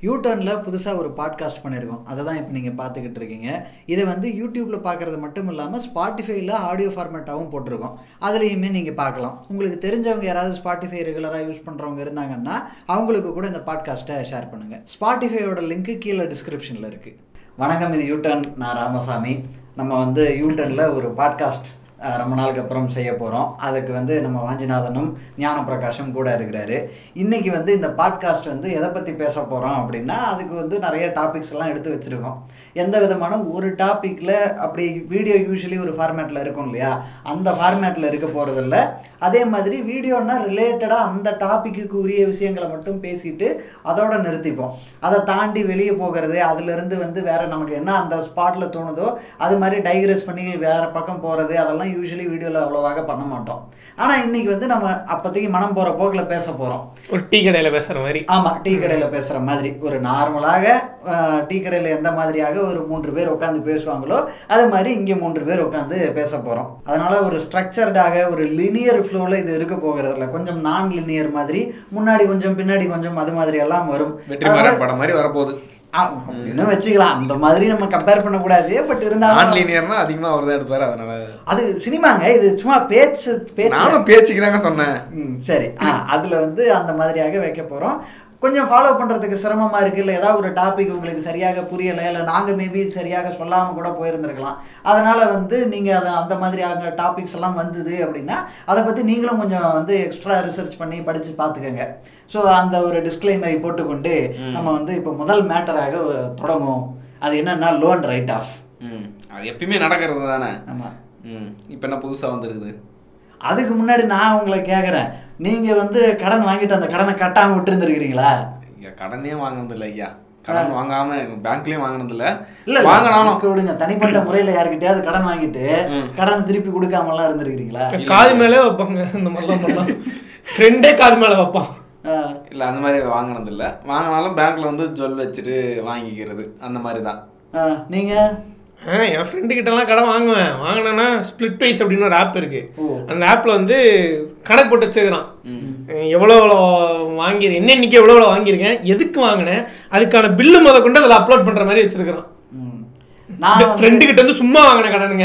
யூடர்னில் புதுசாக ஒரு பாட்காஸ்ட் பண்ணியிருக்கோம் அதை தான் இப்போ நீங்கள் பார்த்துக்கிட்டு இருக்கீங்க இதை வந்து யூடியூப்பில் பார்க்குறது மட்டும் இல்லாமல் ஸ்பாட்டிஃபைல ஆடியோ ஃபார்மேட்டாகவும் போட்டிருக்கோம் அதுலேயுமே நீங்கள் பார்க்கலாம் உங்களுக்கு தெரிஞ்சவங்க யாராவது ஸ்பாட்டிஃபை ரெகுலராக யூஸ் பண்ணுறவங்க இருந்தாங்கன்னா அவங்களுக்கு கூட இந்த பாட்காஸ்ட்டை ஷேர் பண்ணுங்கள் ஸ்பாட்டிஃபையோட லிங்க்கு கீழே டிஸ்கிரிப்ஷனில் இருக்குது வணக்கம் இது யூடர்ன் நான் ராமசாமி நம்ம வந்து யூடர்னில் ஒரு பாட்காஸ்ட் அஹ் ரொம்ப நாளுக்கு அப்புறம் செய்ய போகிறோம் அதுக்கு வந்து நம்ம வாஞ்சிநாதனும் ஞான பிரகாஷும் கூட இருக்கிறாரு இன்னைக்கு வந்து இந்த பாட்காஸ்ட் வந்து எதை பற்றி பேச போகிறோம் அப்படின்னா அதுக்கு வந்து நிறைய டாபிக்ஸ் எல்லாம் எடுத்து வச்சுருக்கோம் எந்த விதமான ஒரு டாப்பிக்கில் அப்படி வீடியோ யூஸ்வலி ஒரு ஃபார்மேட்டில் இருக்கும் இல்லையா அந்த ஃபார்மேட்டில் இருக்க போகிறதில்ல அதே மாதிரி வீடியோனா ரிலேட்டடாக அந்த டாப்பிக்கு உரிய விஷயங்களை மட்டும் பேசிட்டு அதோட நிறுத்திப்போம் அதை தாண்டி வெளியே போகிறது அதுலேருந்து வந்து வேற நமக்கு என்ன அந்த ஸ்பாட்டில் தோணுதோ அது மாதிரி டைக்ரெஸ் பண்ணி வேற பக்கம் போகிறது அதெல்லாம் யூஸ்வலி வீடியோவில் அவ்வளோவாக பண்ண மாட்டோம் ஆனால் இன்னைக்கு வந்து நம்ம அப்போதைக்கு மனம் போகிற போக்கில் பேச போகிறோம் ஒரு டீ கடையில் பேசுகிற மாதிரி ஆமாம் டீ கடையில் பேசுகிற மாதிரி ஒரு நார்மலாக டீ கடையில் எந்த மாதிரியாக ஒரு மூன்று பேர் உட்காந்து பேசுவாங்களோ அது மாதிரி இங்கே மூன்று பேர் உட்காந்து பேச போகிறோம் அதனால ஒரு ஸ்ட்ரக்சர்டாக ஒரு லினியர் ஃப்ளோவில் இது இருக்க போகிறதில்ல கொஞ்சம் நான் லினியர் மாதிரி முன்னாடி கொஞ்சம் பின்னாடி கொஞ்சம் அது மாதிரி எல்லாம் வரும் வெற்றிமாறன் படம் மாதிரி வரப்போகுது ஆ, அப்படின்னு வச்சுக்கலாம் அந்த மாதிரி நம்ம கம்பேர் பண்ணக்கூடாது பட் இருந்தாலும் ஆன்லைனியர்னா அதிகமா அவர் தான் எடுப்பாரு அதனால அது சினிமாங்க இது சும்மா பேச்சு பேச்சு நானும் பேச்சுக்கு தாங்க சொன்னேன் ம் சரி ஆ அதில் வந்து அந்த மாதிரியாக வைக்க போகிறோம் கொஞ்சம் ஃபாலோ பண்ணுறதுக்கு சிரமமாக இருக்குது இல்லை ஏதாவது ஒரு டாபிக் உங்களுக்கு சரியாக புரியலை இல்லை நாங்கள் மேபி சரியாக சொல்லாமல் கூட போயிருந்திருக்கலாம் அதனால் வந்து நீங்கள் அதை அந்த மாதிரி அங்கே டாபிக்ஸ் எல்லாம் வந்தது அப்படின்னா அதை பற்றி நீங்களும் கொஞ்சம் வந்து எக்ஸ்ட்ரா ரிசர்ச் பண்ணி படித்து பார்த்துக்கோங்க ஸோ அந்த ஒரு டிஸ்க்ளைமரை போட்டுக்கொண்டு நம்ம வந்து இப்போ முதல் மேட்டராக தொடங்கும் அது என்னன்னா லோன் ரைட் ஆஃப் ம் அது எப்பயுமே நடக்கிறது தானே ஆமாம் ம் இப்போ என்ன புதுசா வந்திருக்குது அதுக்கு முன்னாடி நான் உங்களை கேட்குறேன் நீங்கள் வந்து கடன் வாங்கிட்டு அந்த கடனை கட்டாமல் விட்டுருந்துருக்கிறீங்களா ஐயா கடனே வாங்கினது இல்லை ஐயா கடன் வாங்காம பேங்க்லயும் வாங்கினது இல்ல இல்ல வாங்கினாலும் நமக்கு விடுங்க தனிப்பட்ட முறையில யாருக்கிட்டயாவது கடன் வாங்கிட்டு ம். கடன் திருப்பி கொடுக்காமலாம் இருந்திருக்கிறீங்களா காது மேலே வைப்பாங்க இந்த மாதிரிலாம் பண்ணலாம் ஃப்ரெண்டே காது மேலே வைப்பான் ஆஹ், இல்ல அந்த மாதிரி வாங்கினது இல்ல வாங்கினாலும் பேங்க்ல வந்து ஜுவல் வச்சுட்டு வாங்கிக்கிறது அந்த மாதிரி தான் ஆஹ், நீங்க ஆ என் ஃப்ரெண்டு கிட்டலாம் கடன் வாங்குவேன் வாங்கினேன்னா ஸ்ப்ளிட் ப்ரைஸ் அப்படின்னு ஒரு ஆப் இருக்கு ஓ. அந்த ஆப்பில் வந்து கணக்கு போட்டு வச்சுக்கிறான் எவ்வளோ எவ்வளோ வாங்கியிருக்கேன் என்ன இன்னைக்கு எவ்வளோ எவ்வளோ வாங்கியிருக்கேன் எதுக்கு வாங்கினேன் அதுக்கான பில்லு முத கொண்டு அதில் அப்லோட் பண்ணுற மாதிரி வச்சிருக்கிறான் ம். நான் வந்து- ஃப்ரெண்டு கிட்ட வந்து சும்மா வாங்கின கடனுங்க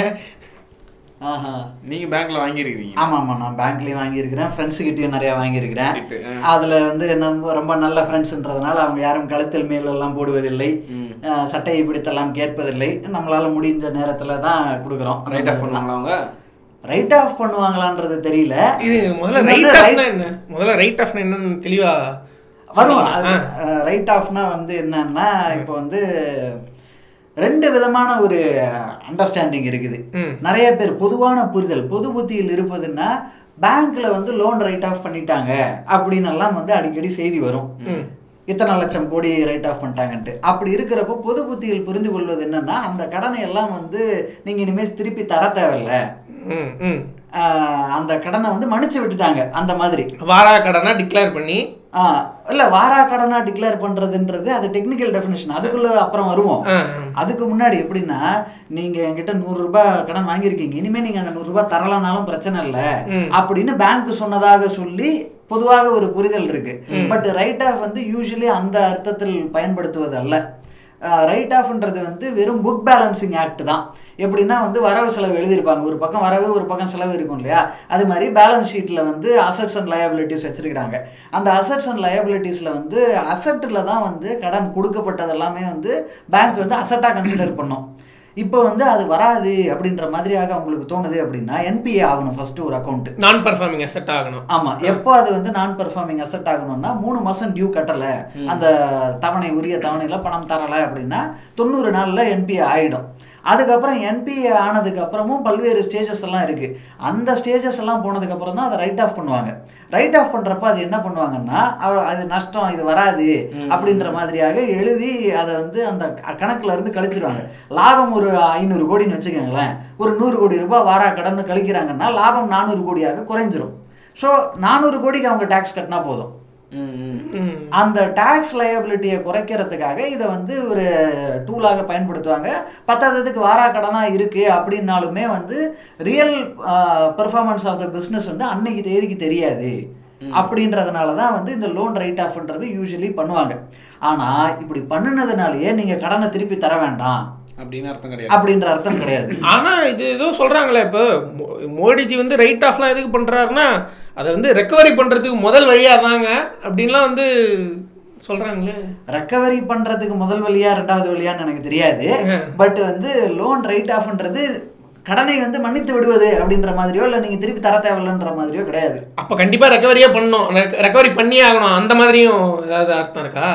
ஆஹா. நீங்க பேங்க்ல வாங்கியிருக்கீங்க ஆமா ஆமா நான் பேங்க்லயும் வாங்கியிருக்கிறேன் ஃப்ரெண்ட்ஸ் கிட்டயும் நிறைய வாங்கியிருக்கிறேன் கிட்ட, ஆ. அதுல வந்து நம்ம ரொம்ப நல்ல ஃப்ரெண்ட்ஸ்ன்றதுனால அவங்க யாரும் கழுத்தில் மேல் எல்லாம் போடுவதில்லை ம். ஆஹ், சட்டையை பிடித்தெல்லாம் கேட்பதில்லை நம்மளால முடிஞ்ச நேரத்துல தான் கொடுக்குறோம் ரைட் ஆஃப் பண்ணுவாங்களா அவங்க ரைட் ஆஃப் பண்ணுவாங்களான்றது தெரியல இது முதல்ல இது ரைட் வந்து ஆஃப்னா என்ன முதல்ல ரைட் ஆஃப்னா என்னன்னு தெளிவா வரும் சொன்னீங்க. ஆ. ரைட் ஆஃப்னா வந்து என்னன்னா இப்போ வந்து ரெண்டு விதமான ஒரு அண்டர்ஸ்டாண்டிங் இருக்குது ம். நிறைய பேர் பொதுவான புரிதல் பொது புத்தியில் இருப்பதுன்னா பேங்க்ல வந்து லோன் ரைட் ஆஃப் பண்ணிட்டாங்க அப்படின்னு எல்லாம் வந்து அடிக்கடி செய்தி வரும் ம். இத்தனை லட்சம் கோடி ரைட் ஆஃப் பண்ணிட்டாங்கன்ட்டு அப்படி இருக்கிறப்போ பொது புத்தியில் புரிந்து கொள்வது என்னன்னா அந்த கடனை எல்லாம் வந்து நீங்க இனிமேல் திருப்பி தர தேவையில்ல ம் ம் ஆஹ் அந்த கடனை வந்து மன்னிச்சு விட்டுட்டாங்க அந்த மாதிரி வாரா கடனா டிக்ளேர் பண்ணி ஆ இல்ல வாரா கடனா டிக்ளேர் பண்றதுன்றது அது டெக்னிக்கல் டெஃபினேஷன் அதுக்குள்ள அப்புறம் வருவோம் ஆ, அதுக்கு முன்னாடி எப்படின்னா நீங்க என்கிட்ட நூறு ரூபாய் கடன் வாங்கியிருக்கீங்க இனிமே நீங்க அந்த நூறு ரூபாய் தரலனாலும் பிரச்சனை இல்ல ம். அப்படின்னு பேங்க் சொன்னதாக சொல்லி பொதுவாக ஒரு புரிதல் இருக்கு பட் ரைட் ஆஃப் வந்து யூஸ்வலி அந்த அர்த்தத்தில் பயன்படுத்துவது அல்ல ரைட் ஆஃப்ன்றது வந்து வெறும் புக் பேலன்சிங் ஆக்ட் தான் எப்படின்னா வந்து வரவு செலவு எழுதியிருப்பாங்க ஒரு பக்கம் வரவு ஒரு பக்கம் செலவு இருக்கும் இல்லையா அது மாதிரி பேலன்ஸ் ஷீட்டில் வந்து அசட்ஸ் அண்ட் லயபிலிட்டிஸ் வச்சிருக்காங்க அந்த அசட்ஸ் அண்ட் லயபிலிட்டிஸில் வந்து அசட்டில் தான் வந்து கடன் கொடுக்கப்பட்டது எல்லாமே வந்து பேங்க்ஸ் வந்து அசட்டாக கன்சிடர் பண்ணும் இப்போ வந்து அது வராது அப்படின்ற மாதிரியாக அவங்களுக்கு தோணுது அப்படின்னா என்பிஏ ஆகணும் ஃபர்ஸ்ட் ஒரு அக்கௌண்ட் நான் பர்ஃபார்மிங் அசெட் ஆகணும் ஆமா எப்போ அது வந்து நான் பெர்ஃபார்மிங் அசெட் ஆகணும்னா மூணு மாசம் டியூ கட்டல அந்த தவணை உரிய தவணையில பணம் தரல அப்படின்னா தொண்ணூறு நாள்ல என்பிஏ ஆயிடும் அதுக்கப்புறம் என்பிஏ ஆனதுக்கு அப்புறமும் பல்வேறு ஸ்டேஜஸ் எல்லாம் இருக்கு அந்த ஸ்டேஜஸ் எல்லாம் போனதுக்கு அப்புறம் தான் அதை ரைட் ஆஃப் பண்ணுவாங்க ரைட் ஆஃப் பண்றப்ப அது என்ன பண்ணுவாங்கன்னா அவ- அது நஷ்டம் இது வராது அப்படின்ற மாதிரியாக எழுதி அதை வந்து அந்த க- கணக்குல இருந்து கழிச்சிருவாங்க லாபம் ஒரு ஐநூறு கோடின்னு வச்சுக்கோங்களேன் ஒரு நூறு கோடி ரூபாய் வாரா கடன் கழிக்கிறாங்கன்னா லாபம் நானூறு கோடியாக குறைஞ்சிரும் ஸோ நானூறு கோடிக்கு அவங்க டேக்ஸ் கட்டினா போதும் ம், ம். ம். அந்த டேக்ஸ் லயபிலிட்டியை குறைக்கிறதுக்காக இதை வந்து ஒரு டூலாக பயன்படுத்துவாங்க பத்தாததுக்கு வாரா கடனாக இருக்குது அப்படின்னாலுமே வந்து real performance of the business வந்து அன்னைக்கு தேதிக்கு தெரியாது அப்படின்றதுனால தான் வந்து இந்த லோன் ரைட் ஆஃப்ன்றது யூஸ்வலி பண்ணுவாங்க ஆனா இப்படி பண்ணுனதுனாலயே நீங்க கடனை திருப்பி தர வேண்டாம் அப்படின்னு அர்த்தம் கிடையாது அப்படின்ற அர்த்தம் கிடையாது ஆனா இது ஏதோ சொல்றாங்களே இப்போ மோ- மோடிஜி வந்து ரைட் ஆஃப்லாம் எதுக்கு பண்றாருன்னா அதை வந்து ரெக்கவரி பண்றதுக்கு முதல் வழியா தாங்க அப்படின்லாம் வந்து சொல்றாங்களே ரெக்கவரி பண்றதுக்கு முதல் வழியா ரெண்டாவது வழியான்னு எனக்கு தெரியாது பட் வந்து லோன் ரைட் ஆஃப்ன்றது கடனை வந்து மன்னித்து விடுவது அப்படின்ற மாதிரியோ இல்லை நீங்க திருப்பி தர தேவையில்லைன்ற மாதிரியோ கிடையாது அப்ப கண்டிப்பா ரெக்கவரியே பண்ணணும் ரெக்கவரி பண்ணியே ஆகணும் அந்த மாதிரியும் ஏதாவது அர்த்தம் இருக்கா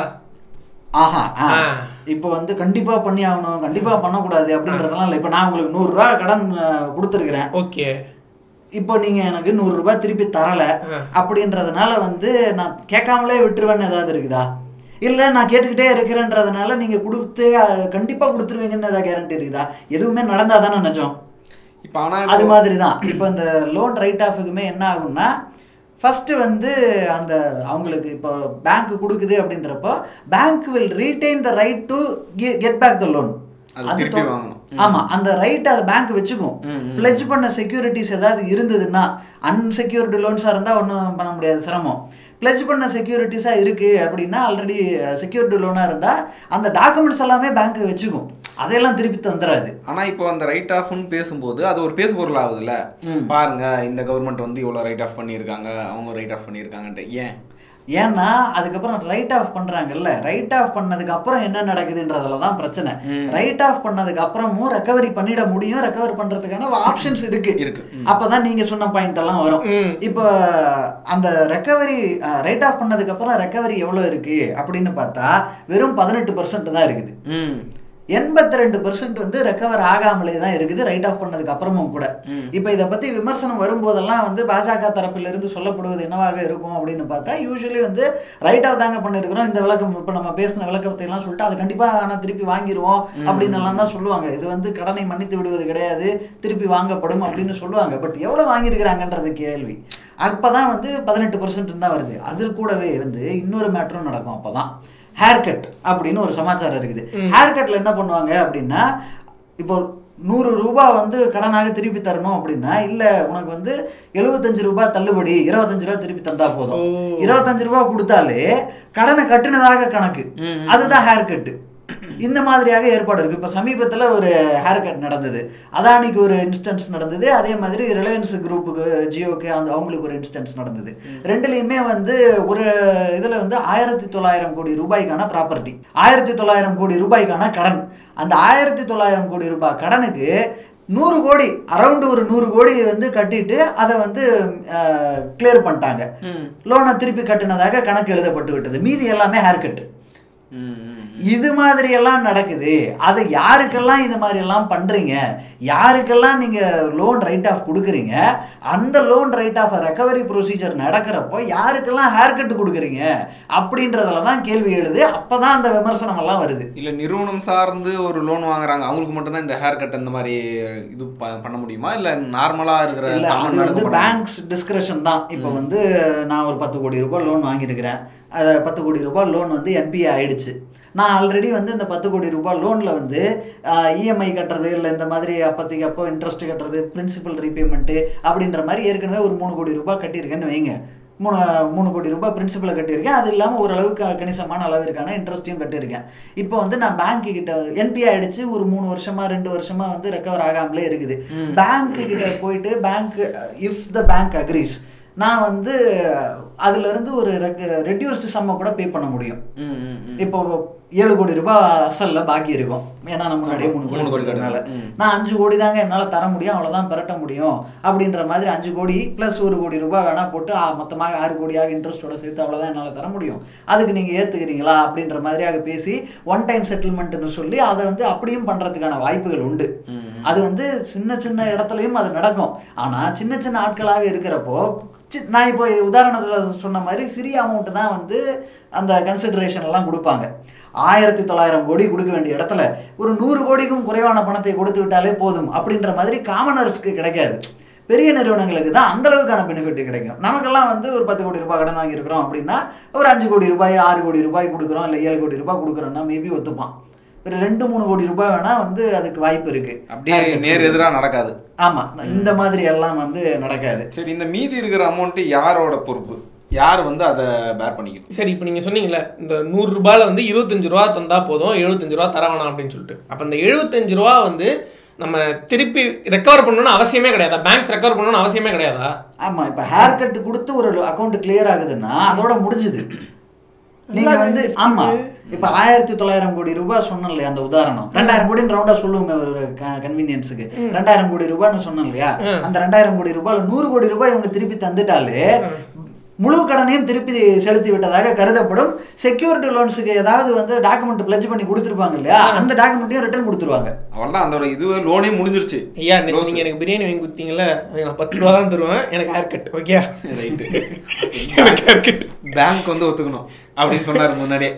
ஆஹா ஆ. ஆ. இப்போ வந்து கண்டிப்பா பண்ணி ஆகணும் கண்டிப்பா பண்ணக்கூடாது அப்படின்றதெல்லாம் இல்லை இப்போ நான் உங்களுக்கு நூறுரூவா கடன் அஹ், கொடுத்துருக்குறேன் ஓகே இப்போ நீங்க எனக்கு நூறு ரூபாய் திருப்பி தரல ஆ. அப்படின்றதுனால வந்து நான் கேட்காமலே விட்டுருவேன்னு ஏதாவது இருக்குதா இல்ல நான் கேட்டுக்கிட்டே இருக்கிறேன்றதுனால நீங்க கொடுத்து அஹ், கண்டிப்பா கொடுத்துருவீங்கன்னு ஏதாவது கேரண்டி இருக்குதா எதுவுமே நடந்தாதானே நிஜம் இப்போ ஆனா அது இப்போ- மாதிரி தான் இப்போ இந்த லோன் ரைட் ஆஃபுக்குமே என்ன ஆகும்னா ஃபர்ஸ்ட் வந்து அந்த அவங்களுக்கு இப்போ பேங்க் கொடுக்குது அப்படின்றப்போ bank will retain the right to get back the loan அது திருப்பி வாங்கணும். ஆமா அந்த ரைட் அதை பேங்க் வச்சுக்கும் ம், ம். பிளட்ஜ் பண்ண செக்யூரிட்டிஸ் ஏதாவது இருந்ததுன்னா அன்செக்யூர்டு லோன்ஸாக இருந்தால் ஒன்றும் பண்ண முடியாது சிரமம் பிளட்ஜ் பண்ண செக்யூரிட்டிஸாக இருக்குது அப்படின்னா ஆல்ரெடி செக்யூர்டு லோனாக இருந்தால் அந்த டாக்குமெண்ட்ஸ் எல்லாமே பேங்க் வச்சுக்கும் அதையெல்லாம் திருப்பி தந்துடாது ஆனா இப்போ அந்த ரைட் ஆஃப்னு பேசும்போது அது ஒரு பேசு பொருள் ஆகுதுல்ல ம். பாருங்க இந்த கவர்மெண்ட் வந்து இவ்வளவு ரைட் ஆஃப் பண்ணியிருக்காங்க அவங்க ரைட் ஆஃப் பண்ணியிருக்காங்கன்ட்டு ஏன் ஏன்னா அதுக்கப்புறம் ரைட் ஆஃப் பண்றாங்கல்ல ரைட் ஆஃப் பண்ணதுக்கு அப்புறம் என்ன நடக்குதுன்றதுல தான் பிரச்சனை ம். ரைட் ஆஃப் பண்ணதுக்கு அப்புறமும் ரெக்கவரி பண்ணிட முடியும் ரெக்கவர் பண்றதுக்கான ஆப்ஷன்ஸ் இருக்கு இருக்கு. ம். அப்பதான் நீங்க சொன்ன பாயிண்ட் எல்லாம் வரும் ம் இப்போ அந்த ரெக்கவரி ரைட் ஆஃப் பண்ணதுக்கு அப்புறம் ரெக்கவரி எவ்வளவு இருக்கு அப்படின்னு பார்த்தா வெறும் பதினெட்டு பர்சன்ட் தான் இருக்குது ம் எண்பத்தி ரெண்டு வந்து ரெக்கவர் ஆகாமலே தான் இருக்குது ரைட் ஆஃப் பண்ணதுக்கு அப்புறமும் கூட ம். இப்போ இதை பத்தி விமர்சனம் வரும்போதெல்லாம் வந்து பாஜக தரப்பிலிருந்து சொல்லப்படுவது என்னவாக இருக்கும் அப்படின்னு பார்த்தா யூஸ்வலி வந்து ரைட் ஆஃப் தாங்க பண்ணிருக்கிறோம் இந்த விளக்கம் இப்போ நம்ம பேசின விளக்கத்தை எல்லாம் சொல்லிட்டு அது கண்டிப்பா ஆனா திருப்பி வாங்கிடுவோம் அப்படின்னு எல்லாம் தான் சொல்லுவாங்க இது வந்து கடனை மன்னித்து விடுவது கிடையாது திருப்பி வாங்கப்படும் அப்படின்னு சொல்லுவாங்க பட் எவ்வளவு வாங்கியிருக்கிறாங்கன்றது கேள்வி அப்பதான் வந்து பதினெட்டு பர்சன்ட் தான் வருது அது கூடவே வந்து இன்னொரு மேட்டரும் நடக்கும் அப்பதான் ஹேர் கட் அப்படின்னு ஒரு சமாச்சாரம் இருக்குது ஹேர் கட்ல என்ன பண்ணுவாங்க அப்படின்னா இப்போ நூறு ரூபாய் வந்து கடனாக திருப்பி தரணும் அப்படின்னா இல்ல உனக்கு வந்து எழுபத்தஞ்சு ரூபாய் தள்ளுபடி இருபத்தஞ்சு ரூபாய் திருப்பி தந்தா போதும் ஓ. இருபத்தஞ்சு ரூபாய் கொடுத்தாலே கடனை கட்டுனதாக கணக்கு ம். அதுதான் ஹேர் கட்டு இந்த மாதிரியாக ஏற்பாடு இருக்கு இப்போ சமீபத்துல ஒரு ஹேர் கட் நடந்தது அதானிக்கு ஒரு இன்ஸ்டன்ஸ் நடந்தது அதே மாதிரி ரிலையன்ஸ் குரூப்புக்கு ஜியோக்கு அந்த அவங்களுக்கு ஒரு இன்ஸ்டன்ஸ் நடந்தது ரெண்டுலேயுமே வந்து ஒரு இதுல வந்து ஆயிரத்தி தொள்ளாயிரம் கோடி ரூபாய்க்கான ப்ராப்பர்ட்டி ஆயிரத்தி தொள்ளாயிரம் கோடி ரூபாய்க்கான கடன் அந்த ஆயிரத்தி தொள்ளாயிரம் கோடி ரூபாய் கடனுக்கு நூறு கோடி அரௌண்ட் ஒரு நூறு கோடி வந்து கட்டிட்டு அதை வந்து கிளியர் பண்ணிட்டாங்க ம் லோனை திருப்பி கட்டினதாக கணக்கு எழுதப்பட்டு விட்டது மீதி எல்லாமே ஹேர் கட் ம் ம் இது மாதிரி எல்லாம் நடக்குது அதை யாருக்கெல்லாம் இது மாதிரி எல்லாம் பண்றீங்க யாருக்கெல்லாம் நீங்க லோன் ரைட் ஆஃப் கொடுக்குறீங்க அந்த loan write off recovery procedure நடக்கிறப்போ யாருக்கெல்லாம் ஹேர் கட் கொடுக்குறீங்க அப்படின்றதுல தான் கேள்வி எழுது அப்பதான் அந்த விமர்சனம் எல்லாம் வருது இல்ல நிறுவனம் சார்ந்து ஒரு லோன் வாங்குறாங்க அவங்களுக்கு மட்டும்தான் இந்த ஹேர் கட் இந்த மாதிரி இது ப- பண்ண முடியுமா இல்ல நார்மலா இருக்கிற இல்ல அது தமிழ்நாடு வந்து பண்ண- பேங்க்ஸ் டிஸ்கிரிப்ஷன் தான் இப்போ வந்து நான் ஒரு பத்து கோடி ரூபாய் லோன் வாங்கியிருக்கிறேன் அது பத்து கோடி ரூபாய் லோன் வந்து என்பிஏ ஆயிடுச்சு நான் ஆல்ரெடி வந்து இந்த பத்து கோடி ரூபாய் லோனில் வந்து இஎம்ஐ கட்டுறது இல்லை இந்த மாதிரி அப்போதைக்கு அப்போ இன்ட்ரெஸ்ட் கட்டுறது பிரின்சிபல் ரீபேமெண்ட்டு அப்படின்ற மாதிரி ஏற்கனவே ஒரு மூணு கோடி ரூபாய் கட்டியிருக்கேன்னு வைங்க மூணு மூணு கோடி ரூபாய் பிரின்சிபலை கட்டியிருக்கேன் அது இல்லாமல் ஓரளவுக்கு கணிசமான அளவிற்கான இன்ட்ரெஸ்ட்டையும் கட்டியிருக்கேன் இப்போ வந்து நான் பேங்க் கிட்ட என்பி ஆயிடுச்சு ஒரு மூணு வருஷமா ரெண்டு வருஷமா வந்து ரெக்கவர் ஆகாமலே இருக்குது பேங்க் கிட்ட போயிட்டு bank if the bank agrees நான் வந்து அதுல இருந்து ஒரு ரெடியூஸ்டு சம்மை கூட பே பண்ண முடியும் ம், ம், ம். இப்போ ஏழு கோடி ரூபாய் அசல்ல பாக்கி இருக்கும் ஏன்னா நம்ம முன்னாடியே மூணு கோடி மூணு கோடி கொடுத்ததுனால ம். நான் அஞ்சு கோடி தாங்க என்னால் தர முடியும் அவ்வளோதான் பெரட்ட முடியும் அப்படின்ற மாதிரி அஞ்சு கோடி ப்ளஸ் ஒரு கோடி ரூபாய் வேணா போட்டு ஆ, மொத்தமாக ஆறு கோடியாக இன்ட்ரெஸ்ட்டோட சேர்த்து அவ்வளோதான் என்னால் தர முடியும் அதுக்கு நீங்கள் ஏற்றுக்கிறீங்களா அப்படின்ற மாதிரியாக பேசி ஒன் டைம் செட்டில்மெண்ட்னு சொல்லி அதை வந்து அப்படியும் பண்ணுறதுக்கான வாய்ப்புகள் உண்டு ம். அது வந்து சின்ன சின்ன இடத்துலையும் அது நடக்கும் ஆனால் சின்ன சின்ன ஆட்களாக இருக்கிறப்போ சி- நான் இப்போ உதாரணத்தில் சொன்ன மாதிரி சிறிய அமௌண்ட் தான் வந்து அந்த கன்சிடரேஷன் எல்லாம் கொடுப்பாங்க ஆயிரத்தி தொள்ளாயிரம் கோடி கொடுக்க வேண்டிய இடத்துல ஒரு நூறு கோடிக்கும் குறைவான பணத்தை கொடுத்து விட்டாலே போதும் அப்படின்ற மாதிரி காமனர்ஸ்க்கு கிடைக்காது பெரிய நிறுவனங்களுக்கு தான் அந்த அளவுக்கான பெனிஃபிட் கிடைக்கும் நமக்கெல்லாம் வந்து ஒரு பத்து கோடி ரூபாய் கடன் வாங்கியிருக்கிறோம் அப்படின்னா ஒரு அஞ்சு கோடி ரூபாய் ஆறு கோடி ரூபாய் கொடுக்குறோம் இல்லை ஏழு கோடி ரூபாய் கொடுக்குறோம்னா மேபி ஒத்துப்பான் ஒரு ரெண்டு மூணு கோடி ரூபாய் வேணா வந்து அதுக்கு வாய்ப்பு இருக்கு அப்படியே நேர் எதிரா நடக்காது ஆமா இந்த மாதிரி எல்லாம் வந்து நடக்காது சரி இந்த மீதி இருக்கிற அமௌண்ட் யாரோட பொறுப்பு யார் வந்து அதை பேர் பண்ணிக்கணும் சரி இப்போ நீங்கள் சொன்னீங்கல்ல இந்த நூறு ரூபாயில வந்து இருபத்தஞ்சு ரூபா தந்தா போதும் எழுபத்தஞ்சு ரூபா தர வேணாம் அப்படின்னு சொல்லிட்டு அப்போ இந்த எழுபத்தஞ்சு ரூபா வந்து நம்ம திருப்பி ரெக்கவர் பண்ணணும்னு அவசியமே கிடையாதா பேங்க்ஸ் ரெக்கவர் பண்ணணும்னு அவசியமே கிடையாதா ஆமா இப்ப ஹேர் கட் கொடுத்து ஒரு அக்கௌண்ட் கிளியர் ஆகுதுன்னா அதோட முடிஞ்சுது நீங்க வந்து ஆமா இப்ப ஆயிரத்தி தொள்ளாயிரம் கோடி ரூபாய் சொன்னோம் இல்லையா அந்த உதாரணம் ரெண்டாயிரம் கோடின்னு ரவுண்டா சொல்லுவோமே ஒரு கன்வீனியன்ஸுக்கு ரெண்டாயிரம் கோடி ரூபாய்னு சொன்னோம் இல்லையா அந்த ரெண்டாயிரம் கோடி ரூபாய் நூறு கோடி ரூபாய் இவங்க திருப்பி தந்துட்டாலே முழு கடனையும் திருப்பி செலுத்தி விட்டதாக கருதப்படும் செக்யூரிட்டி லோன்ஸுக்கு ஏதாவது வந்து டாக்குமெண்ட் பிளட்ஜ் பண்ணி கொடுத்துருப்பாங்க இல்லையா அந்த டாக்குமெண்ட்டையும் ரிட்டர்ன் கொடுத்துருவாங்க அவள்தான் அதோட இது லோனே முடிஞ்சிருச்சு ஐயா நேத்து நீங்க எனக்கு பிரியாணி வாங்கி கொடுத்தீங்கல்ல அது நான் பத்து ரூபா தான் தருவேன் எனக்கு ஹேர் கட் ஓகே ரைட்டு எனக்கு ஹேர் கட் பேங்க் வந்து ஒத்துக்கணும் அப்படின்னு சொன்னாரு முன்னாடியே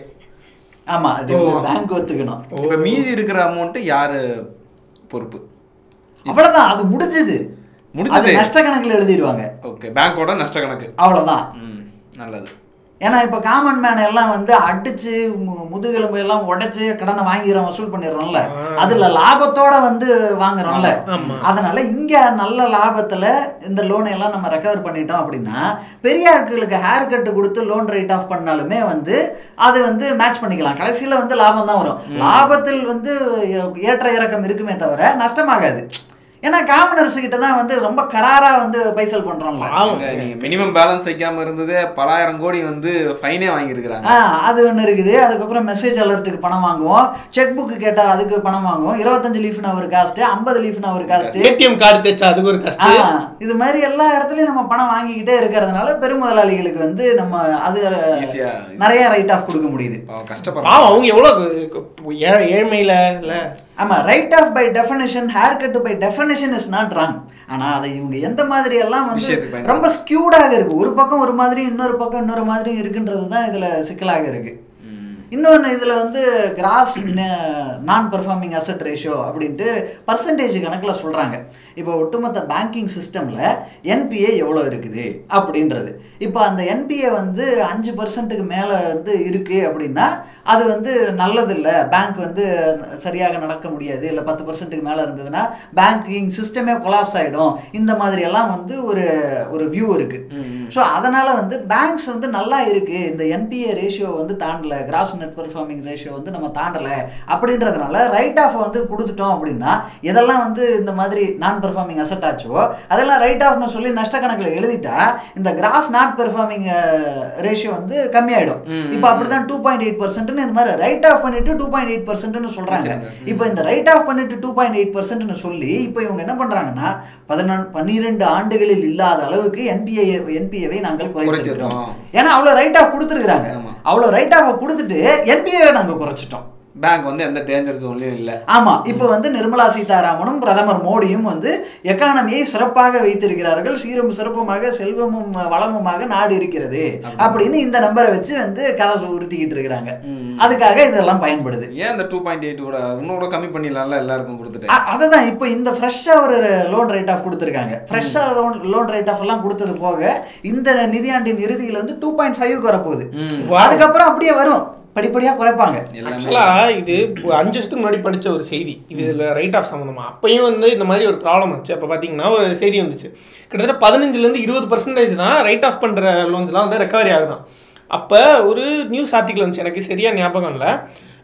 ஆமா அது பேங்க் ஒத்துக்கணும் இப்ப மீதி இருக்கிற அமௌண்ட் யாரு பொறுப்பு அவ்வளவுதான் அது முடிஞ்சது முடிஞ்சது. அது நஷ்ட கணக்குல எழுதிடுவாங்க ஓகே பேங்கோட நஷ்ட கணக்கு அவ்வளவுதான் ம் நல்லது ஏன்னா இப்ப காமன் மேன் எல்லாம் வந்து அடிச்சு மு- முதுகெலும்பு எல்லாம் உடைச்சு கடனை வாங்கிடுறோம் வசூல் பண்ணிடுறோம்ல அதுல லாபத்தோட வந்து வாங்குறோம்ல ஆமா. அதனால இங்க நல்ல லாபத்துல இந்த லோனை எல்லாம் நம்ம ரெக்கவர் பண்ணிட்டோம் அப்படின்னா பெரிய ஆட்களுக்கு ஹேர் கட் கொடுத்து லோன் ரைட் ஆஃப் பண்ணாலுமே வந்து அது வந்து மேட்ச் பண்ணிக்கலாம் கடைசியில வந்து லாபம் தான் வரும் லாபத்தில் வந்து ஏற்ற இறக்கம் இருக்குமே தவிர நஷ்டமாகாது ஏன்னா காமனர்ஸ் கிட்ட தான் வந்து ரொம்ப கராரா வந்து பைசல் பண்றோம்ல பாவம். அங்க நீங்க மினிமம் பேலன்ஸ் வைக்காம இருந்ததே பலாயிரம் கோடி வந்து ஃபைனே வாங்கியிருக்கிறாங்க ஆ அது ஒன்று இருக்குது அதுக்கப்புறம் மெசேஜ் அலர்ட்டுக்கு பணம் வாங்குவோம் செக் புக்கு கேட்டால் அதுக்கு பணம் வாங்குவோம் இருபத்தஞ்சு லீஃப்னு ஒரு காஸ்ட் ஐம்பது லீஃப்னு ஒரு காஸ்ட் ஏடிஎம் கார்டு தேய்ச்சா அதுக்கு ஒரு கஷ்டம் இது மாதிரி எல்லா இடத்துலயும் நம்ம பணம் வாங்கிக்கிட்டே இருக்கிறதுனால பெருமுதலாளிகளுக்கு வந்து நம்ம அது ஈஸியா நிறைய ரைட் ஆஃப் கொடுக்க முடியுது பாவம் கஷ்டப்படுறாங்க பாவம் அவங்க எவ்வளவு ஏ- ஏழ்மையில இல்ல ஆமா write off by definition haircut by definition is not wrong ஆனா அதை இவங்க எந்த மாதிரி எல்லாம் வந்து விஷயத்துக்கு பயன்படுத்து. ரொம்ப ஸ்கியூடாக இருக்கு ஒரு பக்கம் ஒரு மாதிரி இன்னொரு பக்கம் இன்னொரு மாதிரி இருக்குன்றது தான் இதுல சிக்கலாக இருக்கு ம். இன்னொன்று இதில் வந்து gross non performing asset ratio அப்படின்ட்டு பர்சன்டேஜ் கணக்கில் சொல்கிறாங்க இப்போ ஒட்டுமொத்த பேங்கிங் சிஸ்டமில் என்பிஏ எவ்வளோ இருக்குது அப்படின்றது இப்போ அந்த என்பிஏ வந்து அஞ்சு பர்சன்ட்டுக்கு மேலே வந்து இருக்குது அப்படின்னா அது வந்து நல்லதில்லை பேங்க் வந்து சரியாக நடக்க முடியாது இல்லை பத்து பர்சன்ட்டுக்கு மேலே இருந்ததுன்னா பேங்கிங் சிஸ்டமே கொலாப்ஸ் ஆகிடும் இந்த மாதிரி எல்லாம் வந்து ஒரு ஒரு வியூ இருக்குது ம், ம். ஸோ அதனால வந்து பேங்க்ஸ் வந்து நல்லா இருக்கு இந்த என்பிஏ ரேஷியோ வந்து தாண்டல கிராஸ் நெட் பெர்ஃபார்மிங் ரேஷியோ வந்து நம்ம தாண்டல அப்படின்றதுனால ரைட் ஆஃப் வந்து கொடுத்துட்டோம் அப்படின்னா எதெல்லாம் வந்து இந்த மாதிரி நான் பெர்ஃபார்மிங் அசட் ஆச்சோ அதெல்லாம் ரைட் ஆஃப்னு சொல்லி நஷ்ட கணக்கில் எழுதிட்டா இந்த கிராஸ் நாட் பெர்ஃபார்மிங் ரேஷியோ வந்து கம்மியாயிடும் ம், இப்போ அப்படிதான் டூ பாயிண்ட் எயிட் பர்சன்ட்னு இந்த மாதிரி ரைட் ஆஃப் பண்ணிட்டு டூ பாயிண்ட் எயிட் பர்சன்ட்னு சொல்றாங்க இப்போ இந்த ரைட் ஆஃப் பண்ணிட்டு டூ பாயிண்ட் எயிட் பர்சன்ட்னு சொல்லி இப்போ இவங்க என்ன பண்றாங்கன்னா பதினொன்று பன்னிரெண்டு ஆண்டுகளில் இல்லாத அளவுக்கு என்பிஏ என்பிஏவை நாங்கள் குறைச்சிருக்கிறோம் குறைச்சிருக்கோம். ஏன்னா அவ்வளோ ரைட் ஆஃப் கொடுத்துருக்காங்க ஆமா. அவ்வளோ ரைட் ஆஃப் கொடுத்துட்டு என்பிஏவை நாங்கள் குறைச்சிட்டோம் பேங்க் வந்து எந்த டேஞ்சர் ஜோன்லயும் இல்ல ஆமா இப்போ வந்து நிர்மலா சீதாராமனும் பிரதமர் மோடியும் வந்து எக்கானமியை சிறப்பாக வைத்திருக்கிறார்கள் சீரும் சிறப்புமாக செல்வமும் வளமுமாக நாடு இருக்கிறது அப்படின்னு இந்த நம்பரை வச்சு வந்து கதை உருட்டிக்கிட்டு இருக்கிறாங்க ம். அதுக்காக இதெல்லாம் பயன்படுது ஏன் இந்த டூ பாயிண்ட் எயிட் கூட இன்னும் கூட கம்மி பண்ணிடலாம்ல எல்லாருக்கும் கொடுத்துட்டு அ- அதுதான் இப்போ இந்த ஃப்ரெஷ்ஷாக ஒரு லோன் ரைட் ஆஃப் கொடுத்துருக்காங்க ஃப்ரெஷ்ஷாக லோன் லோன் ரைட் ஆஃப் எல்லாம் கொடுத்தது போக இந்த நிதியாண்டின் இறுதியில் வந்து டூ பாயிண்ட் ஃபைவ் வரப்போகுது ம். அதுக்கப்புறம் அப்படியே வரும் படிப்படியாக குறைப்பாங்க எல்லாமே ஆக்சுவலா இது இப்போ அஞ்சு வருஷத்துக்கு முன்னாடி படிச்ச ஒரு செய்தி இது இதுல ரைட் ஆஃப் சம்மந்தமா அப்பயும் வந்து இந்த மாதிரி ஒரு ப்ராப்ளம் வந்துச்சு அப்போ பார்த்தீங்கன்னா ஒரு செய்தி வந்துச்சு கிட்டத்தட்ட பதினஞ்சுலேருந்து இருபது பர்சன்டேஜ் தான் ரைட் ஆஃப் பண்ணுற லோன்ஸ்லாம் வந்து ரெக்கவரி ஆகுதான் அப்போ ஒரு நியூஸ் ஆர்டிக்கல் வந்துச்சு எனக்கு சரியா ஞாபகம் இல்லை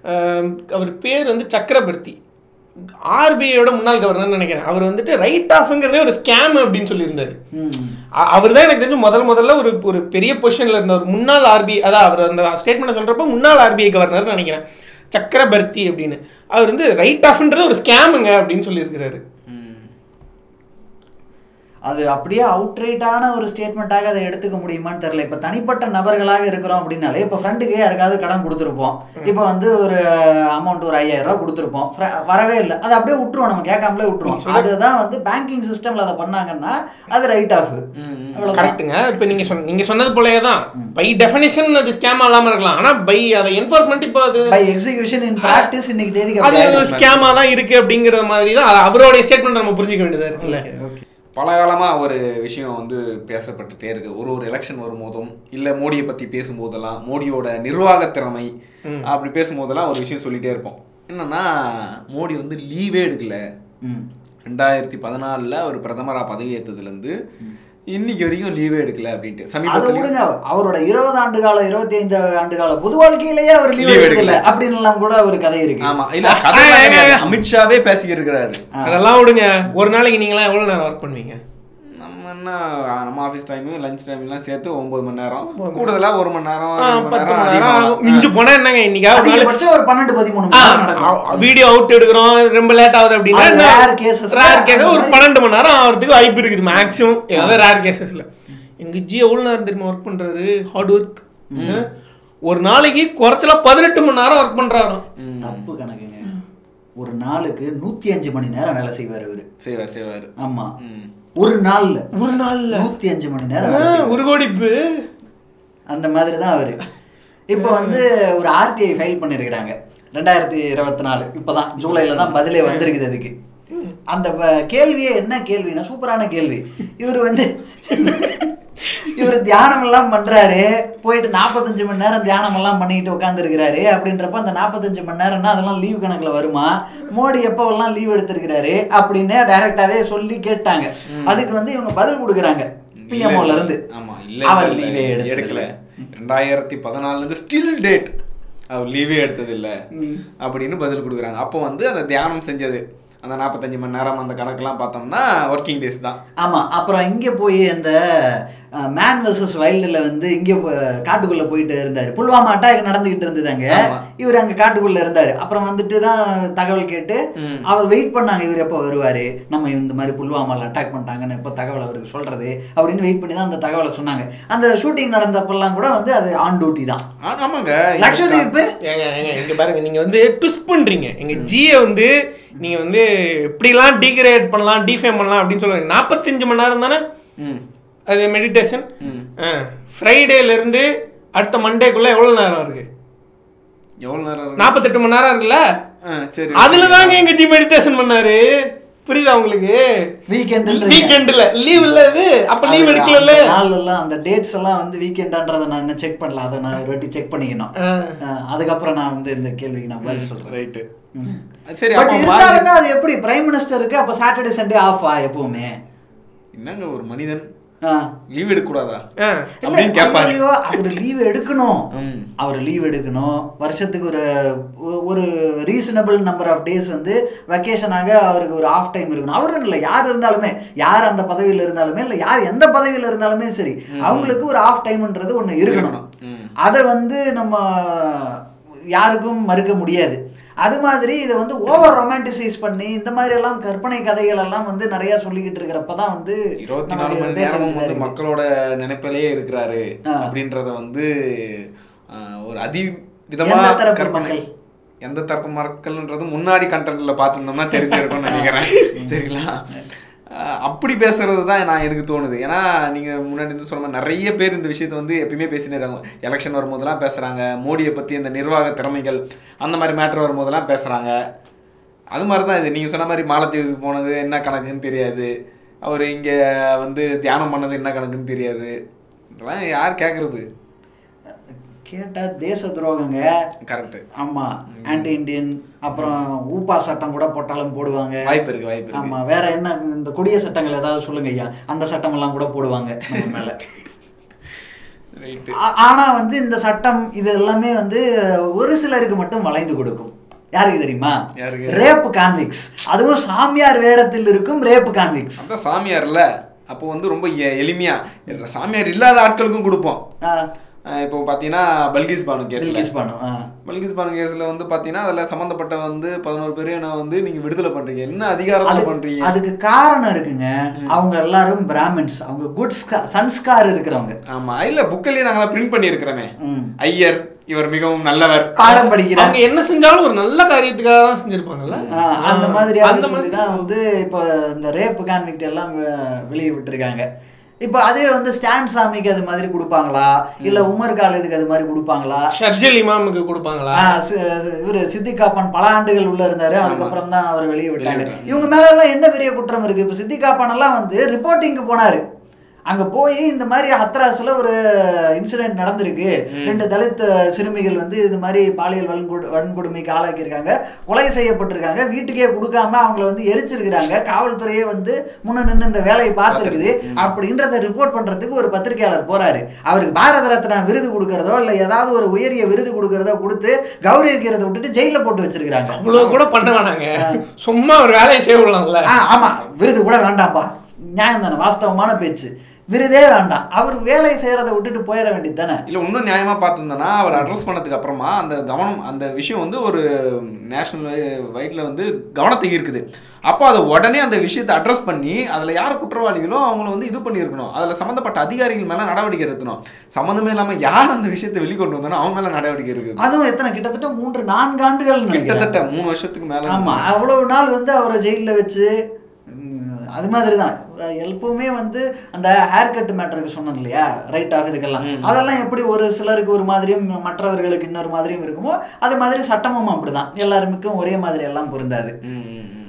அவர் பேர் வந்து சக்கரவர்த்தி ஆர்பிஐயோட முன்னாள் கவர்னர் நினைக்கிறேன் அவர் வந்துட்டு ரைட் ஆஃப்ங்கிறதே ஒரு ஸ்கேம் அப்படின்னு சொல்லியிருந்தாரு ம். அவர் தான் எனக்கு தெரிஞ்சு முதல் முதல்ல ஒரு ஒரு பெரிய பொசிஷன்ல இருந்த ஒரு முன்னாள் ஆர்பிஐ அதான் அவர் அந்த ஸ்டேட்மெண்ட் சொல்றப்ப முன்னாள் ஆர்பிஐ கவர்னர் நினைக்கிறேன் சக்கரவர்த்தி அப்படின்னு அவர் வந்து ரைட் ஆஃப்ன்றது ஒரு ஸ்கேமுங்க அப்படின்னு சொல்லியிருக்கிறாரு ம். அது அப்படியே அவுட்ரைட்டான ஒரு ஸ்டேட்மெண்ட்டாக அதை எடுத்துக்க முடியுமான்னு தெரியல இப்போ தனிப்பட்ட நபர்களாக இருக்கிறோம் அப்படின்னாலே இப்போ ஃப்ரெண்டுக்கு யாருக்காவது கடன் கொடுத்துருப்போம் இப்போ வந்து ஒரு அமௌண்ட் ஒரு ஐயாயிரம் ரூபாய் கொடுத்துருப்போம் Fr- வரவே இல்லை அதை அப்படியே விட்டுருவோம் நம்ம கேட்காமலே விட்டுருவோம் அதுதான் வந்து பேங்கிங் சிஸ்டம்ல அதை பண்ணாங்கன்னா அது ரைட் ஆஃப் அவ்வளவுதான் கரெக்டுங்க இப்போ நீங்க சொன்ன நீங்க சொன்னது போலயே தான் பை டெஃபினேஷன் அது ஸ்கேம் இல்லாம இருக்கலாம் ஆனா பை அதை என்ஃபோர்ஸ்மெண்ட் இப்போ அது பை எக்ஸிகியூஷன் இன் பிராக்டிஸ் இன்னைக்கு தேதிக்கு அது அப்படி ஆயிடும். ஸ்கேமா தான் இருக்கு அப்படிங்கிற மாதிரி தான் அது அவருடைய ஸ்டேட்மெண்ட் நம்ம புரிஞ்சிக்க வேண்டியதா இருக்குல்ல Okay, okay. பல காலமா ஒரு விஷயம் வந்து பேசப்பட்டுட்டே இருக்கு ஒரு ஒரு எலெக்ஷன் வரும்போதும் இல்ல மோடியை பத்தி பேசும்போதெல்லாம் மோடியோட நிர்வாக திறமை அப்படி பேசும்போதெல்லாம் ஒரு விஷயம் சொல்லிட்டே இருப்போம் என்னன்னா மோடி வந்து லீவே எடுக்கல ம். ரெண்டாயிரத்தி பதினாலில் அவர் பிரதமராக பதவியேற்றதுலேருந்து இன்னைக்கு வரைக்கும் லீவே எடுக்கல அப்படின்ட்டு அது சமீபத்தில் விடுங்க அவரோட இருபது ஆண்டு கால இருபத்தி ஐந்து ஆண்டு கால பொது வாழ்க்கையிலேயே அவர் லீவ் Leave எடுக்கல அப்படின்னு எல்லாம் கூட ஒரு கதை இருக்கு ஆமா இல்ல கதை ஆ, ஆ, ஆ. கிடையாது. அமித்ஷாவே பேசிக்கிட்டு இருக்கிறாரு அதெல்லாம் விடுங்க ஒரு நாளைக்கு நீங்களாம் எவ்வளவு நேரம் ஒர்க் பண்ணுவீங்க நம்ம என்ன நம்ம ஆஃபீஸ் டைம் லஞ்ச் டைம் எல்லாம் சேர்த்து ஒன்பது மணி நேரம் கூடுதலா ஒரு மணி நேரம் ஆ, ரெண்டு மணி பத்து நேரம் மணி நேரம் அதிகமா. ஆகும். மிஞ்சு போனா என்னங்க இன்னைக்கா ஒரு நாள் அதிகபட்சம் ஒரு பன்னெண்டு பதிமூணு மணி நேரம் நடக்கும் வீடியோ அவுட் எடுக்கிறோம் ரொம்ப லேட் ஆகுது அப்படின்னா அது rare cases ல ரேர் கேஸ் அந்த ஒரு மாதிரி- பன்னெண்டு மணி நேரம் ஆகிறதுக்கு வாய்ப்பு இருக்குது மேக்ஸிமம் ஏதாவது ரேர் கேசஸ்ல எங்க ஜி எவ்வளவு நேரம் தெரியுமா ஒர்க் பண்றாரு ஹார்ட் ஒர்க் ஒரு நாளைக்கு குறைச்சலா பதினெட்டு மணி நேரம் ஒர்க் பண்றாராம் தப்பு கணக்குங்க ஒரு நாளுக்கு நூத்தி அஞ்சு மணி நேரம் வேலை செய்வார் இவரு செய்வார் செய்வார் ஆமா ம். ஒரு நாள்ல ஒரு நாள்ல நூத்தி அஞ்சு மணி நேரம் வேலை செய்வாரு. ஒரு கோடிப்பு அந்த மாதிரி தான் அவரு இப்போ வந்து ஒரு ஆர்டிஐ ஃபைல் பண்ணியிருக்கிறாங்க ரெண்டாயிரத்தி இருபத்தி நாலு இப்போதான் ஜூலைல தான் பதிலே வந்திருக்குது அதுக்கு அந்த ப- கேள்வியே என்ன கேள்வினா சூப்பரான கேள்வி இவர் வந்து இவர் தியானம் எல்லாம் பண்றாரு போயிட்டு நாற்பத்தஞ்சு மணி நேரம் தியானம் எல்லாம் பண்ணிட்டு உட்காந்துருக்கிறாரு அப்படின்றப்ப அந்த நாற்பத்தஞ்சு மணி நேரம்னா அதெல்லாம் லீவ் கணக்குல வருமா மோடி எப்போவெல்லாம் லீவ் எடுத்திருக்கிறாரு அப்படின்னு டைரக்டாவே சொல்லி கேட்டாங்க அதுக்கு வந்து இவங்க பதில் கொடுக்குறாங்க பிஎம்ஓல இருந்து ஆமா இல்ல அவர் இல்ல, லீவே இல்ல, எடுக்கல ரெண்டாயிரத்தி பதினாலுல இருந்து ஸ்டில் டேட் அவர் லீவே எடுத்தது இல்ல அப்படின்னு பதில் கொடுக்குறாங்க அப்போ வந்து அந்த தியானம் செஞ்சது அந்த நாற்பத்தஞ்சு மணி நேரம் அந்த கணக்கெல்லாம் பார்த்தோம்னா ஒர்க்கிங் டேஸ் தான் ஆமா அப்புறம் இங்க போய் அந்த மேன் வர்சஸ் வைல்டுல வந்து இங்க போ- காட்டுக்குள்ள போயிட்டு இருந்தாரு புல்வாமா அட்டாக் நடந்துகிட்டு இருந்ததாங்க ஆமா. இவர் அங்க காட்டுக்குள்ள இருந்தாரு அப்புறம் வந்துட்டு தான் தகவல் கேட்டு ம். அவர் வெயிட் பண்ணாங்க இவர் எப்போ வருவாரு நம்ம இந்த மாதிரி புல்வாமால அட்டாக் பண்ணிட்டாங்கன்னு எப்போ தகவல் அவருக்கு சொல்றது அப்படின்னு வெயிட் பண்ணி தான் அந்த தகவலை சொன்னாங்க அந்த ஷூட்டிங் நடந்தப்பெல்லாம் கூட வந்து அது ஆன் டியூட்டி தான் ஆ, ஆமாங்க லட்சதீப் ஏங்க ஏங்க இங்க பாருங்க நீங்க வந்து ட்விஸ்ட் பண்றீங்க எங்க ஜியை வந்து நீங்க வந்து இப்படிலாம் டீக்ரேட் பண்ணலாம் டிஃபேம் பண்ணலாம் அப்படின்னு சொல்லுவாங்க நாற்பத்தஞ்சு மணி நேரம் தானே ம் அது மெடிடேஷன் ம். ஃப்ரைடேல இருந்து அடுத்த மண்டேக்குள்ள எவ்வளவு நேரம் இருக்கு எவ்வளவு நேரம் இருக்கு? நாற்பத்தெட்டு மணி நேரம் இருக்குல்ல ஆ, சரி அதுல தாங்க எங்க ஜி மெடிடேஷன் பண்ணாரு புரியுதா உங்களுக்கு வீக்கெண்ட் வீக்கெண்ட்ல லீவ் இல்ல இது அப்ப லீவ் எடுக்கல நாள் எல்லாம் அந்த டேட்ஸ் எல்லாம் வந்து வீக்கெண்டான்றதை நான் இன்னும் செக் பண்ணல அதை நான் ஒரு வாட்டி செக் பண்ணிக்கணும் அஹ் அதுக்கப்புறம் நான் வந்து இந்த கேள்விக்கு நான் பதில் சொல்றேன் ரைட்டு ம். சரி பட் அப்போ இருந்தாலுமே அது எப்படி பிரைம் மினிஸ்டருக்கு அப்ப சாட்டர்டே சண்டே ஆஃபா எப்பவுமே என்னங்க ஒரு மனிதன் ஆ. லீவ் எடுக்க கூடாதா இல்ல, அப்படின்னு கேட்பாரு. ஐயோ, அவர் லீவ் எடுக்கணும் ம். அவர் லீவ் எடுக்கணும் வருஷத்துக்கு ஒரு ஒரு ரீசனபிள் நம்பர் ஆஃப் டேஸ் வந்து வெக்கேஷனாக அவருக்கு ஒரு ஆஃப் டைம் இருக்கணும் அவரும் இல்லை யார் இருந்தாலுமே யார் அந்த பதவியில் இருந்தாலுமே இல்லை யார் எந்த பதவியில் இருந்தாலுமே சரி அவங்களுக்கு ஒரு ஆஃப் டைம்ன்றது ஒன்று இருக்கணும் ம். அதை வந்து நம்ம யாருக்கும் மறுக்க முடியாது அது மாதிரி இதை வந்து ஓவர் ரொமான்டிசைஸ் பண்ணி இந்த மாதிரி எல்லாம் கற்பனை கதைகள் எல்லாம் வந்து நிறைய சொல்லிக்கிட்டு இருக்கிறப்ப தான் வந்து இருபத்தி நமக்கு நாலு மணி பேச நேரமும் வேண்டியதா வந்து இருக்குது. மக்களோட நினைப்பிலேயே இருக்கிறாரு ஆ. அப்படின்றத வந்து ஆ, ஒரு அதி எந்த விதமா தரப்பு கற்பனை மக்கள்? எந்த தரப்பு மக்கள்ன்றது முன்னாடி கண்டென்ட்ல பார்த்துருந்தோம்னா தெரிஞ்சிருக்கும்னு நினைக்கிறேன் சரிங்களா ஆ, அப்படி பேசுறது தான் நான் எனக்கு தோணுது ஏன்னா நீங்க முன்னாடி இருந்து சொன்ன மாதிரி நிறைய பேர் இந்த விஷயத்தை வந்து எப்பயுமே பேசினே இருக்காங்க எலெக்ஷன் வரும்போதெல்லாம் பேசுறாங்க மோடியை பத்தி இந்த நிர்வாக திறமைகள் அந்த மாதிரி மேட்ரு வரும்போதெல்லாம் பேசுறாங்க அது மாதிரி தான் இது நீங்கள் சொன்ன மாதிரி மாலத்தீவுக்கு போனது என்ன கணக்குன்னு தெரியாது அவர் இங்கே வந்து தியானம் பண்ணது என்ன கணக்குன்னு தெரியாது இதெல்லாம் யார் கேட்குறது கேட்டா தேச துரோகங்க கரெக்டு ஆமா ஆன்டி இந்தியன் அப்புறம் ஊப்பா சட்டம் கூட போட்டாலும் போடுவாங்க வாய்ப்பு இருக்கு வாய்ப்பு இருக்கு ஆமா வேற என்ன இந்த கொடிய சட்டங்கள் ஏதாவது சொல்லுங்க ஐயா அந்த சட்டம் எல்லாம் கூட போடுவாங்க நம்ம மேல ரைட்டு ஆ- ஆனா வந்து இந்த சட்டம் இது எல்லாமே வந்து ஒரு சிலருக்கு மட்டும் வளைந்து கொடுக்கும் யாருக்கு தெரியுமா யாருக்கு? ரேப் கான்விக்ஸ் அதுவும் சாமியார் வேடத்தில் இருக்கும் ரேப் கான்விக்ஸ் அதான் சாமியார்ல அப்போ வந்து ரொம்ப எ- எளிமையா சாமியார் இல்லாத ஆட்களுக்கும் கொடுப்போம் அஹ் இப்போ பார்த்தீங்கன்னா பல்கிஸ் பானு கேஸில் பண்ணும் ஆ. பல்கிஸ் பானு கேஸில் வந்து பார்த்தீங்கன்னா அதில் சம்மந்தப்பட்ட வந்து பதினோரு பேரையும் நான் வந்து நீங்கள் விடுதலை பண்ணுறீங்க என்ன அதிகாரத்தில் அது- பண்ணுறீங்க அதுக்கு காரணம் இருக்குங்க அவங்க எல்லாரும் பிராமின்ஸ் அவங்க குட் சன்ஸ்கார் இருக்கிறவங்க ஆமா இல்ல புக்கிலேயே நாங்கள் பிரிண்ட் பண்ணியிருக்கிறோமே ம். ஐயர் இவர் மிகவும் நல்லவர் பாடம் படிக்கிறாங்க அவங்க என்ன செஞ்சாலும் ஒரு நல்ல காரியத்துக்காக தான் செஞ்சிருப்பாங்கல்ல ஆ, அந்த மாதிரி அந்த சொல்லி மாதிரி தான் வந்து இப்போ இந்த ரேப் கான்விக்ட் எல்லாம் வெ- வெளியே விட்டுருக்காங்க இப்போ அதே வந்து ஸ்டான் சாமிக்கு அது மாதிரி கொடுப்பாங்களா இல்ல உமர் காலேஜுக்கு அது மாதிரி கொடுப்பாங்களா ஷர்ஜல் இமாமுக்கு கொடுப்பாங்களா ஆ, சி- சி- இவரு சித்திகாப்பான் பல ஆண்டுகள் உள்ள இருந்தாரு அதுக்கப்புறம் தான் அவர் வெளியே விட்டாங்க விட்டாங்க. இவங்க மேல எல்லாம் என்ன பெரிய குற்றம் இருக்கு இப்போ சித்திகாப்பான் எல்லாம் வந்து ரிப்போர்ட்டிங்க்கு போனாரு அங்க போய் இந்த மாதிரி ஹத்ராஸ்ல ஒரு இன்சிடென்ட் நடந்திருக்கு ரெண்டு தலித் சிறுமிகள் வந்து இது மாதிரி பாலியல் வன்கொடு வன்கொடுமைக்கு ஆளாக்கியிருக்காங்க கொலை செய்யப்பட்டிருக்காங்க வீட்டுக்கே கொடுக்காம அவங்கள வந்து எரிச்சிருக்கிறாங்க காவல்துறையே வந்து முன்ன நின்று இந்த வேலையை பார்த்துருக்குது அப்படின்றத ரிப்போர்ட் பண்றதுக்கு ஒரு பத்திரிகையாளர் போறாரு அவருக்கு பாரத ரத்னா விருது கொடுக்கறதோ இல்ல ஏதாவது ஒரு உயரிய விருது கொடுக்கறதோ கொடுத்து கௌரவிக்கிறத விட்டுட்டு ஜெயில போட்டு வச்சிருக்காங்க அவ்வளவு கூட பண்ண வேணாங்க சும்மா ஒரு வேலையை செய்ய விடலாம்ல ஆ, ஆமா விருது கூட வேண்டாம்ப்பா நியாயம் தானே வாஸ்தவமான பேச்சு விருதே வேண்டாம் அவர் வேலை செய்யறத விட்டுட்டு போயிட வேண்டியது தானே இல்ல இன்னும் நியாயமா பார்த்திருந்தோன்னா அவர் அட்ரஸ் பண்ணதுக்கு அப்புறமா அந்த கவனம் அந்த விஷயம் வந்து ஒரு நேஷனல் வைட்ல வந்து கவனத்தை ஈர்க்குது அப்போ அதை உடனே அந்த விஷயத்தை அட்ரஸ் பண்ணி அதுல யார் குற்றவாளிகளோ அவங்கள வந்து இது பண்ணியிருக்கணும் அதுல சம்மந்தப்பட்ட அதிகாரிகள் மேல நடவடிக்கை எடுக்கணும் சம்மந்தமே இல்லாம யார் அந்த விஷயத்தை வெளிக்கொண்டு வந்தானோ அவங்க மேல நடவடிக்கை இருக்குது அதுவும் எத்தனை கிட்டத்தட்ட மூன்று நான்கு ஆண்டுகள் நினைக்கிறேன் கிட்டத்தட்ட மூணு வருஷத்துக்கு மேல ஆமா அவ்வளவு நாள் வந்து அவரை ஜெயிலில் வச்சு ம், அது மாதிரி தான் எப்பவுமே வந்து அந்த ஹேர் கட் மேட்டருக்கு சொன்னேன் இல்லையா ரைட் ஆஃப் இதுக்கெல்லாம் அதெல்லாம் எப்படி ஒரு சிலருக்கு ஒரு மாதிரியும் மற்றவர்களுக்கு இன்னொரு மாதிரியும் இருக்குமோ அது மாதிரி சட்டமும் அப்படிதான் எல்லாருக்கும் ஒரே மாதிரி எல்லாம் பொருந்தாது ம், ம், ம்.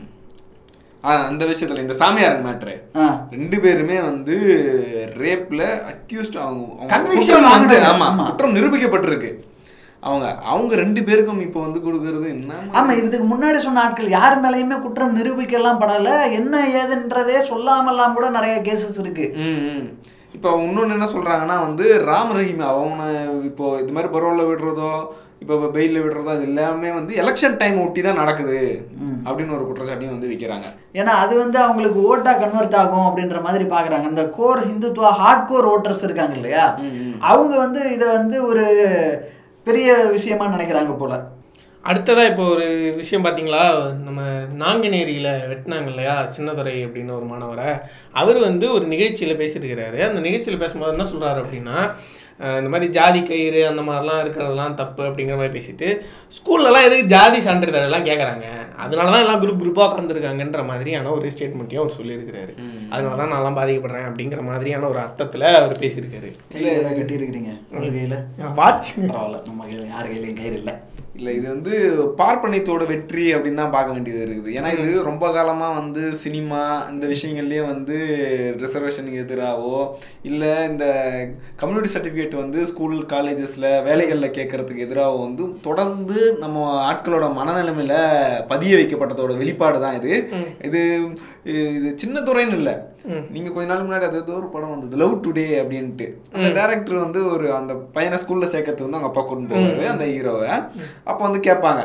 ஆ, அந்த விஷயத்துல இந்த சாமியார் மேட்ரு ஆ. ரெண்டு பேருமே வந்து ரேப்ல அக்யூஸ்ட் அவங்க அவங்க Conviction குற்றம் வந்து வாங்கினாங்க. ஆமா ஆமா. குற்றம் நிரூபிக்கப்பட்டிருக்கு அவங்க அவங்க ரெண்டு பேருக்கும் இப்போ வந்து கொடுக்கறது என்ன ஆமா இதுக்கு முன்னாடி சொன்ன ஆட்கள் யார் மேலேயுமே குற்றம் நிரூபிக்கலாம் படல என்ன ஏதுன்றதே சொல்லாமல்லாம் கூட நிறைய கேசஸ் இருக்கு ம், ம். இப்போ இன்னொன்று என்ன சொல்றாங்கன்னா வந்து ராம் ரஹீம் அவனை இப்போ இது மாதிரி பரோலில் விடுறதோ இப்போ பெயிலில் விடுறதோ அது எல்லாமே வந்து எலெக்ஷன் டைம் ஒட்டி தான் நடக்குது அப்படின்னு ஒரு குற்றச்சாட்டையும் வந்து வைக்கிறாங்க ஏன்னா அது வந்து அவங்களுக்கு ஓட்டா கன்வெர்ட் ஆகும் அப்படின்ற மாதிரி பாக்குறாங்க இந்த core Hindutva hard core voters இருக்காங்க இல்லையா அவங்க வந்து இதை வந்து ஒரு பெரிய விஷயமா நினைக்கிறாங்க போல அடுத்ததா இப்போ ஒரு விஷயம் பார்த்தீங்களா நம்ம நாங்குநேரியில் வெட்டினாங்க இல்லையா சின்னதுரை அப்படின்னு ஒரு மாணவரை அவர் வந்து ஒரு நிகழ்ச்சியில் பேசியிருக்கிறாரு அந்த நிகழ்ச்சியில் பேசும்போது என்ன சொல்கிறாரு அப்படின்னா அஹ் இந்த மாதிரி ஜாதி கயிறு அந்த மாதிரிலாம் இருக்கிறதெல்லாம் தப்பு அப்படிங்கிற மாதிரி பேசிட்டு ஸ்கூல்லலாம் எதுக்கு ஜாதி சான்றிதழ் எல்லாம் கேட்குறாங்க அதனால தான் எல்லாம் குரூப் குரூப்பாக உட்காந்துருக்காங்கன்ற மாதிரியான ஒரு ஸ்டேட்மெண்ட்டையும் அவர் சொல்லியிருக்கிறாரு அதனால தான் நான்லாம் பாதிக்கப்படுறேன் அப்படிங்கிற மாதிரியான ஒரு அர்த்தத்தில் அவர் பேசியிருக்காரு கையில ஏதாவது கட்டி இருக்கிறீங்க உங்க கையில வாட்ச் பரவாயில்ல நம்ம கையில யார் கையிலயும் கயிறு இல்லை இல்லை இது வந்து பார்ப்பனியத்தோட வெற்றி அப்படின்னு தான் பார்க்க வேண்டியது இருக்குது ஏன்னா இது ரொம்ப காலமாக வந்து சினிமா இந்த விஷயங்கள்லேயே வந்து ரிசர்வேஷனுக்கு எதிராகவோ இல்லை இந்த கம்யூனிட்டி சர்டிஃபிகேட் வந்து ஸ்கூல் காலேஜஸில் வேலைகளில் கேட்கறதுக்கு எதிராக வந்து தொடர்ந்து நம்ம ஆட்களோட மனநிலைமையில் பதிய வைக்கப்பட்டதோட வெளிப்பாடு தான் இது இது இது சின்ன துறைன்னு இல்லை நீங்க கொஞ்ச நாள் முன்னாடி அது ஏதோ ஒரு படம் வந்தது லவ் டுடே அப்படின்ட்டு அந்த டேரக்டர் வந்து ஒரு அந்த பையனை ஸ்கூல்ல சேர்க்கறது வந்து அவங்க அப்பா கொண்டு போவாரு அந்த ஹீரோவை அப்போ வந்து கேட்பாங்க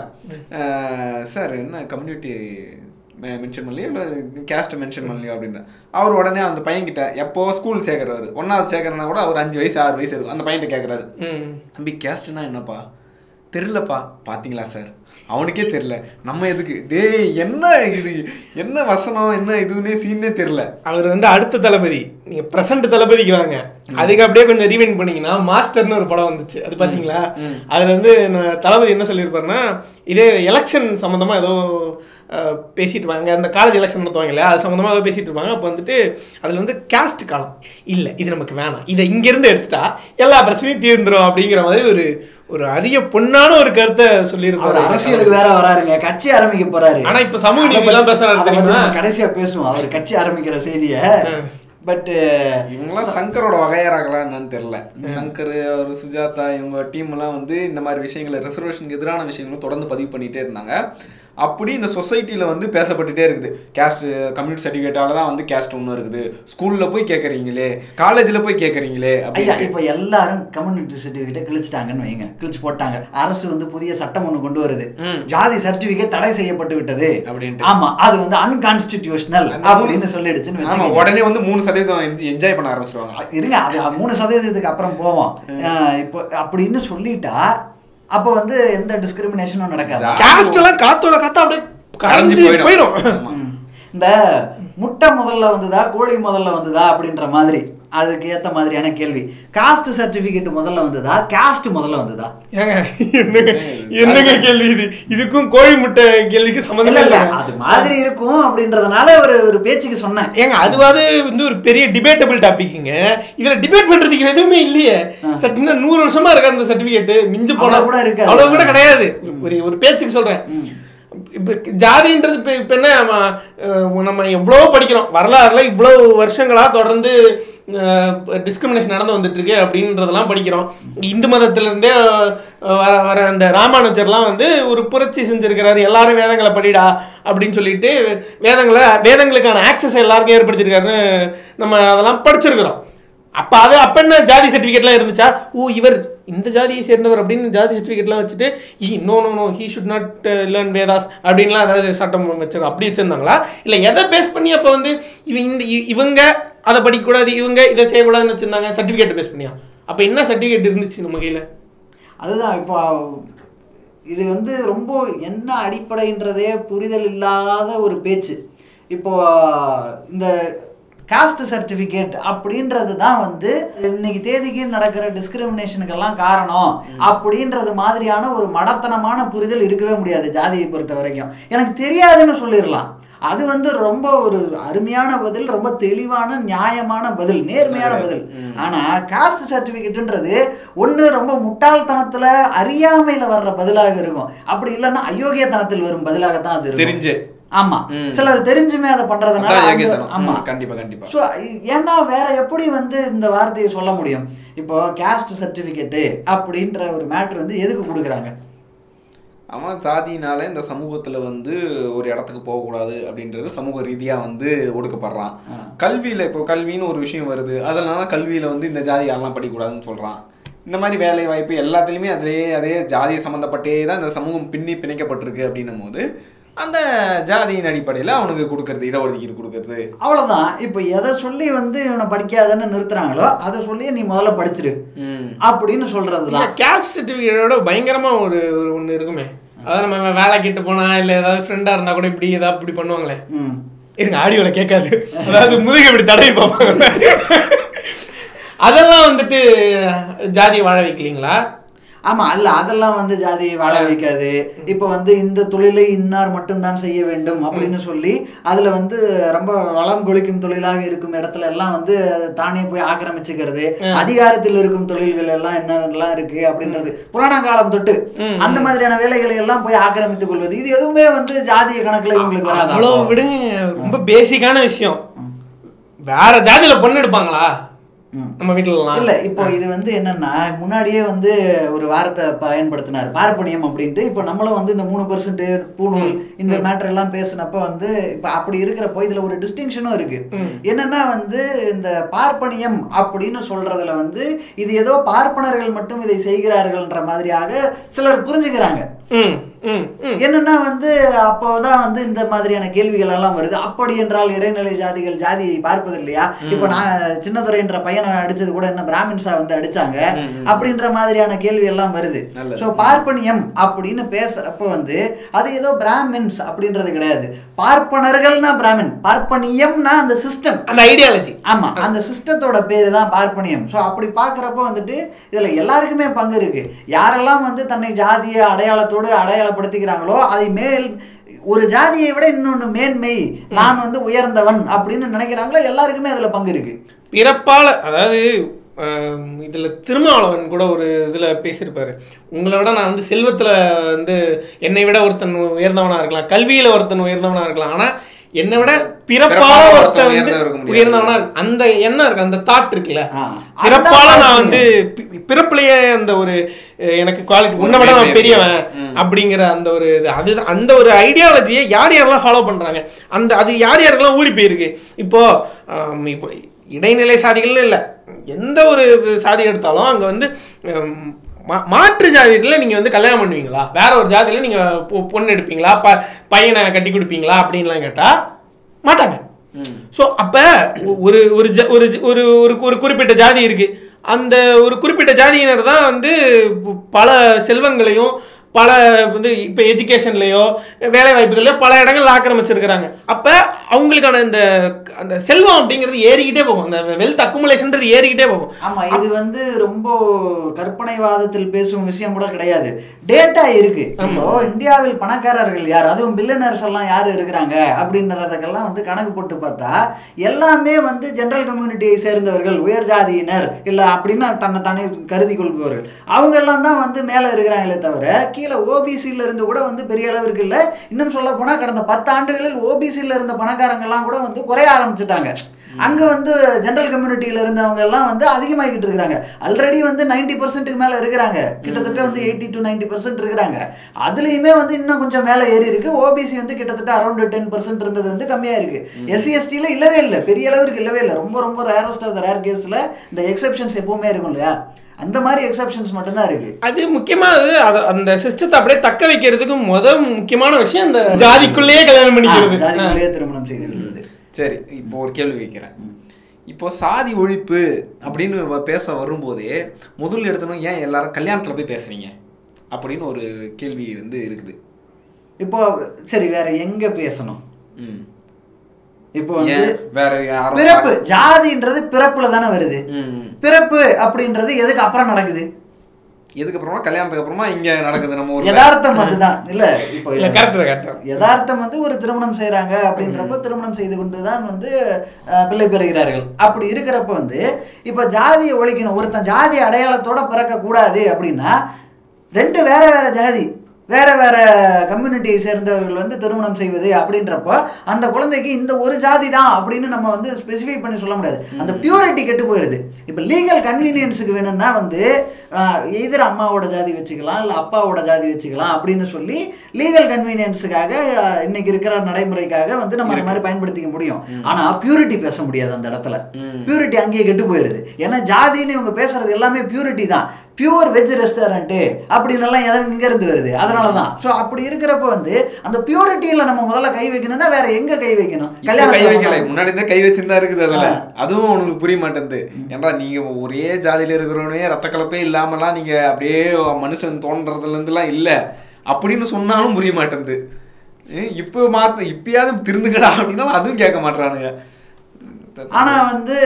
சார் என்ன கம்யூனிட்டி மென்ஷன் பண்ணலையோ இல்லை கேஸ்ட்டை மென்ஷன் பண்ணலையோ அப்படின்னு அவர் உடனே அந்த பையன்கிட்ட எப்போ ஸ்கூல் சேர்க்குறாரு ஒன்றாவது சேர்க்குறனா கூட அவர் அஞ்சு வயசு ஆறு வயசு இருக்கும் அந்த பையன்கிட்ட கேட்குறாரு ம் தம்பி கேஸ்ட்னா என்னப்பா தெரிலப்பா பாத்தீங்களா சார் அவனுக்கே தெரில நம்ம எதுக்கு டேய் என்ன இது என்ன வசனம் என்ன இதுன்னே சீனே தெரில அவர் வந்து அடுத்த தளபதி நீங்க பிரசன்ட் தளபதிக்கு வாங்க அதுக்கு அப்படியே கொஞ்சம் ரீவைண்ட் பண்ணீங்கன்னா மாஸ்டர்னு ஒரு படம் வந்துச்சு அது பாத்தீங்களா அதுல வந்து நான் தளபதி என்ன சொல்லியிருப்பாருன்னா இதே எலெக்ஷன் சம்மந்தமா ஏதோ அஹ், பேசிட்டு இருப்பாங்க அந்த காலேஜ் எலெக்ஷன் நடத்துவாங்க இல்லையா அது சம்மந்தமா ஏதோ பேசிட்டு இருப்பாங்க அப்போ வந்துட்டு அதுல வந்து காஸ்ட் காலம் இல்ல இது நமக்கு வேணாம் இதை இங்கிருந்து எடுத்துட்டா எல்லா பிரச்சனையும் தீர்ந்துரும் அப்படிங்கிற மாதிரி ஒரு ஒரு அரிய பொன்னான ஒரு கருத்தை அவர் சொல்லியிருப்பாரு அரசியலுக்கு வேற வராருங்க கட்சி ஆரம்பிக்க போறாரு ஆனா இப்ப சமூக நீதி எல்லாம் பேசுறாரு அதை பத்தி தெரியுமா? நம்ம கடைசியா பேசுவோம் அவர் கட்சி ஆரம்பிக்கிற செய்திய பட் இவங்கெல்லாம் சங்கரோட வகையறாங்களா என்னன்னு தெரியல சங்கர் அவர் சுஜாதா இவங்க டீம் எல்லாம் வந்து இந்த மாதிரி விஷயங்களை ரிசர்வேஷனுக்கு எதிரான விஷயங்களும் தொடர்ந்து பதிவு பண்ணிட்டே இருந்தாங்க அப்படி இந்த சொசைட்டில வந்து பேசப்பட்டுட்டே இருக்குது கேஸ்ட் கம்யூனிட்டி சர்டிஃபிகேட்டால தான் வந்து கேஸ்ட் ஒன்றும் இருக்குது ஸ்கூல்ல போய் கேட்குறீங்களே காலேஜில் போய் கேட்குறீங்களே ஐயா அப்படி இப்ப எல்லாரும் கம்யூனிட்டி சர்டிபிகேட்டை கிழிச்சிட்டாங்கன்னு வைங்க கிழிச்சு போட்டாங்க அரசு வந்து புதிய சட்டம் ஒண்ணு கொண்டு வருது ஜாதி சர்டிபிகேட் தடை செய்யப்பட்டு விட்டது அப்படின்ட்டு. ஆமா அது வந்து அன்கான்ஸ்டிடியூஷனல் அப்படின்னு சொல்லிடுச்சுன்னு ஆமா வச்சுக்கோங்க உடனே வந்து மூணு சதவீதம் என்ஜாய் பண்ண ஆரம்பிச்சிருவாங்க இருங்க அது அது மூணு சதவீதத்துக்கு அப்புறம் போவோம் அஹ் இப்போ அப்படின்னு சொல்லிட்டா அப்போ வந்து எந்த டிஸ்கிரிமினேஷனும் நடக்காது காஸ்ட் எல்லாம் காத்தோட காத்தா அப்படியே கரைஞ்சு கரைஞ்சு போயிடும். போயிடும் ஆமா. ம். இந்த முட்டை முதல்ல வந்ததா கோழி முதல்ல வந்ததா அப்படின்ற மாதிரி அதுக்கு ஏத்த மாதிரியான கேள்வி காஸ்ட் சர்டிபிகேட் முதல்ல வந்ததா காஸ்ட் முதல்ல வந்ததா ஏங்க என்னங்க என்னங்க கேள்வி இது இதுக்கும் கோழி முட்டை கேள்விக்கு இல்ல சம்மந்தம் இல்ல இல்லை அது மாதிரி இருக்கும் அப்படின்றதுனால ஒரு ஒரு பேச்சுக்கு சொன்னேன் ஏங்க அதுவாது வந்து ஒரு பெரிய டிபேட்டபிள் டாபிக்ங்க இதுல டிபேட் பண்றதுக்கு எதுவுமே இல்லையே சட் இன்னும் நூறு வருஷமா இருக்கு அந்த சர்டிபிகேட் மிஞ்சு போனா அவ்வளவு கூட இருக்காது. அவ்வளவு கூட கிடையாது ஒரு ஒரு பேச்சுக்கு சொல்றேன் இப்ப ஜாதின்றது இப்ப இப்ப என்ன நம்ம, அஹ், நம்ம எவ்வளோ படிக்கிறோம் வரலாறுல இவ்வளவு வருஷங்களா தொடர்ந்து டிஸ்கிரிமினேஷன் நடந்து வந்துட்டு இருக்கு அப்படின்றதெல்லாம் படிக்கிறோம் இந்து மதத்திலிருந்தே அஹ், வர வர அந்த ராமானுஜர்லாம் வந்து ஒரு புரட்சி செஞ்சிருக்கிறாரு எல்லாரும் வேதங்களை படிடா அப்படின்னு சொல்லிட்டு வேதங்களை வேதங்களுக்கான ஆக்சஸ் எல்லாருக்கும் ஏற்படுத்தியிருக்காருன்னு நம்ம அதெல்லாம் படிச்சிருக்கிறோம் அப்போ அது அப்போ என்ன ஜாதி சர்டிஃபிகேட்லாம் இருந்துச்சா ஓ இவர் இந்த ஜாதியை சேர்ந்தவர் அப்படின்னு ஜாதி சர்டிஃபிகேட்லாம் வச்சுட்டு ஈ no no no he should not learn Vedas அப்படின்லாம் ஏதாவது சட்டம் வச்சிருக்கோம் அப்படி வச்சிருந்தாங்களா இல்லை எதை பேஸ் பண்ணி அப்போ வந்து இவ இந்த இ- இவங்க அதை படிக்கக்கூடாது இவங்க இதை செய்யக்கூடாதுன்னு வச்சிருந்தாங்க சர்டிஃபிகேட் பேஸ் பண்ணியா அப்போ என்ன சர்டிஃபிகேட் இருந்துச்சு நம்ம கையில் அதுதான் இப்போ இது வந்து ரொம்ப என்ன அடிப்படைன்றதே புரிதல் இல்லாத ஒரு பேச்சு இப்போ இந்த காஸ்ட் சர்டிஃபிகேட் அப்படின்றது தான் வந்து இன்னைக்கு தேதிக்கு நடக்கிற டிஸ்கிரிமினேஷனுக்கெல்லாம் காரணம் அப்படின்றது மாதிரியான ஒரு மடத்தனமான புரிதல் இருக்கவே முடியாது ஜாதியை பொறுத்த வரைக்கும் எனக்கு தெரியாதுன்னு சொல்லிடலாம் அது வந்து ரொம்ப ஒரு அருமையான பதில் ரொம்ப தெளிவான நியாயமான பதில் நேர்மையான பதில் ஆனா காஸ்ட் சர்டிபிகேட்ன்றது ஒண்ணு ரொம்ப முட்டாள்தனத்துல அறியாமையில வர்ற பதிலாக இருக்கும் அப்படி இல்லைன்னா அயோக்கியத்தனத்தில் வரும் பதிலாகத்தான் அது இருக்கும் தெரிஞ்சு ஆமா ம். சிலர் தெரிஞ்சுமே அதை பண்றதுனால அதான் அந்த- யோகியத்தனம். ஆமா ம், கண்டிப்பா கண்டிப்பா ஸோ ஏன்னா வேற எப்படி வந்து இந்த வார்த்தையை சொல்ல முடியும் இப்போ காஸ்ட் சர்டிபிகேட்டு அப்படின்ற ஒரு மேட்ரு வந்து எதுக்கு கொடுக்குறாங்க அவன் சாதியினால இந்த சமூகத்துல வந்து ஒரு இடத்துக்கு போகக்கூடாது அப்படின்றது சமூக ரீதியா வந்து ஒடுக்கப்படுறான் ஆ. கல்வியில இப்போ கல்வின்னு ஒரு விஷயம் வருது அதனால கல்வியில வந்து இந்த ஜாதி யாரெல்லாம் படிக்கக்கூடாதுன்னு சொல்றான் இந்த மாதிரி வேலை வாய்ப்பு எல்லாத்துலேயுமே அதிலேயே அதே ஜாதியை சம்மந்தப்பட்டே தான் இந்த சமூகம் பின்னி பிணைக்கப்பட்டிருக்கு அப்படின்னும் போது அந்த ஜாதியின் அடிப்படையில் அவனுக்கு கொடுக்கறது இடஒதுக்கீடு கொடுக்கறது அவ்வளவுதான் இப்போ எதை சொல்லி வந்து இவனை படிக்காதன்னு நிறுத்துறாங்களோ அதை சொல்லி நீ முதல்ல படிச்சிரு ம் அப்படின்னு சொல்றதுதான் கேஸ்ட் சர்டிஃபிகேட்டோட பயங்கரமா ஒரு ஒரு ஒன்று இருக்குமே அதாவது நம்ம வேலை கிட்ட போனா இல்லை ஏதாவது ஃப்ரெண்டாக இருந்தால் கூட இப்படி ஏதாவது இப்படி பண்ணுவாங்களே ம் இருங்க ஆடியோவில் கேட்காது அதாவது முதுகு இப்படி தடவி பார்ப்பாங்க அதெல்லாம் வந்துட்டு ஜாதி வாழ வைக்கலீங்களா ஆமா இல்ல அதெல்லாம் வந்து ஜாதி வாழ வைக்காது இப்போ வந்து இந்த தொழிலை இன்னார் மட்டும்தான் செய்ய வேண்டும் அப்படின்னு சொல்லி அதுல வந்து ரொம்ப வளம் கொளிக்கும் தொழிலாக இருக்கும் இடத்துல எல்லாம் வந்து தானே போய் ஆக்கிரமிச்சுக்கிறது அதிகாரத்தில் இருக்கும் தொழில்கள் எல்லாம் என்னென்னலாம் இருக்கு அப்படின்றது புராண காலம் தொட்டு ம், அந்த மாதிரியான வேலைகளை எல்லாம் போய் ஆக்கிரமித்துக் கொள்வது இது எதுவுமே வந்து ஜாதிய கணக்குல இவங்களுக்கு அவ்வளோ வராது விடுங்க ரொம்ப பேசிக்கான விஷயம் வேற ஜாதியில பொண்ணு எடுப்பாங்களா ம். நம்ம வீட்டுலலாம் இல்ல இப்போ இது வந்து என்னன்னா முன்னாடியே வந்து ஒரு வார்த்தை பயன்படுத்தினார் பார்ப்பனியம் அப்படின்ட்டு இப்போ நம்மளும் வந்து இந்த மூணு பர்சன்ட் பூணூல் இந்த மேட்டர் எல்லாம் பேசினப்ப வந்து இப்போ அப்படி இருக்கிறப்போ இதுல ஒரு டிஸ்டிங்ஷனும் இருக்கு என்னன்னா வந்து இந்த பார்ப்பனியம் அப்படின்னு சொல்றதுல வந்து இது ஏதோ பார்ப்பனர்கள் மட்டும் இதை செய்கிறார்கள்ன்ற மாதிரியாக சிலர் புரிஞ்சுக்கிறாங்க ம் ம் ம் என்னன்னா வந்து அப்போதான் வந்து இந்த மாதிரியான கேள்விகள் எல்லாம் வருது அப்படி என்றால் இடைநிலை ஜாதிகள் ஜாதியை பார்ப்பது இல்லையா இப்போ நான் சின்னதுரைன்ற பையனை அடிச்சது கூட என்ன பிராமின்ஸா வந்து அடிச்சாங்க அப்படின்ற மாதிரியான கேள்வி எல்லாம் வருது நல்லது. ஸோ பார்ப்பனியம் அப்படின்னு பேசுறப்ப வந்து அது ஏதோ பிராமின்ஸ் அப்படின்றது கிடையாது பார்ப்பனர்கள்னா பிராமின் பார்ப்பனியம்னா அந்த சிஸ்டம் அந்த ஐடியாலஜி ஆமா அந்த சிஸ்டத்தோட பேரு தான் பார்ப்பனியம் ஸோ அப்படி பார்க்குறப்ப வந்துட்டு இதுல எல்லாருக்குமே பங்கு இருக்கு யாரெல்லாம் வந்து தன்னை ஜாதிய அடையாளத்தோடு அடையாளப்படுத்திக்கிறாங்களோ அதை மேல் ஒரு ஜாதியை விட இன்னொன்னு மேன்மை நான் வந்து உயர்ந்தவன் அப்படின்னு நினைக்கிறாங்களோ எல்லாருக்குமே அதுல பங்கு இருக்கு பிறப்பால அதாவது ஆம், இதுல திருமாவளவன் கூட ஒரு இதுல பேசியிருப்பாரு உங்களை விட நான் வந்து செல்வத்துல வந்து என்னை விட ஒருத்தன் உயர்ந்தவனா இருக்கலாம் கல்வியில ஒருத்தன் உயர்ந்தவனா இருக்கலாம் ஆனா என்னை விட பிறப்பால பிறப்பால ஒருத்தன் ஒருத்தன் வந்து உயர்ந்தவன் இருக்க முடியாது. உயர்ந்தவனா இருக்கு. அந்த எண்ணம் இருக்கு அந்த தாட் இருக்குல்ல ஆ. பிறப்பால அதுதான் நான் வந்து பி- பிறப்புலயே அந்த ஒரு அஹ், எனக்கு குவாலிட்டி உன்னை விட நான் பெரியவன் அப்படிங்கிற அந்த ஒரு இது அது அந்த ஒரு ஐடியாலஜியை யார் யாரெல்லாம் ஃபாலோ பண்றாங்க அந்த அது யார் யாருக்கெல்லாம் ஊறி போயிருக்கு இப்போ ஆம், இப்போ இடைநிலை சாதிகள்னு இல்லை எந்த ஒரு சாதி எடுத்தாலும் அங்க வந்து ஹம், மா- மாற்று ஜாதியில் நீங்கள் வந்து கல்யாணம் பண்ணுவீங்களா வேற ஒரு ஜாதியில் நீங்கள் பொண்ணு எடுப்பீங்களா ப பையனை கட்டி கொடுப்பீங்களா அப்படின்லாம் கேட்டால் மாட்டாங்க ஸோ அப்போ ஒரு ஒரு ஜ- ஒரு ஜ- ஒரு ஒரு ஒரு குறிப்பிட்ட ஜாதி இருக்கு அந்த ஒரு குறிப்பிட்ட ஜாதியினர் தான் வந்து பல செல்வங்களையும் பல வந்து இப்போ எஜுகேஷன்லேயோ வேலை வாய்ப்புகள்லையோ பல இடங்கள் ஆக்கிரமிச்சிருக்கிறாங்க அப்போ அவங்களுக்கான இந்த அந்த செல்வம் அப்படிங்கிறது ஏறிக்கிட்டே போகும் அந்த வெல்த் அக்குமுலேஷன்றது ஏறிக்கிட்டே போகும் ஆமா இது வந்து ரொம்ப கற்பனைவாதத்தில் பேசும் விஷயம் கூட கிடையாது டேட்டா இருக்கு இப்போ இந்தியாவில் பணக்காரர்கள் யார் அதுவும் பில்லியனர்ஸ் எல்லாம் யார் இருக்கிறாங்க அப்படின்றதுக்கெல்லாம் வந்து கணக்கு போட்டு பார்த்தா எல்லாமே வந்து ஜெனரல் கம்யூனிட்டியை சேர்ந்தவர்கள் உயர் ஜாதியினர் இல்ல அப்படின்னு தன்னை தானே கருதி கொள்பவர்கள் அவங்க எல்லாம் தான் வந்து மேல இருக்கிறாங்களே தவிர கீழே ஓபிசில இருந்து கூட வந்து பெரிய அளவிற்கு இல்ல இன்னும் சொல்ல போனா கடந்த பத்து ஆண்டுகளில் ஓபிசில இருந்த பணக்காரங்க எல்லாம் கூட வந்து குறைய ஆரம்பிச்சுட்டாங்க அங்க வந்து ஜென்ரல் கம்யூனிட்டியில இருந்தவங்க எல்லாம் வந்து அதிகமாகிட்டு இருக்காங்க ஆல்ரெடி வந்து நைன்டி பர்சன்ட்டுக்கு மேல இருக்கிறாங்க கிட்டத்தட்ட வந்து எயிட்டி டு நைன்டி பர்சன்ட் இருக்கிறாங்க அதுலயுமே வந்து இன்னும் கொஞ்சம் மேல ஏறி இருக்கு ஓபிசி வந்து கிட்டத்தட்ட அரௌண்ட் டென் பர்சன்ட் இருந்தது வந்து கம்மியா இருக்கு எஸ்சி எஸ்டில இல்லவே இல்லை பெரிய அளவுக்கு இல்லவே இல்லை ரொம்ப ரொம்ப ரேரஸ்ட் ஆஃப் த ரேர் கேஸ்ல இந்த எக்ஸெப்ஷன்ஸ் எப்பவுமே இருக்கும் இல்லையா அந்த மாதிரி எக்ஸெப்ஷன்ஸ் மட்டும்தான் இருக்கு அது முக்கியமா அது அது- அந்த சிஸ்டத்தை அப்படியே தக்க வைக்கிறதுக்கு முத முக்கியமான விஷயம் அந்த ஜாதிக்குள்ளேயே கல்யாணம் பண்ணிக்கிறது ஆ, ஜாதிக்குள்ளேயே திருமணம் செய்து கொள்வது சரி இப்போ ஒரு கேள்வி வைக்கிறேன் இப்போ சாதி ஒழிப்பு அப்படின்னு வ- பேச வரும்போதே முதல் எடுத்தணும் ஏன் எல்லாரும் கல்யாணத்துல போய் பேசுறீங்க அப்படின்னு ஒரு கேள்வி வந்து இருக்குது இப்போ சரி வேற எங்க பேசணும் ம். இப்போ வந்து ஏன் வேற யாரும் பிறப்பு ஜாதின்றது பிறப்புல தானே வருது ம், ம். பிறப்பு அப்படின்றது எதுக்கு அப்புறம் நடக்குது எதுக்கு அப்புறமா கல்யாணத்துக்கு அப்புறமா இங்க நடக்குது நம்ம ஒரு யதார்த்தம் அதுதான் இல்ல இப்போ இல்ல கரெக்ட் கரெக்ட் யதார்த்தம் வந்து ஒரு திருமணம் செய்றாங்க அப்படின்றப்ப திருமணம் செய்து கொண்டு தான் வந்து அஹ், பிள்ளை பெறுகிறார்கள் அப்படி இருக்கிறப்ப வந்து இப்போ ஜாதியை ஒழிக்கணும் ஒருத்தன் ஜாதி அடையாளத்தோட பிறக்க கூடாது அப்படின்னா ரெண்டு வேற வேற ஜாதி வேற வேற கம்யூனிட்டியை சேர்ந்தவர்கள் வந்து திருமணம் செய்வது அப்படின்றப்போ அந்த குழந்தைக்கு இந்த ஒரு ஜாதி தான் அப்படின்னு நம்ம வந்து ஸ்பெசிஃபை பண்ணி சொல்ல முடியாது அந்த பியூரிட்டி கெட்டு போயிருது இப்போ லீகல் கன்வீனியன்ஸுக்கு வேணும்னா வந்து எதிர் அம்மாவோட ஜாதி வச்சுக்கலாம் இல்லை அப்பாவோட ஜாதி வச்சுக்கலாம் அப்படின்னு சொல்லி லீகல் கன்வீனியன்ஸுக்காக அஹ், இன்னைக்கு இருக்கிற நடைமுறைக்காக வந்து நம்ம அந்த மாதிரி பயன்படுத்திக்க முடியும் ஆனா பியூரிட்டி பேச முடியாது அந்த இடத்துல பியூரிட்டி அங்கேயே கெட்டு போயிருது ஏன்னா ஜாதின்னு இவங்க பேசுறது எல்லாமே பியூரிட்டி தான் பியூர் வெஜ் ரெஸ்டாரண்ட்டு அப்படின்னு எல்லாம் எதாவது இங்க இருந்து வருது அதனால தான் ஸோ அப்படி இருக்கிறப்ப வந்து அந்த பியூரிட்டியில நம்ம முதல்ல கை வைக்கணும்னா வேற எங்க கை வைக்கணும் இப்ப கை வைக்கல கல்யாணம் முன்னாடி இருந்தே கை வச்சிருந்தா இருக்குது அதுல ஆ. அதுவும் உனக்கு புரிய மாட்டேங்குது ஏன்டா நீங்க ஒரே ஜாதியில இருக்கிறவனே ரத்த கலப்பே இல்லாமலாம் நீங்க அப்படியே மனுஷன் தோன்றதுல இருந்துலாம் இல்ல அப்படின்னு சொன்னாலும் புரிய மாட்டேங்குது ஏய், இப்போ மாத்த இப்பயாவது திருந்துக்கடா அப்படின்னா அதுவும் கேட்க மாட்றானுங்க ஆனா வந்து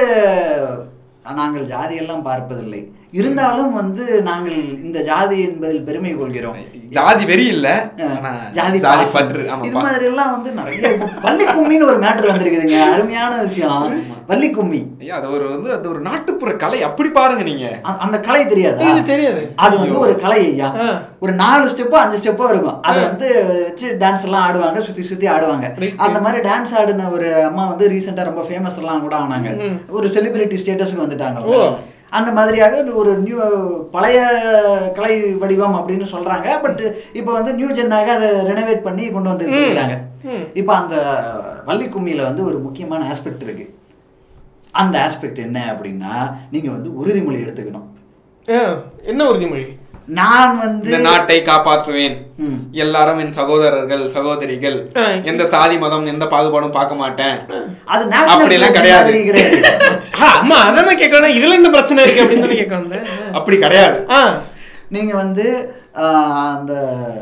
நாங்கள் ஜாதியெல்லாம் பார்ப்பதில்லை இருந்தாலும் வந்து நாங்கள் இந்த ஜாதி என்பதில் பெருமை கொள்கிறோம் ஜாதி வெறி இல்ல அஹ், ஆனா ஜாதி ஜாதி பாசம். பற்று ஆமா இது பா- மாதிரி எல்லாம் வந்து நிறைய இப்போ வள்ளி கும்மின்னு ஒரு மேட்ரு வந்திருக்குதுங்க அருமையான விஷயம் வள்ளி கும்மி ஐயா அது ஒரு வந்து அது ஒரு நாட்டுப்புற கலை அப்படி பாருங்க நீங்க அ- அந்த கலை தெரியாதா இது தெரியாது அது வந்து ஒரு கலை ஐயா ஆ. ஒரு நாலு ஸ்டெப்போ அஞ்சு ஸ்டெப்போ இருக்கும் அதை வந்து வச்சு டான்ஸ் எல்லாம் ஆடுவாங்க சுத்தி சுத்தி ஆடுவாங்க Right. அந்த மாதிரி டான்ஸ் ஆடின ஒரு அம்மா வந்து ரீசெண்டா ரொம்ப ஃபேமஸ் எல்லாம் கூட ஆனாங்க ஒரு செலிபிரிட்டி ஸ்டேட்டஸ்க்கு வந்துட்டாங்க ஓ. அவங்க. அந்த மாதிரியாக ஒரு நியூ பழைய கலை வடிவம் அப்படின்னு சொல்றாங்க பட் இப்போ வந்து நியூ ஜென்னாக அதை ரெனோவேட் பண்ணி கொண்டு வந்து இருக்கிறாங்க ம். இப்போ அந்த வள்ளி கும்மியில வந்து ஒரு முக்கியமான ஆஸ்பெக்ட் இருக்கு அந்த ஆஸ்பெக்ட் என்ன அப்படின்னா நீங்க வந்து உறுதிமொழி எடுத்துக்கணும் ஆ, என்ன உறுதிமொழி நான் வந்து இந்த நாட்டை காப்பாற்றுவேன் ம். எல்லாரும் என் சகோதரர்கள் சகோதரிகள் ஆ. எந்த சாதி மதம் எந்த பாகுபாடும் பார்க்க மாட்டேன் அது அப்படியெல்லாம் நேஷனல் கிடையாது. கிடையாது கிடையாது ஆ, அம்மா அதான் கேட்கணும் இதுல என்ன பிரச்சனை இருக்கு அப்படின்னு சொல்லி கேட்க வந்தேன் அப்படி கிடையாது ஆ நீங்க வந்து ஆஹ், அந்த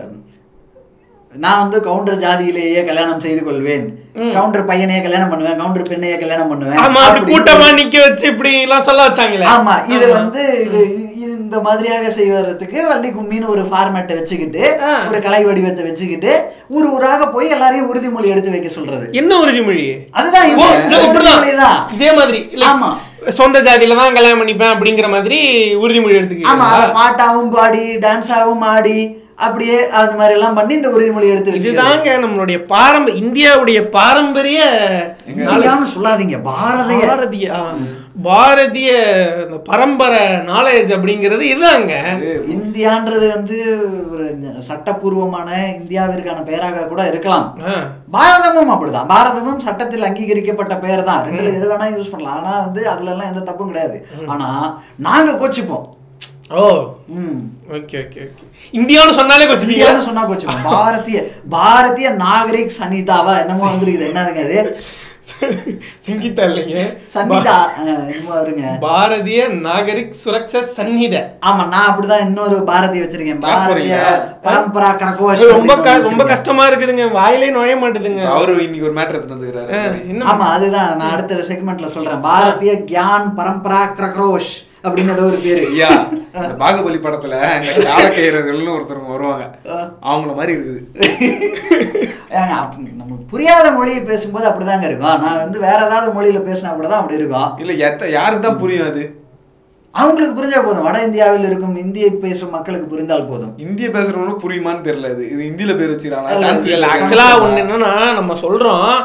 நான் வந்து கவுண்டர் ஜாதியிலேயே கல்யாணம் செய்து கொள்வேன் கவுண்டர் பையனையே கல்யாணம் பண்ணுவேன் கவுண்டர் பெண்ணையே கல்யாணம் பண்ணுவேன் ஆமா அப்படி அப்படின்னு கூட்டமா நிக்க வச்சு இப்படி எல்லாம் சொல்ல வச்சாங்களே ஆமா இது வந்து இது இது- இந்த மாதிரியாக செய்வதற்கு வள்ளி கும்மின்னு ஒரு ஃபார்மேட்டை வச்சுக்கிட்டு ஆ. ஒரு கலை வடிவத்தை வச்சுக்கிட்டு ஊர் ஊராக போய் எல்லாரையும் உறுதிமொழி எடுத்து வைக்க சொல்றது என்ன உறுதிமொழி அதுதான் ஓ, இது. இது இப்படிதான். உறுதிமொழிதான். இதே மாதிரி like, ஆமா. சொந்த ஜாதியில தான் கல்யாணம் பண்ணிப்பேன் அப்படிங்கிற மாதிரி உறுதிமொழி ஆமா எடுத்துக்கிட்டீங்களா அதை பாட்டாவும் பாடி டான்ஸாவும் ஆடி அப்படியே அந்த மாதிரி எல்லாம் பண்ணி இந்த உறுதிமொழி எடுத்து வச்சுக்கிறது. இதுதாங்க நம்மளுடைய பாரம்ப இந்தியாவுடைய பாரம்பரிய இந்தியான்னு சொல்லாதீங்க பாரதிய பாரதிய ஆ, பாரதிய அந்த பரம்பரை நாலேஜ் அப்படிங்கிறது இதுதாங்க இந்தியான்றது வந்து ஒரு சட்டப்பூர்வமான இந்தியாவிற்கான பெயராக கூட இருக்கலாம் ஆ. பாரதமும் அப்படிதான் பாரதமும் சட்டத்தில் அங்கீகரிக்கப்பட்ட பெயர் தான் ரெண்டுல எது வேணா யூஸ் பண்ணலாம் ஆனா வந்து அதுல எல்லாம் எந்த தப்பும் கிடையாது ஆனா நாங்க கோச்சிப்போம் ஓ ம் ஓகே ஓகே ஓகே இந்தியான்னு சொன்னாலே கொஞ்சம் இந்தியான்னு சொன்னா கோச்சிப்போம் பாரதிய பாரதிய நாகரிக் சனிதாவா என்னமோ வந்திருக்குது என்னதுங்க அது சங்கீதா இல்லைங்க சன்னிதா அஹ், என்னமோ வருங்க பாரதிய நாகரிக் சுரக்ஷா சந்நித ஆமா நான் அப்படிதான் இன்னொரு பாரதி வச்சிருக்கேன் Class பாரதிய போறீங்களா? பரம்பரா கரகோஷ் ரொம்ப க- அப்படின்னு ரொம்ப வச்சிருக்கேன். கஷ்டமா இருக்குதுங்க வாயிலே நுழைய மாட்டேதுங்க அவரு இன்னைக்கு ஒரு மேட்டர் எடுத்து வந்துக்கிறாரு என்ன ஆமா அதுதான் நான் அடுத்த செக்மெண்ட்ல சொல்றேன் பாரதிய கியான் பரம்பரா கிரக்ரோஷ் அப்படின்னு ஏதோ ஒரு பேரு ஐயா இந்த பாகுபலி படத்துல இந்த காலக்கையர்கள்னு ஒருத்தவங்க வருவாங்க அவங்கள மாதிரி இருக்குது ஏங்க, அப்ப நம்ம புரியாத மொழியை பேசும்போது அப்படிதாங்க இருக்கும் நான் வந்து வேற ஏதாவது மொழியில பேசினா கூட தான் அப்படி இருக்கும் இல்ல எத்த யாருக்கு தான் புரியும் அது அவங்களுக்கு புரிஞ்சா போதும் வட இந்தியாவில் இருக்கும் இந்தியை பேசும் மக்களுக்கு புரிந்தால் போதும் இந்திய பேசுறவங்களும் புரியுமான்னு தெரியல இது இது ஹிந்தில பேர் இல்ல, வச்சுக்கிறாங்க இல்ல ஆக்சுவலா ஒண்ணு என்னன்னா நம்ம சொல்றோம்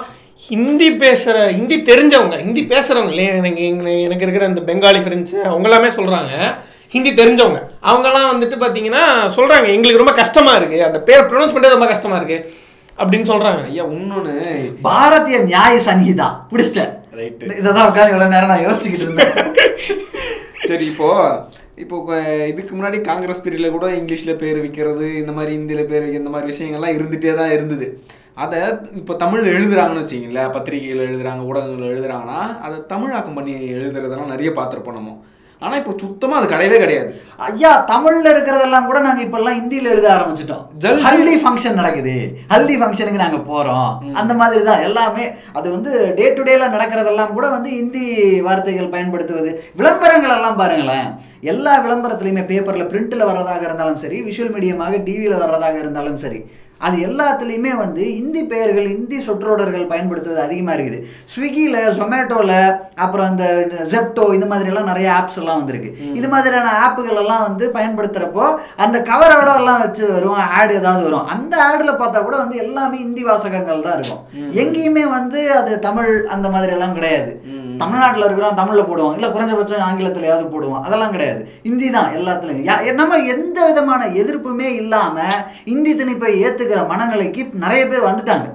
ஹிந்தி பேசுகிற ஹிந்தி தெரிஞ்சவங்க ஹிந்தி பேசுகிறவங்க இல்லையா எனக்கு எங்க- எனக்கு இருக்கிற இந்த பெங்காலி ஃப்ரெண்ட்ஸு அவங்க எல்லாமே சொல்கிறாங்க ஹிந்தி தெரிஞ்சவங்க அவங்கெல்லாம் வந்துட்டு பார்த்தீங்கன்னா சொல்கிறாங்க எங்களுக்கு ரொம்ப கஷ்டமாக இருக்குது அந்த பேரை ப்ரொனவுன்ஸ் பண்ணுறது ரொம்ப கஷ்டமாக இருக்குது அப்படின்னு சொல்கிறாங்க ஐயா இன்னொன்னு பாரதிய நியாய சங்கீதா பிடிச்சிட்டேன் Right. இதான் உட்காந்து இவ்வளவு நேரம் நான் யோசிச்சுக்கிட்டு இருந்தேன் சரி இப்போ இப்போ கொ- இதுக்கு முன்னாடி காங்கிரஸ் பீரியட்ல கூட இங்கிலீஷ்ல பேர் வைக்கிறது இந்த மாதிரி ஹிந்தியில பேர் வைக்க- இந்த மாதிரி விஷயங்கள்லாம் இருந்துட்டே தான் இருந்தது அதை இப்போ தமிழ்ல எழுதுறாங்கன்னு வச்சிங்களேன் பத்திரிகைகள் எழுதுறாங்க ஊடகங்கள் எழுதுறாங்கன்னா அதை தமிழாக்கம் பண்ணி எழுதுறதெல்லாம் நிறைய பார்த்துருப்போம் நம்ம ஆனா இப்போ சுத்தமா அது கிடையவே கிடையாது ஐயா தமிழ்ல இருக்கிறதெல்லாம் கூட நாங்க இப்ப எல்லாம் ஹிந்தியில எழுத ஆரம்பிச்சிட்டோம் ஜல்தி. ஹல்தி ஃபங்க்ஷன் நடக்குது ஹல்தி ஃபங்க்ஷனுக்கு நாங்க போறோம் அந்த மாதிரி தான் எல்லாமே அது வந்து டே டு டேல நடக்கிறதெல்லாம் கூட வந்து ஹிந்தி வார்த்தைகள் பயன்படுத்துவது விளம்பரங்கள் எல்லாம் பாருங்களேன் எல்லா விளம்பரத்துலையுமே பேப்பர்ல பிரிண்ட்ல வர்றதாக இருந்தாலும் சரி விஷுவல் மீடியமாக டிவியில வர்றதாக இருந்தாலும் சரி அது எல்லாத்துலேயுமே வந்து இந்தி பெயர்கள் இந்தி சொற்றொடர்கள் பயன்படுத்துவது அதிகமாக இருக்குது ஸ்விக்கியில் ஜொமேட்டோவில் அப்புறம் இந்த ஜெப்டோ இந்த மாதிரி எல்லாம் நிறைய ஆப்ஸ் எல்லாம் வந்திருக்கு இது மாதிரியான ஆப்புகள் எல்லாம் வந்து பயன்படுத்துகிறப்போ அந்த கவரோட எல்லாம் வச்சு வரும் ஆடு ஏதாவது வரும் அந்த ஆடில் பார்த்தா கூட வந்து எல்லாமே இந்தி வாசகங்கள் தான் இருக்கும் எங்கேயுமே வந்து அது தமிழ் அந்த மாதிரி எல்லாம் கிடையாது தமிழ்நாட்டில் இருக்கிறோம் தமிழில் போடுவோம் இல்லை குறைஞ்சபட்சம் ஆங்கிலத்திலையாவது போடுவோம் அதெல்லாம் கிடையாது ஹிந்தி தான் எல்லாத்துலையும் யா- நம்ம எந்த விதமான எதிர்ப்புமே இல்லாமல் இந்தி திணிப்பை ஏற்றுக்கிற மனநிலைக்கு நிறைய பேர் வந்துட்டாங்க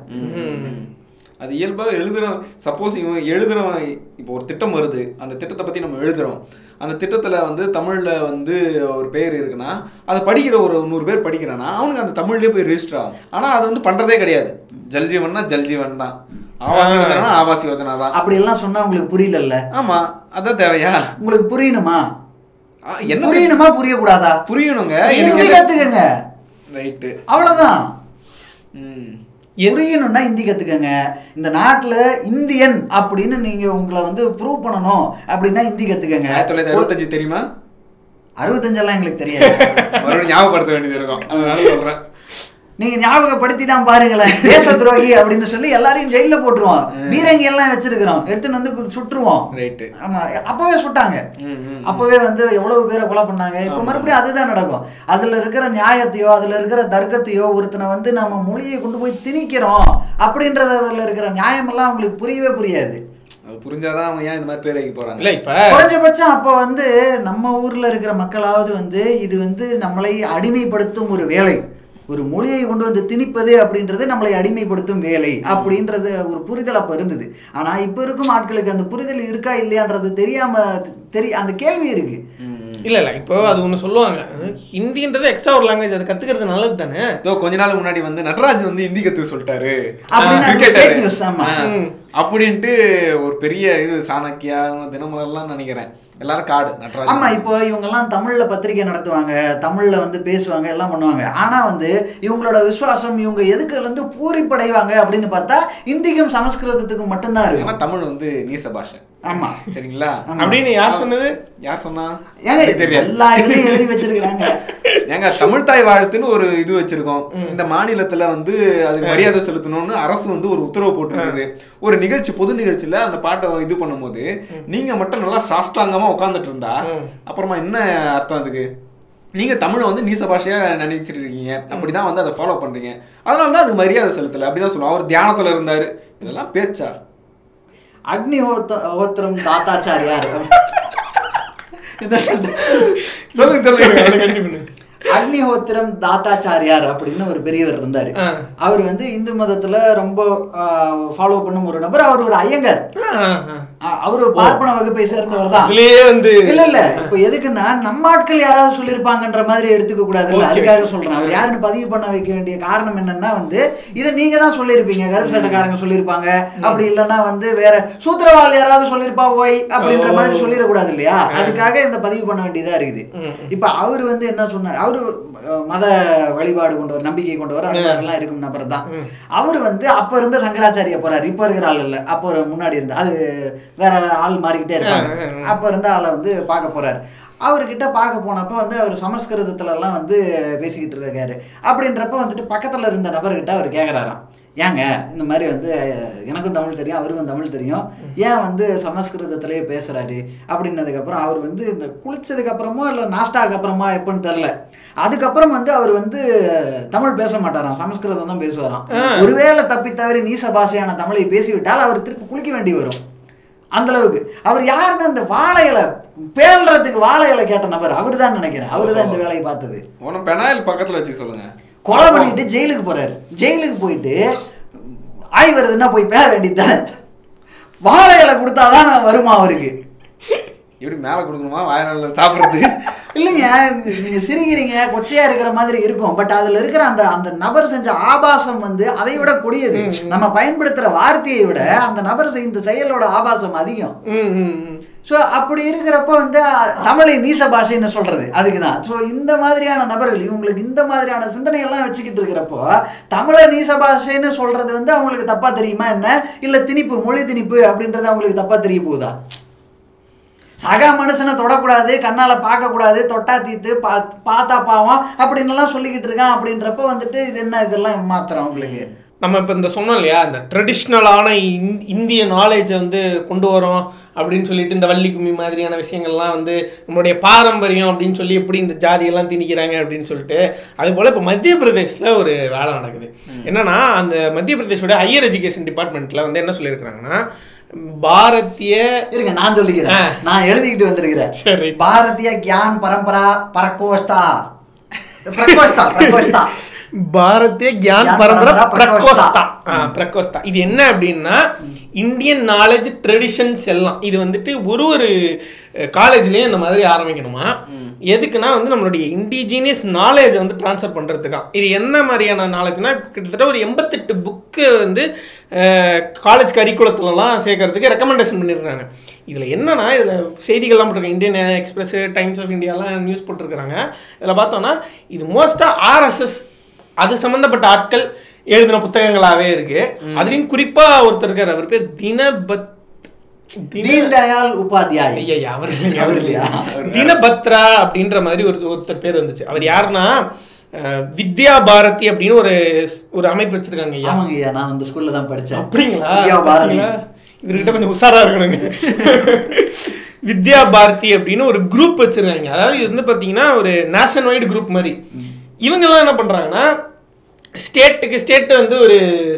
அது இயல்பாக எழுதுறோம் சப்போஸ் இவன் எழுதுறவன் இப்போ ஒரு திட்டம் வருது அந்த திட்டத்தை பற்றி நம்ம எழுதுறோம் அந்த திட்டத்தில் வந்து தமிழில் வந்து ஒரு பேர் இருக்குன்னா அதை படிக்கிற ஒரு நூறு பேர் படிக்கிறான்னா அவனுக்கு அந்த தமிழ்லேயே போய் ரெஜிஸ்டர் ஆகும் ஆனால் அது வந்து பண்ணுறதே கிடையாது ஜல்ஜீவன்னா ஜல்ஜீவன் தான் ஆவாஸ் யோஜனா ஆவாஸ் யோஜனா தான் அப்படி எல்லாம் சொன்னா உங்களுக்கு புரியலல்ல ஆமாம் அதான் தேவையா உங்களுக்கு புரியணுமா ஆ, என்ன புரியணுமா புரியக்கூடாதா புரியணுங்க ஹிந்தி கத்துக்கங்க ரைட்டு அவ்வளவுதான் ம் புரியணும்னா ஹிந்தி கத்துக்கங்க இந்த நாட்டுல இந்தியன் அப்படின்னு நீங்க உங்களை வந்து ப்ரூவ் பண்ணணும் அப்படின்னா ஹிந்தி கத்துக்கங்க ஆயிரத்தி தொள்ளாயிரத்தி அறுபத்தஞ்சு தெரியுமா அறுபத்தஞ்செல்லாம் எங்களுக்கு தெரியாது மறுபடியும் ஞாபகப்படுத்த வேண்டியது இருக்கும் அதனால சொல்கிறேன் நீங்க ஞாபகப்படுத்தி தான் பாருங்களேன் தேச துரோகி அப்படின்னு சொல்லி எல்லாரையும் ஜெயில போட்டுருவோம் பீரங்கி எல்லாம் வச்சிருக்கிறோம் எடுத்துன்னு வந்து கு- சுட்டுருவோம் ரைட்டு ஆமா அப்பவே சுட்டாங்க ம் ம் அப்பவே வந்து எவ்வளவு பேரை கொலை பண்ணாங்க இப்ப மறுபடியும் அதுதான் நடக்கும் அதுல இருக்கிற நியாயத்தையோ அதுல இருக்கிற தர்க்கத்தையோ ஒருத்தனை வந்து நம்ம மொழியை கொண்டு போய் திணிக்கிறோம் அப்படின்றதுல இருக்கிற நியாயமெல்லாம் அவங்களுக்கு புரியவே புரியாது அது புரிஞ்சாதான் அவன் ஏன் இந்த மாதிரி பேர் வைக்க போறாங்க இல்லை இப்போ குறைஞ்சபட்சம் அப்போ வந்து நம்ம ஊர்ல இருக்கிற மக்களாவது வந்து இது வந்து நம்மளை அடிமைப்படுத்தும் ஒரு வேலை ஒரு மொழியை கொண்டு வந்து திணிப்பது அப்படின்றது நம்மளை அடிமைப்படுத்தும் வேலை அப்படின்றது ஒரு புரிதல் அப்போ இருந்தது ஆனா இப்போ இருக்கும் ஆட்களுக்கு அந்த புரிதல் இருக்கா இல்லையான்றது தெரியாம தெரிய அந்த கேள்வி இருக்கு இல்லை இல்லை இப்போ அது ஒன்று சொல்லுவாங்க ஹிந்தின்றது எக்ஸ்ட்ரா ஒரு லாங்குவேஜ் அது கற்றுக்கிறது நல்லது தானே இதோ கொஞ்ச நாள் முன்னாடி வந்து நடராஜ் வந்து ஹிந்தி கத்துக்க சொல்லிட்டாரு அப்படின்னு அது cricketer. fake news, ஆமா. ஆ, அப்படின்ட்டு ஒரு பெரிய இது சாணக்கியா தினமலர்லாம் நினைக்கிறேன் எல்லாரும் காடு நடராஜ் ஆமா இப்போ இவங்க எல்லாம் தமிழ்ல பத்திரிக்கை நடத்துவாங்க தமிழ்ல வந்து பேசுவாங்க எல்லாம் பண்ணுவாங்க ஆனா வந்து இவங்களோட விசுவாசம் இவங்க எதுக்குல இருந்து பூரிப்படைவாங்க அப்படின்னு பார்த்தா இந்திக்கும் சமஸ்கிருதத்துக்கும் மட்டும்தான் ஏன்னா இருக்கும் தமிழ் வந்து நீச பாஷை ஆமா சரிங்களா ஆமா. அப்படின்னு யார் சொன்னது யார் சொன்னா ஏங்க எனக்கு தெரியாது எல்லா இதுலயும் எழுதி வச்சிருக்கிறாங்க ஏங்க தமிழ் தாய் வாழ்த்துன்னு ஒரு இது வச்சிருக்கோம் இந்த மாநிலத்துல வந்து அதுக்கு மரியாதை செலுத்தணும்னு அரசு வந்து ஒரு உத்தரவு போட்டுருக்குது ஒரு நிகழ்ச்சி பொது நிகழ்ச்சியில அந்த பாட்டை இது பண்ணும்போது நீங்க மட்டும் நல்லா சாஷ்டாங்கமா உட்காந்துட்டு இருந்தா அப்புறமா என்ன அர்த்தம் அதுக்கு நீங்க தமிழை வந்து நீச பாஷையா நினைச்சிட்டு இருக்கீங்க அப்படிதான் வந்து அதை ஃபாலோ பண்றீங்க அதனால தான் அதுக்கு மரியாதை செலுத்தல அப்படிதான் சொல்லுவோம் அவர் தியானத்துல இருந்தாரு இதெல்லாம் பேச்சா அக்னி ஹோத்திரம் தாத்தாச்சாரியார் சொல்லுங்க சொல்லுங்க கண்டிப்பாக பண்ணு அக்னிஹோத்திரம் தாத்தாச்சாரியார் அப்படின்னு ஒரு பெரியவர் இருந்தாரு ஆ. அவர் வந்து இந்து மதத்துல ரொம்ப ஃபாலோ பண்ணும் ஒரு நபர் அவர் ஒரு ஐயங்கார் ஆ, ஆ. ஆ, அவரு பார்ப்பன வகுப்பை சேர்ந்தவர் தான் அதுலயே வந்து இல்ல இல்ல இப்போ எதுக்குன்னா நம்ம ஆட்கள் யாராவது சொல்லியிருப்பாங்கன்ற மாதிரி எடுத்துக்க கூடாது இல்ல Okay. அதுக்காக சொல்றேன் அவர் யாருன்னு பதிவு பண்ண வைக்க வேண்டிய காரணம் என்னன்னா வந்து இதை நீங்க தான் சொல்லியிருப்பீங்க கருப்பு சட்டக்காரங்க சொல்லியிருப்பாங்க அப்படி இல்லைன்னா வந்து வேற சூத்திரவாள் யாராவது சொல்லியிருப்பா ஓய் அப்படின்ற மாதிரி சொல்லிடக்கூடாது இல்லையா அதுக்காக இந்த பதிவு பண்ண வேண்டியதா இருக்குது ம். இப்ப அவர் வந்து என்ன சொன்னார் அவரு அஹ், மத வழிபாடு கொண்டவர் நம்பிக்கை கொண்டவர் அந்த மாதிரிலாம் இருக்கும் நபர் தான் அவர் வந்து அப்ப இருந்த சங்கராச்சாரிய போறாரு இப்ப இருக்கிற ஆள் இல்ல அப்போ ஒரு முன்னாடி இருந்த அது வேற ஆள் மாறிக்கிட்டே இருப்பாங்க ஆ, ஆ, ஆ. அப்ப இருந்த ஆளை வந்து பார்க்க போறாரு அவர்கிட்ட பார்க்க போனப்ப வந்து அவர் சமஸ்கிருதத்துல எல்லாம் வந்து பேசிக்கிட்டு இருக்காரு அப்படின்றப்ப வந்துட்டு பக்கத்துல இருந்த நபர்கிட்ட அவர் கேக்குறாராம் ஏங்க இந்த மாதிரி வந்து அஹ், எனக்கும் தமிழ் தெரியும் அவருக்கும் தமிழ் தெரியும் ஏன் வந்து சமஸ்கிருதத்திலேயே பேசுறாரு அப்படின்னதுக்கப்புறம் அவர் வந்து இந்த குளிச்சதுக்கு அப்புறமோ இல்லை நாஸ்டாக்கு அப்புறமா எப்போன்னு தெரில அதுக்கப்புறம் வந்து அவர் வந்து தமிழ் பேச மாட்டாராம் சமஸ்கிருதம் தான் பேசுவாராம் ஒருவேளை தப்பி தவறி நீச பாஷையான தமிழை பேசிவிட்டால் அவர் திருப்பி குளிக்க வேண்டி வரும் அந்த அளவுக்கு அவர் யாருன்னு அந்த வாழை இலை பேல்றதுக்கு வாழை இலை கேட்ட நபர் அவர் தான் நினைக்கிறேன் அவர் தான் இந்த வேலையை பார்த்தது உன பெனாயில் பக்கத்துல வச்சு சொல்லுங்க கொலை பண்ணிட்டு ஜெயிலுக்கு போறாரு ஜெயிலுக்கு போயிட்டு ஆய் வருதுன்னா போய் பேர வேண்டியதானே வாழை இலை கொடுத்தாதான் நான் வருமா அவருக்கு எப்படி மேல கொடுக்கணுமா வாயனால சாப்பிடுறது இல்லைங்க நீங்க சிரிக்கிறீங்க கொச்சையா இருக்கிற மாதிரி இருக்கும் பட் அதுல இருக்கிற அந்த அந்த நபர் செஞ்ச ஆபாசம் வந்து அதை விட கொடியது நம்ம பயன்படுத்துற வார்த்தையை விட அந்த நபர் செய்த செயலோட ஆபாசம் அதிகம் ம், ம், ம். ஸோ அப்படி இருக்கிறப்ப வந்து அஹ், தமிழை நீச பாஷைன்னு சொல்றது அதுக்கு தான் ஸோ இந்த மாதிரியான நபர்கள் இவங்களுக்கு இந்த மாதிரியான சிந்தனையெல்லாம் வச்சுக்கிட்டு இருக்கிறப்போ தமிழை நீச பாஷைன்னு சொல்றது வந்து அவங்களுக்கு தப்பா தெரியுமா என்ன இல்லை திணிப்பு மொழி திணிப்பு அப்படின்றது அவங்களுக்கு தப்பா தெரிய போகுதா சக மனுஷனை தொடக்கூடாது கண்ணால பார்க்கக்கூடாது தொட்டா தீத்து பா பார்த்தா பாவம் அப்படின்னு எல்லாம் சொல்லிக்கிட்டு இருக்கான் அப்படின்றப்ப வந்துட்டு இது என்ன இதெல்லாம் மாத்திரம் அவங்களுக்கு நம்ம இப்போ இந்த சொன்னோம் இல்லையா இந்த ட்ரெடிஷ்னலான இந்திய நாலேஜை வந்து கொண்டு வரோம் அப்படின்னு சொல்லிட்டு இந்த வள்ளி கும்மி மாதிரியான விஷயங்கள்லாம் வந்து நம்மளுடைய பாரம்பரியம் அப்படின்னு சொல்லி எப்படி இந்த ஜாதியெல்லாம் திணிக்கிறாங்க அப்படின்னு சொல்லிட்டு அது போல் இப்போ மத்திய பிரதேசில் ஒரு வேலை நடக்குது என்னன்னா அந்த மத்திய பிரதேஷோட ஹையர் எஜுகேஷன் டிபார்ட்மெண்ட்டில் வந்து என்ன சொல்லியிருக்கிறாங்கன்னா பாரதிய இருங்க நான் சொல்லிக்கிறேன் நான் எழுதிக்கிட்டு வந்திருக்கிறேன் சரி பாரதிய கியான் பரம்பரா பரகோஷ்டா பிரகோஷ்டா பிரகோஷ்டா பாரதிய கியான் கியான் பரம்பரா பரம்பரா பிரகோஸ்தா ஆ, பிரகோஸ்தா இது என்ன அப்படின்னா இந்தியன் நாலேஜ் ட்ரெடிஷன்ஸ் எல்லாம் இது வந்துட்டு ஒரு ஒரு காலேஜ்லயும் இந்த மாதிரி ஆரம்பிக்கணுமா எதுக்குன்னா வந்து நம்மளுடைய இண்டிஜினியஸ் நாலேஜ் வந்து ட்ரான்ஸ்ஃபர் பண்றதுக்கா இது என்ன மாதிரியான நாலேஜ்னா கிட்டத்தட்ட ஒரு எண்பத்தெட்டு புக்கு வந்து காலேஜ் கரிக்குலத்துலலாம் சேர்க்கறதுக்கு ரெக்கமெண்டேஷன் பண்ணியிருக்காங்க இதில் என்னன்னா இதில் செய்திகள்லாம் போட்டிருக்காங்க இந்தியன் எக்ஸ்பிரஸ் டைம்ஸ் ஆஃப் இந்தியாலாம் நியூஸ் போட்டிருக்கிறாங்க இதில் பார்த்தோன்னா இது மோஸ்ட்டாக ஆர்எஸ்எஸ் அது சம்மந்தப்பட்ட ஆட்கள் எழுதின புத்தகங்களாகவே இருக்கு அதுலேயும் குறிப்பாக ஒருத்தர் இருக்கார் அவர் பேர் தினபத் தின தீன் தயாள் உபாத்யாய் ஐயா அவர் இல்லைங்க, அவர் அவர் இல்லையா? இல்லையா தினபத்ரா அப்படின்ற மாதிரி ஒரு ஒருத்தர் பேர் வந்துச்சு அவர் யாருன்னா அஹ், வித்யா பாரதி அப்படின்னு ஒரு ஒரு அமைப்பு வச்சிருக்காங்க ஐயா ஆமாங்க ஐயா நான் அந்த ஸ்கூல்ல தான் படிச்சேன் அப்படிங்களா வித்யா பாரதி பாத்தீங்களா? இவர்கிட்ட கொஞ்சம் உஷாரா இருக்கணுங்க வித்யா பாரதி அப்படின்னு ஒரு குரூப் வச்சிருக்காங்க அதாவது இது வந்து பாத்தீங்கன்னா ஒரு நேஷன் வைடு குரூப் மாதிரி இவங்கெல்லாம் என்ன பண்றாங்கன்னா ஸ்டேட்டுக்கு ஸ்டேட் வந்து ஒரு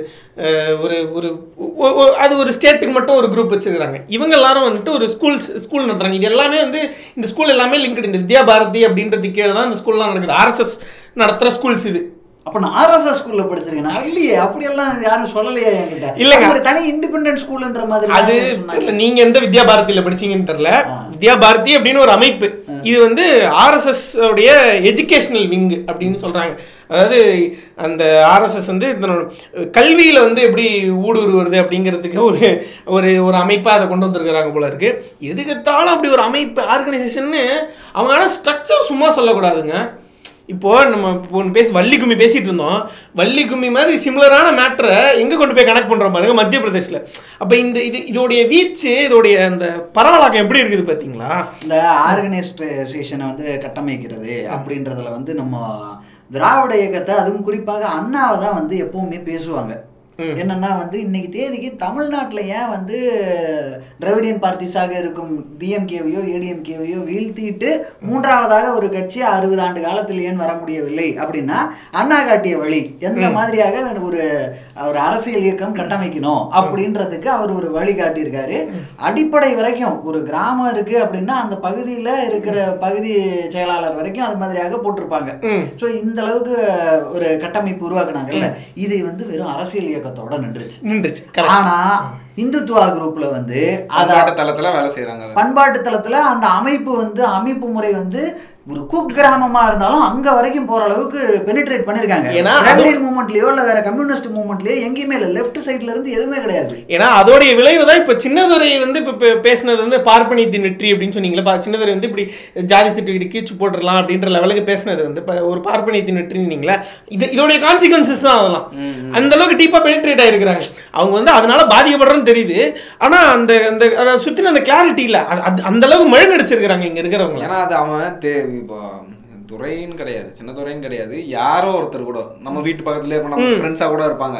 அஹ், ஒரு ஒரு ஒ- ஒ- அது ஒரு ஸ்டேட்டுக்கு மட்டும் ஒரு குரூப் வச்சிருக்காங்க இவங்க எல்லாரும் வந்துட்டு ஒரு ஸ்கூல்ஸ் ஸ்கூல் நடத்துறாங்க இது எல்லாமே வந்து இந்த ஸ்கூல் எல்லாமே லிங்க்டு இந்த வித்யா பாரதி அப்படின்றது கீழே தான் இந்த ஸ்கூல்லாம் நடக்குது ஆர்எஸ்எஸ் நடத்துகிற ஸ்கூல்ஸ் இது அப்ப நான் ஆர்எஸ்எஸ் ஸ்கூல்ல படிச்சிருக்கேன் நான் இல்லையே அப்படியெல்லாம் யாரும் சொல்லலையே என்கிட்ட இல்லைங்க. அது ஒரு தனி இண்டிபெண்டன்ட் ஸ்கூல்ன்ற மாதிரி அது தான் சொன்னாங்க. தெரியல நீங்க எந்த வித்யா பாரதியில படிச்சீங்கன்னு தெரியல ஆ. வித்யா பாரதி அப்படின்னு ஒரு அமைப்பு இது வந்து ஆர்எஸ்எஸ் உடைய எஜுகேஷனல் விங் அப்படின்னு சொல்றாங்க அதாவது அந்த ஆர்எஸ்எஸ் வந்து இந்த கல்வியில வந்து எப்படி ஊடுருவது அப்படிங்கிறதுக்கு ஒரு ஒரு ஒரு அமைப்பா அதை கொண்டு வந்திருக்கிறாங்க போல இருக்கு எதுக்கெடுத்தாலும் அப்படி ஒரு அமைப்பு ஆர்கனைசேஷன்னு அவங்க ஆனால் ஸ்ட்ரக்சர் சும்மா சொல்லக்கூடாதுங்க இப்போ நம்ம இப்போ ஒன்று பேசி வள்ளி கும்மி பேசிட்டு இருந்தோம் வள்ளி கும்மி மாதிரி சிமிலரான மேட்டரை எங்கே கொண்டு போய் கனெக்ட் பண்ணுறோம் பாருங்க மத்திய பிரதேசில் அப்போ இந்த இது இதோடைய வீச்சு இதோடைய அந்த பரவலாக்கம் எப்படி இருக்குது பார்த்தீங்களா இந்த ஆர்கனைசேஷனை வந்து கட்டமைக்கிறது அப்படின்றதுல வந்து நம்ம திராவிட இயக்கத்தை அதுவும் குறிப்பாக அண்ணாவை தான் வந்து எப்பவுமே பேசுவாங்க என்னன்னா வந்து இன்னைக்கு தேதிக்கு தமிழ்நாட்டில் ஏன் வந்து திராவிடியன் பார்ட்டிஸாக இருக்கும் டிஎம்கேவையோ ஏடிஎம்கேவையோ வீழ்த்திட்டு மூன்றாவதாக ஒரு கட்சி அறுபது ஆண்டு காலத்தில் ஏன் வர முடியவில்லை அப்படின்னா அண்ணா காட்டிய வழி எந்த மாதிரியாக ஒரு ஒரு அரசியல் இயக்கம் கட்டமைக்கணும் அப்படின்றதுக்கு அவர் ஒரு வழி காட்டியிருக்காரு அடிப்படை வரைக்கும் ஒரு கிராமம் இருக்கு அப்படின்னா அந்த பகுதியில இருக்கிற பகுதி செயலாளர் வரைக்கும் அது மாதிரியாக போட்டிருப்பாங்க ம் ஸோ இந்த அளவுக்கு ஒரு கட்டமைப்பு உருவாக்குனாங்கல்ல இது வந்து வெறும் அரசியல் இயக்கத்தோட நின்றுச்சு நின்றுச்சு correct. ஆனா இந்துத்துவா குரூப்ல வந்து அத அதாட்ட தளத்துல வேலை செய்யறாங்க அதை. பண்பாட்டு தளத்துல அந்த அமைப்பு வந்து அமைப்பு முறை வந்து ஒரு குக் கிராமமா இருந்தாலும் அங்க வரைக்கும் போற அளவுக்கு பெனிட்ரேட் பண்ணிருக்காங்க ஏன்னா திராவிடியன் மூவ்மெண்ட்லயோ இல்ல வேற கம்யூனிஸ்ட் மூவ்மெண்ட்லயோ எங்கேயுமே இல்ல லெஃப்ட் சைட்ல இருந்து எதுவுமே கிடையாது ஏன்னா அதோடைய விளைவு தான் இப்போ சின்னதுரை வந்து இப்போ இப்போ பேசினது வந்து பார்ப்பனியத்தின் வெற்றி அப்படின்னு சொன்னீங்களா பா- சின்னதுரை வந்து இப்படி ஜாதி சர்டிஃபிகேட் கீச்சு போட்டுடலாம் அப்படின்ற லெவலுக்கு பேசினது வந்து இப்போ ஒரு பார்ப்பனியத்தின் வெற்றினீங்களா இது இதோடைய கான்சிக்வன்சஸ் தான் அதெல்லாம் அந்த அளவுக்கு டீப்பாக பெனிட்ரேட் ஆயிருக்கிறாங்க அவங்க வந்து அதனால பாதிக்கப்படுறோன்னு தெரியுது ஆனால் அந்த அந்த அதை சுற்றின அந்த கிளாரிட்டி இல்லை அது அது- அந்த அளவுக்கு மழுங்கடிச்சிருக்கிறாங்க இங்கே இருக்கிறவங்க ஏன்னா அது அவன் தே இப்போ துறைன்னு கிடையாது சின்ன துறைன்னு கிடையாது யாரோ ஒருத்தர் கூட நம்ம வீட்டு பக்கத்துல இருப்போம் நம்ம ஃப்ரெண்ட்ஸா கூட இருப்பாங்க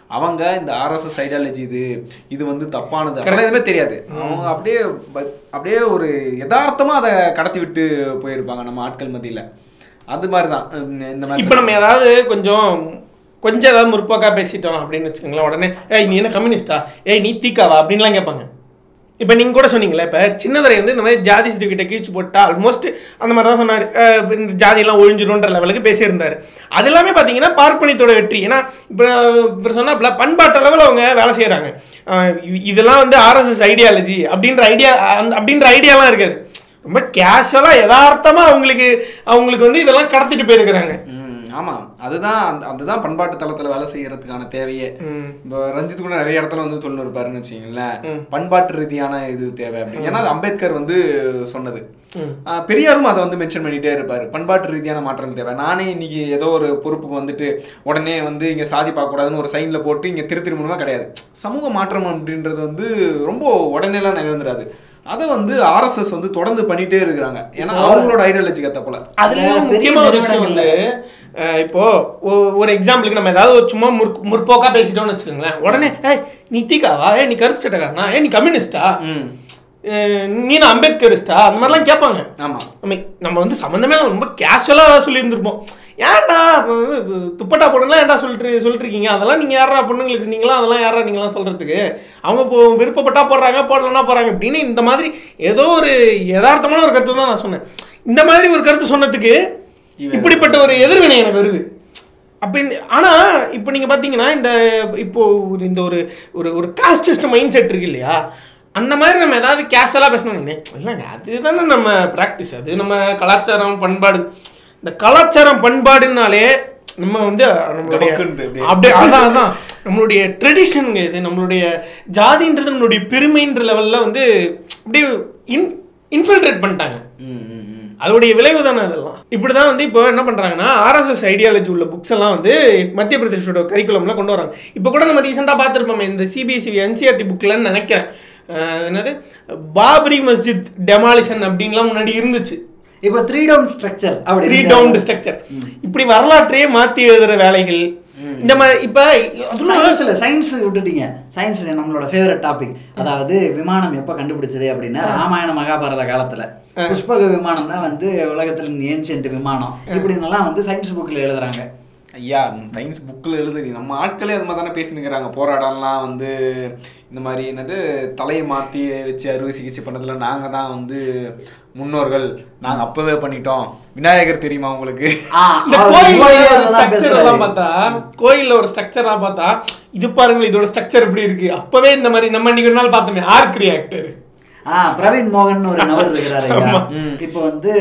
அவங்க இந்த ஆர்எஸ்எஸ் ஐடியாலஜி இது இது வந்து தப்பானது அப்படிலாம் எதுவுமே தெரியாது அவங்க அப்படியே ப- அப்படியே ஒரு யதார்த்தமா அதை கடத்தி விட்டு போயிருப்பாங்க நம்ம ஆட்கள் மத்தியில அது மாதிரி தான் இந்த மாதிரி இப்போ நம்ம ஏதாவது கொஞ்சம் கொஞ்சம் ஏதாவது முற்போக்கா பேசிட்டோம் அப்படின்னு வச்சுக்கோங்களேன் உடனே ஏய் நீ என்ன கம்யூனிஸ்டா ஏய் நீ தீக்காவா அப்படின்லாம் கேட்பாங்க இப்போ நீங்கள் கூட சொன்னீங்களே இப்போ சின்னதுரை வந்து இந்த மாதிரி ஜாதி சர்டிஃபிகேட்டை கீழ்ச்சி போட்டா ஆல்மோஸ்ட் அந்த மாதிரி தான் சொன்னார் அஹ் இந்த ஜாதியெல்லாம் ஒழிஞ்சிரும்ன்ற லெவலுக்கு பேசியிருந்தார் அது எல்லாமே பார்த்தீங்கன்னா பார்ப்பனியத்தோட வெற்றி ஏன்னா இப்போ இவர் சொன்னாப்புல பண்பாட்டு அளவில் அவங்க வேலை செய்கிறாங்க இதெல்லாம் வந்து ஆர்எஸ்எஸ் ஐடியாலஜி அப்படின்ற ஐடியா அப்படின்ற ஐடியாலாம் இருக்காது ரொம்ப கேஷுவலாக யதார்த்தமா அவங்களுக்கு அவங்களுக்கு வந்து இதெல்லாம் கடத்திட்டு போயிருக்கிறாங்க ம், ஆமா அதுதான் அந்த- அதுதான் பண்பாட்டு தளத்துல வேலை செய்யறதுக்கான தேவையே ம். இப்போ ரஞ்சித் கூட நிறைய இடத்துல வந்து சொல்லு இருப்பாருன்னு வச்சுக்கீங்களேன் பண்பாட்டு ரீதியான இது தேவை அப்படின்னு ஏன்னா அது அம்பேத்கர் வந்து சொன்னது ஆஹ் பெரியாரும் அதை வந்து மென்ஷன் பண்ணிட்டே இருப்பாரு பண்பாட்டு ரீதியான மாற்றம் தேவை நானே இன்னைக்கு ஏதோ ஒரு பொறுப்புக்கு வந்துட்டு உடனே வந்து இங்க சாதி பார்க்க கூடாதுன்னு ஒரு சைன்ல போட்டு இங்க திரு திருமணமா கிடையாது சமூக மாற்றம் அப்படின்றது வந்து ரொம்ப உடனேலாம் நிகழ்ந்துராது அதை வந்து ஆர்எஸ்எஸ் வந்து தொடர்ந்து பண்ணிட்டே இருக்கிறாங்க ஏன்னா அவங்களோட ஐடியாலஜிக்கு ஏத்த போல அதுலயும் பெரிய முக்கியமா ஒரு விஷயம் வந்து அஹ் இப்போ ஒ- ஒரு எக்ஸாம்பிளுக்கு நம்ம ஏதாவது ஒரு சும்மா முற் முற்போக்கா பேசிட்டோம்னு வச்சுக்கோங்களேன் உடனே ஏய் நீ தீக்காவா ஏய் நீ கருப்பு சட்டக்காரனா ஏய் நீ கம்யூனிஸ்டா ம் அஹ் நீ நான் அம்பேத்கரிஸ்டா அந்த மாதிரிலாம் கேட்பாங்க ஆமா நம்ம நம்ம வந்து சம்மந்தமே இல்லாம ரொம்ப கேஷுவலாக சொல்லியிருந்திருப்போம் ஏன்டா அஹ் துப்பட்டா போடுலாம் ஏன்டா சொல்லிட்டு சொல்லிட்டு இருக்கீங்க அதெல்லாம் நீங்கள் யாரா பொண்ணுங்களுக்கு நீங்களாம் அதெல்லாம் யாரா நீங்களாம் சொல்கிறதுக்கு அவங்க இப்போ விருப்பப்பட்டா போடுறாங்க போடலன்னா போகிறாங்க இப்படின்னு இந்த மாதிரி ஏதோ ஒரு யதார்த்தமான ஒரு கருத்து தான் நான் சொன்னேன் இந்த மாதிரி ஒரு கருத்து சொன்னதுக்கு இவன் இப்படிப்பட்ட ஒரு எதிர்வினை எனக்கு வருது அப்போ இந்த ஆனா இப்போ நீங்க பாத்தீங்கன்னா இந்த இப்போ ஒரு இந்த ஒரு ஒரு ஒரு காஸ்டிஸ்ட் மைண்ட் செட் இருக்கு இல்லையா அந்த மாதிரி நம்ம ஏதாவது கேஷுவலாக பேசணும் இல்லைங்க அதுதானே நம்ம ப்ராக்டிஸ் அது நம்ம கலாச்சாரம் பண்பாடு இந்த கலாச்சாரம் பண்பாடுனாலே நம்ம வந்து நம்மளுடைய கபக்குன்ட்டு அப்படியே. அப்படியே அதான் அதான் நம்மளுடைய ட்ரெடிஷனுங்க இது நம்மளுடைய ஜாதின்றது நம்மளுடைய பெருமைன்ற லெவலில் வந்து அப்படியே இன் இன்ஃபில்ட்ரேட் பண்ணிட்டாங்க ம் ம் ம் அதோடைய விளைவு தானே அதெல்லாம் இப்படி தான் வந்து இப்போ என்ன பண்ணுறாங்கன்னா ஆர்எஸ்எஸ் ஐடியாலஜி உள்ள புக்ஸ் எல்லாம் வந்து மத்திய பிரதேஷோட கரிக்குலம்ல கொண்டு வராங்க இப்போ கூட நம்ம ரீசெண்டாக பார்த்துருப்போமே இந்த சிபிஎஸ்சி என்சிஆர்டி புக்கில்னு நினைக்கிறேன் அஹ் என்னது பாபரி மஸ்ஜித் டெமாலிஷன் அப்படின்லாம் முன்னாடி இருந்துச்சு இப்போ த்ரீ டவுன் ஸ்ட்ரக்சர் த்ரீ அப்படி டவுன் ஸ்ட்ரக்சர் இப்படி வரலாற்றையே மாற்றி எழுதுற வேலைகள் இந்த மாதிரி இப்போ அதுவும் சயின்ஸ்ல சயின்ஸ் விட்டுட்டீங்க சயின்ஸ்ல நம்மளோட ஃபேவரட் டாபிக் அதாவது விமானம் எப்ப கண்டுபிடிச்சது அப்படின்னா ராமாயண மகாபாரத காலத்துல புஷ்பக விமானம் தான் வந்து உலகத்துல ஏன்சியன்ட் விமானம் இப்படின்னெல்லாம் வந்து சயின்ஸ் புக்ல எழுதுறாங்க ஐயா சயின்ஸ் புக்கில் எழுதுறீ நம்ம ஆட்களே அது மாதிரி தானே பேசினுக்கிறாங்க போராடம்லாம் வந்து இந்த மாதிரி என்னது தலையை மாற்றி வச்சு அறுவை சிகிச்சை பண்ணதுல நாங்கள் தான் வந்து முன்னோர்கள் நாங்கள் அப்போவே பண்ணிட்டோம் விநாயகர் தெரியுமா உங்களுக்கு ஆ, இந்த அவர் கோயில்ல இவ்வளவு ஒரு அதெல்லாம் ஸ்ட்ரக்சர் எல்லாம் பேசுறாரு. பார்த்தா கோயில்ல ஒரு ஸ்ட்ரக்சரா பார்த்தா இது பாருங்க இதோட ஸ்ட்ரக்சர் எப்படி இருக்கு அப்பவே இந்த மாதிரி நம்ம இன்னைக்கு ஒரு நாள் பார்த்தோமே ஆர்க் ரியாக்டர் ஆ பிரவீன் மோகன் ஒரு நபர் இருக்கிறாரு ஐயா. இப்போ வந்து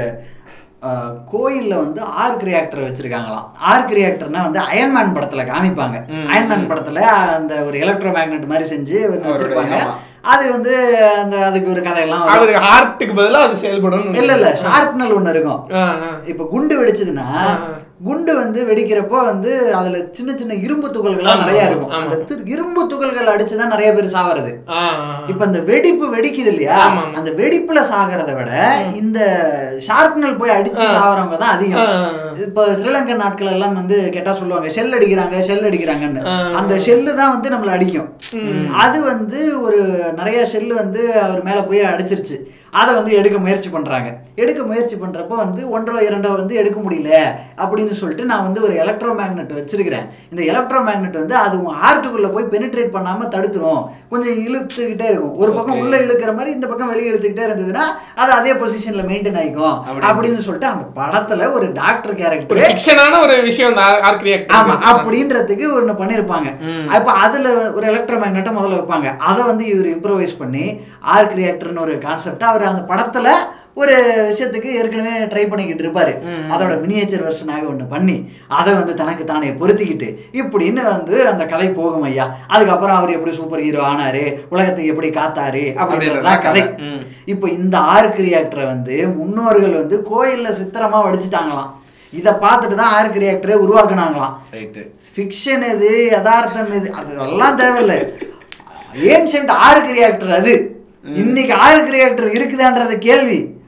அஹ், கோயில்ல வந்து ஆர்க் ரியாக்டர் வச்சிருக்காங்களாம் ஆர்க் ரியாக்டர்னா வந்து அயன்மேன் படத்துல காமிப்பாங்க அயன்மேன் படத்துல அந்த ஒரு எலக்ட்ரோ மேக்னெட் மாதிரி செஞ்சு ஒண்ணு வச்சிருப்பாங்க ஆமா. அது வந்து அந்த அதுக்கு ஒரு கதையெல்லாம் வரும். அவரு ஹார்ட்டுக்கு பதிலா அது செயல்படும் இல்ல இல்ல ஷார்ப்னல் ஒண்ணு இருக்கும் ஆ, ஆ. இப்ப குண்டு வெடிச்சதுன்னா குண்டு வந்து வெடிக்கிறப்போ வந்து அதுல சின்ன சின்ன இரும்பு துகள்கள்லாம் ஆமா, நிறைய இருக்கும் ஆமா. அந்த தி- இரும்பு துகள்கள் அடிச்சுதான் நிறைய பேர் சாவறது ஆ, ஆ. இப்ப அந்த வெடிப்பு வெடிக்குது இல்லையா ஆமா, ஆமா. அந்த வெடிப்புல சாகிறத விட இந்த ஷார்ப்னல் போய் அடிச்சு சாவறவங்க தான் அதிகம் ஆ. இப்ப ஸ்ரீலங்கன் நாட்கள் எல்லாம் வந்து கேட்டா சொல்லுவாங்க ஷெல் அடிக்கிறாங்க ஷெல் அடிக்கிறாங்கன்னு ஆ. அந்த ஷெல்லு தான் வந்து நம்மள அடிக்கும் அது வந்து ஒரு நிறைய ஷெல்லு வந்து அவர் மேல போய் அடிச்சிருச்சு அதை வந்து எடுக்க முயற்சி பண்றாங்க எடுக்க முயற்சி பண்றப்போ வந்து ஒன்றரை இரண்டோ வந்து எடுக்க முடியல அப்படின்னு சொல்லிட்டு நான் வந்து ஒரு எலக்ட்ரோ மேக்னெட் வச்சிருக்கிறேன் இந்த எலக்ட்ரோ மேக்னெட் வந்து அது உங்க ஹார்ட்டுக்குள்ள போய் பெனிட்ரேட் பண்ணாம தடுத்துரும் கொஞ்சம் இழுத்துக்கிட்டே இருக்கும் ஒரு பக்கம் உள்ள இழுக்கிற மாதிரி இந்த பக்கம் வெளியே இழுத்துக்கிட்டே இருந்ததுன்னா அது அதே பொசிஷன்ல மெயின்டைன் ஆயிக்கும் அப்படி. அப்படின்னு சொல்லிட்டு அந்த படத்துல ஒரு டாக்டர் ஒரு கேரக்டர் ஃபிக்ஷனான ஒரு விஷயம் இந்த ஆர்க் ரியாக்டர் ஆமா அப்படின்றதுக்கு ஒண்ணு பண்ணிருப்பாங்க அப்ப அதுல ஒரு எலக்ட்ரோ மேக்னெட்டை முதல்ல வைப்பாங்க அதை வந்து இவர் இம்ப்ரவைஸ் பண்ணி ஆர்க் ரியாக்டர்னு ஒரு கான்செப்ட் அவர் அந்த படத்துல ஒரு விஷயத்துக்கு ஏற்கனவே ட்ரை பண்ணிக்கிட்டு இருப்பாரு அதோட மினியேச்சர் வெர்ஷனாக ஒண்ணு பண்ணி அதை வந்து தனக்கு தானே பொருத்திக்கிட்டு இப்படின்னு வந்து அந்த கதை போகும் ஐயா அதுக்கப்புறம் அவர் எப்படி சூப்பர் ஹீரோ ஆனாரு உலகத்தை எப்படி காத்தாரு அப்படின்றதுதான் கதை ம். இப்போ இந்த ஆர்க் ரியாக்டரை வந்து முன்னோர்கள் வந்து கோயில்ல சித்திரமா வடிச்சிட்டாங்களாம் இதை பார்த்துட்டு தான் ஆர்க் ரியாக்டரே உருவாக்குனாங்களாம் ரைட்டு ஃபிக்ஷன் எது யதார்த்தம் எது அதெல்லாம் தேவையில்லை ஏன்ஷியன்ட் ஆர்க் ரியாக்டர் அது இன்னைக்கு ஆர்க் ரியாக்டர் இருக்குதான்றது கேள்வி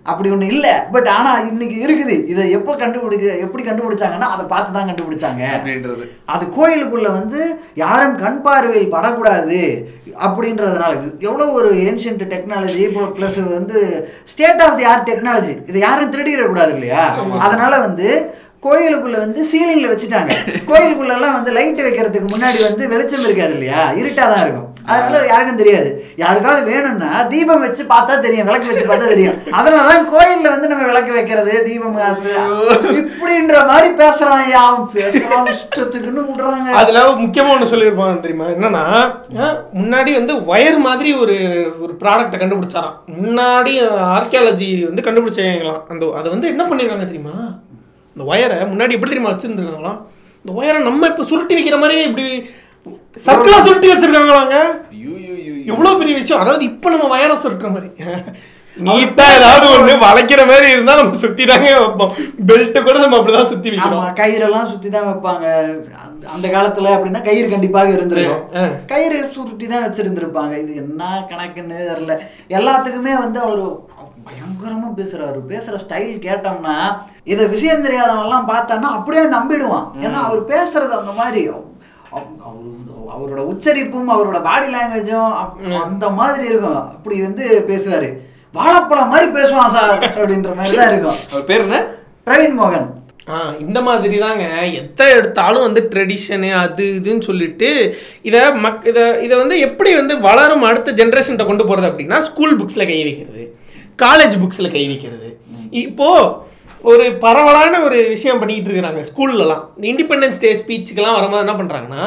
அப்படி ஒண்ணு இல்ல பட் ஆனா இன்னைக்கு இருக்குது இதை எப்போ கண்டுபிடிக்க எப்படி கண்டுபிடிச்சாங்கன்னா அதை பார்த்து தான் கண்டுபிடிச்சாங்க அப்படின்றது அது கோயிலுக்குள்ள வந்து யாரும் கண் பார்வையில் படக்கூடாது அப்படின்றதுனால இது எவ்வளோ ஒரு ஏன்ஷியன்ட் டெக்னாலஜி இப்போ ப்ளஸ் வந்து state of the art technology இதை யாரும் திருடிடக்கூடாது இல்லையா அதனால வந்து கோயிலுக்குள்ள வந்து சீலிங்ல வச்சுட்டாங்க கோயிலுக்குள்ள எல்லாம் வந்து லைட் வைக்கிறதுக்கு முன்னாடி வந்து வெளிச்சம் இருக்காது இல்லையா இருட்டா தான் இருக்கும் அதனால யாருக்கும் தெரியாது யாருக்காவது வேணும்னா தீபம் வச்சு பார்த்தா தெரியும் விளக்கு வச்சு பார்த்தா தெரியும் அதனாலதான் கோயில்ல வந்து நம்ம விளக்கு வைக்கிறது தீபம் காத்து இப்படின்ற மாதிரி பேசுறான் ஐயா அவன் பேசுறான் இஷ்டத்துக்குன்னு விடுறாங்க அதுல முக்கியமா ஒண்ணு சொல்லியிருப்பான் தெரியுமா என்னன்னா அஹ், முன்னாடி வந்து வயர் மாதிரி ஒரு ஒரு ப்ராடக்ட்டை கண்டுபிடிச்சாராம் முன்னாடி ஆர்கியாலஜி வந்து கண்டுபிடிச்சாங்களாம் அந்த அதை வந்து என்ன பண்ணிருக்காங்க தெரியுமா இந்த ஒயரை முன்னாடி எப்படி தெரியுமா வச்சிருந்துருக்காங்களாம் இந்த ஒயரை நம்ம இப்ப சுருட்டி வைக்கிற மாதிரி இப்படி சர்க்கிளா சுருட்டி வச்சிருக்காங்களாங்க ஐயோ, ஐயோ, ஐயோ. எவ்வளவு பெரிய விஷயம் அதாவது இப்ப நம்ம வயரை சுருட்டுற மாதிரி நீட்டா ஏதாவது ஒண்ணு வளைக்கிற மாதிரி இருந்தா நம்ம சுத்தி தாங்க வைப்போம் பெல்ட் கூட நம்ம அப்படிதான் சுத்தி ஆமா வைக்கிறோம் கயிறெல்லாம் சுத்தி தான் வைப்பாங்க அந்த- அந்த காலத்துல அப்படின்னா கயிறு கண்டிப்பாக இருந்திருக்கும் ஆ. கயிறு சுருட்டி தான் வச்சிருந்திருப்பாங்க இது என்ன கணக்குன்னு தெரியல எல்லாத்துக்குமே வந்து அவரு பயங்கரமா பேசுறாரு பேசுற ஸ்டைல் கேட்டோம்னா இதை விஷயம் தெரியாதவன்லாம் பார்த்தான்னா அப்படியே நம்பிடுவான் ஏன்னா அவர் பேசுறது அந்த மாதிரி அவ்- அவ்- அவரு- அவரோட உச்சரிப்பும் அவரோட பாடி லாங்குவேஜும் அந்த மாதிரி இருக்கும் அப்படி வந்து பேசுவாரு வாழைப்பழம் மாதிரி பேசுவான் சார் அப்படின்ற மாதிரி தான் இருக்கும் அவர் பேர் என்ன பிரவீன் மோகன் ஆ இந்த மாதிரி தாங்க எத்த எடுத்தாலும் வந்து ட்ரெடிஷனு அது இதுன்னு சொல்லிட்டு இதை மக் இதை இதை வந்து எப்படி வந்து வளரும் அடுத்த ஜென்ரேஷன்கிட்ட கொண்டு போகிறது அப்படின்னா ஸ்கூல் புக்ஸில் கை வைக்கிறது காலேஜ் புக்ஸில் கை வைக்கிறது இப்போ ஒரு பரவலான ஒரு விஷயம் பண்ணிக்கிட்டு இருக்கிறாங்க ஸ்கூல்லலாம் இந்த இண்டிபெண்டன்ஸ் டே ஸ்பீச்சுக்கெல்லாம் வரும்போது என்ன பண்ணுறாங்கன்னா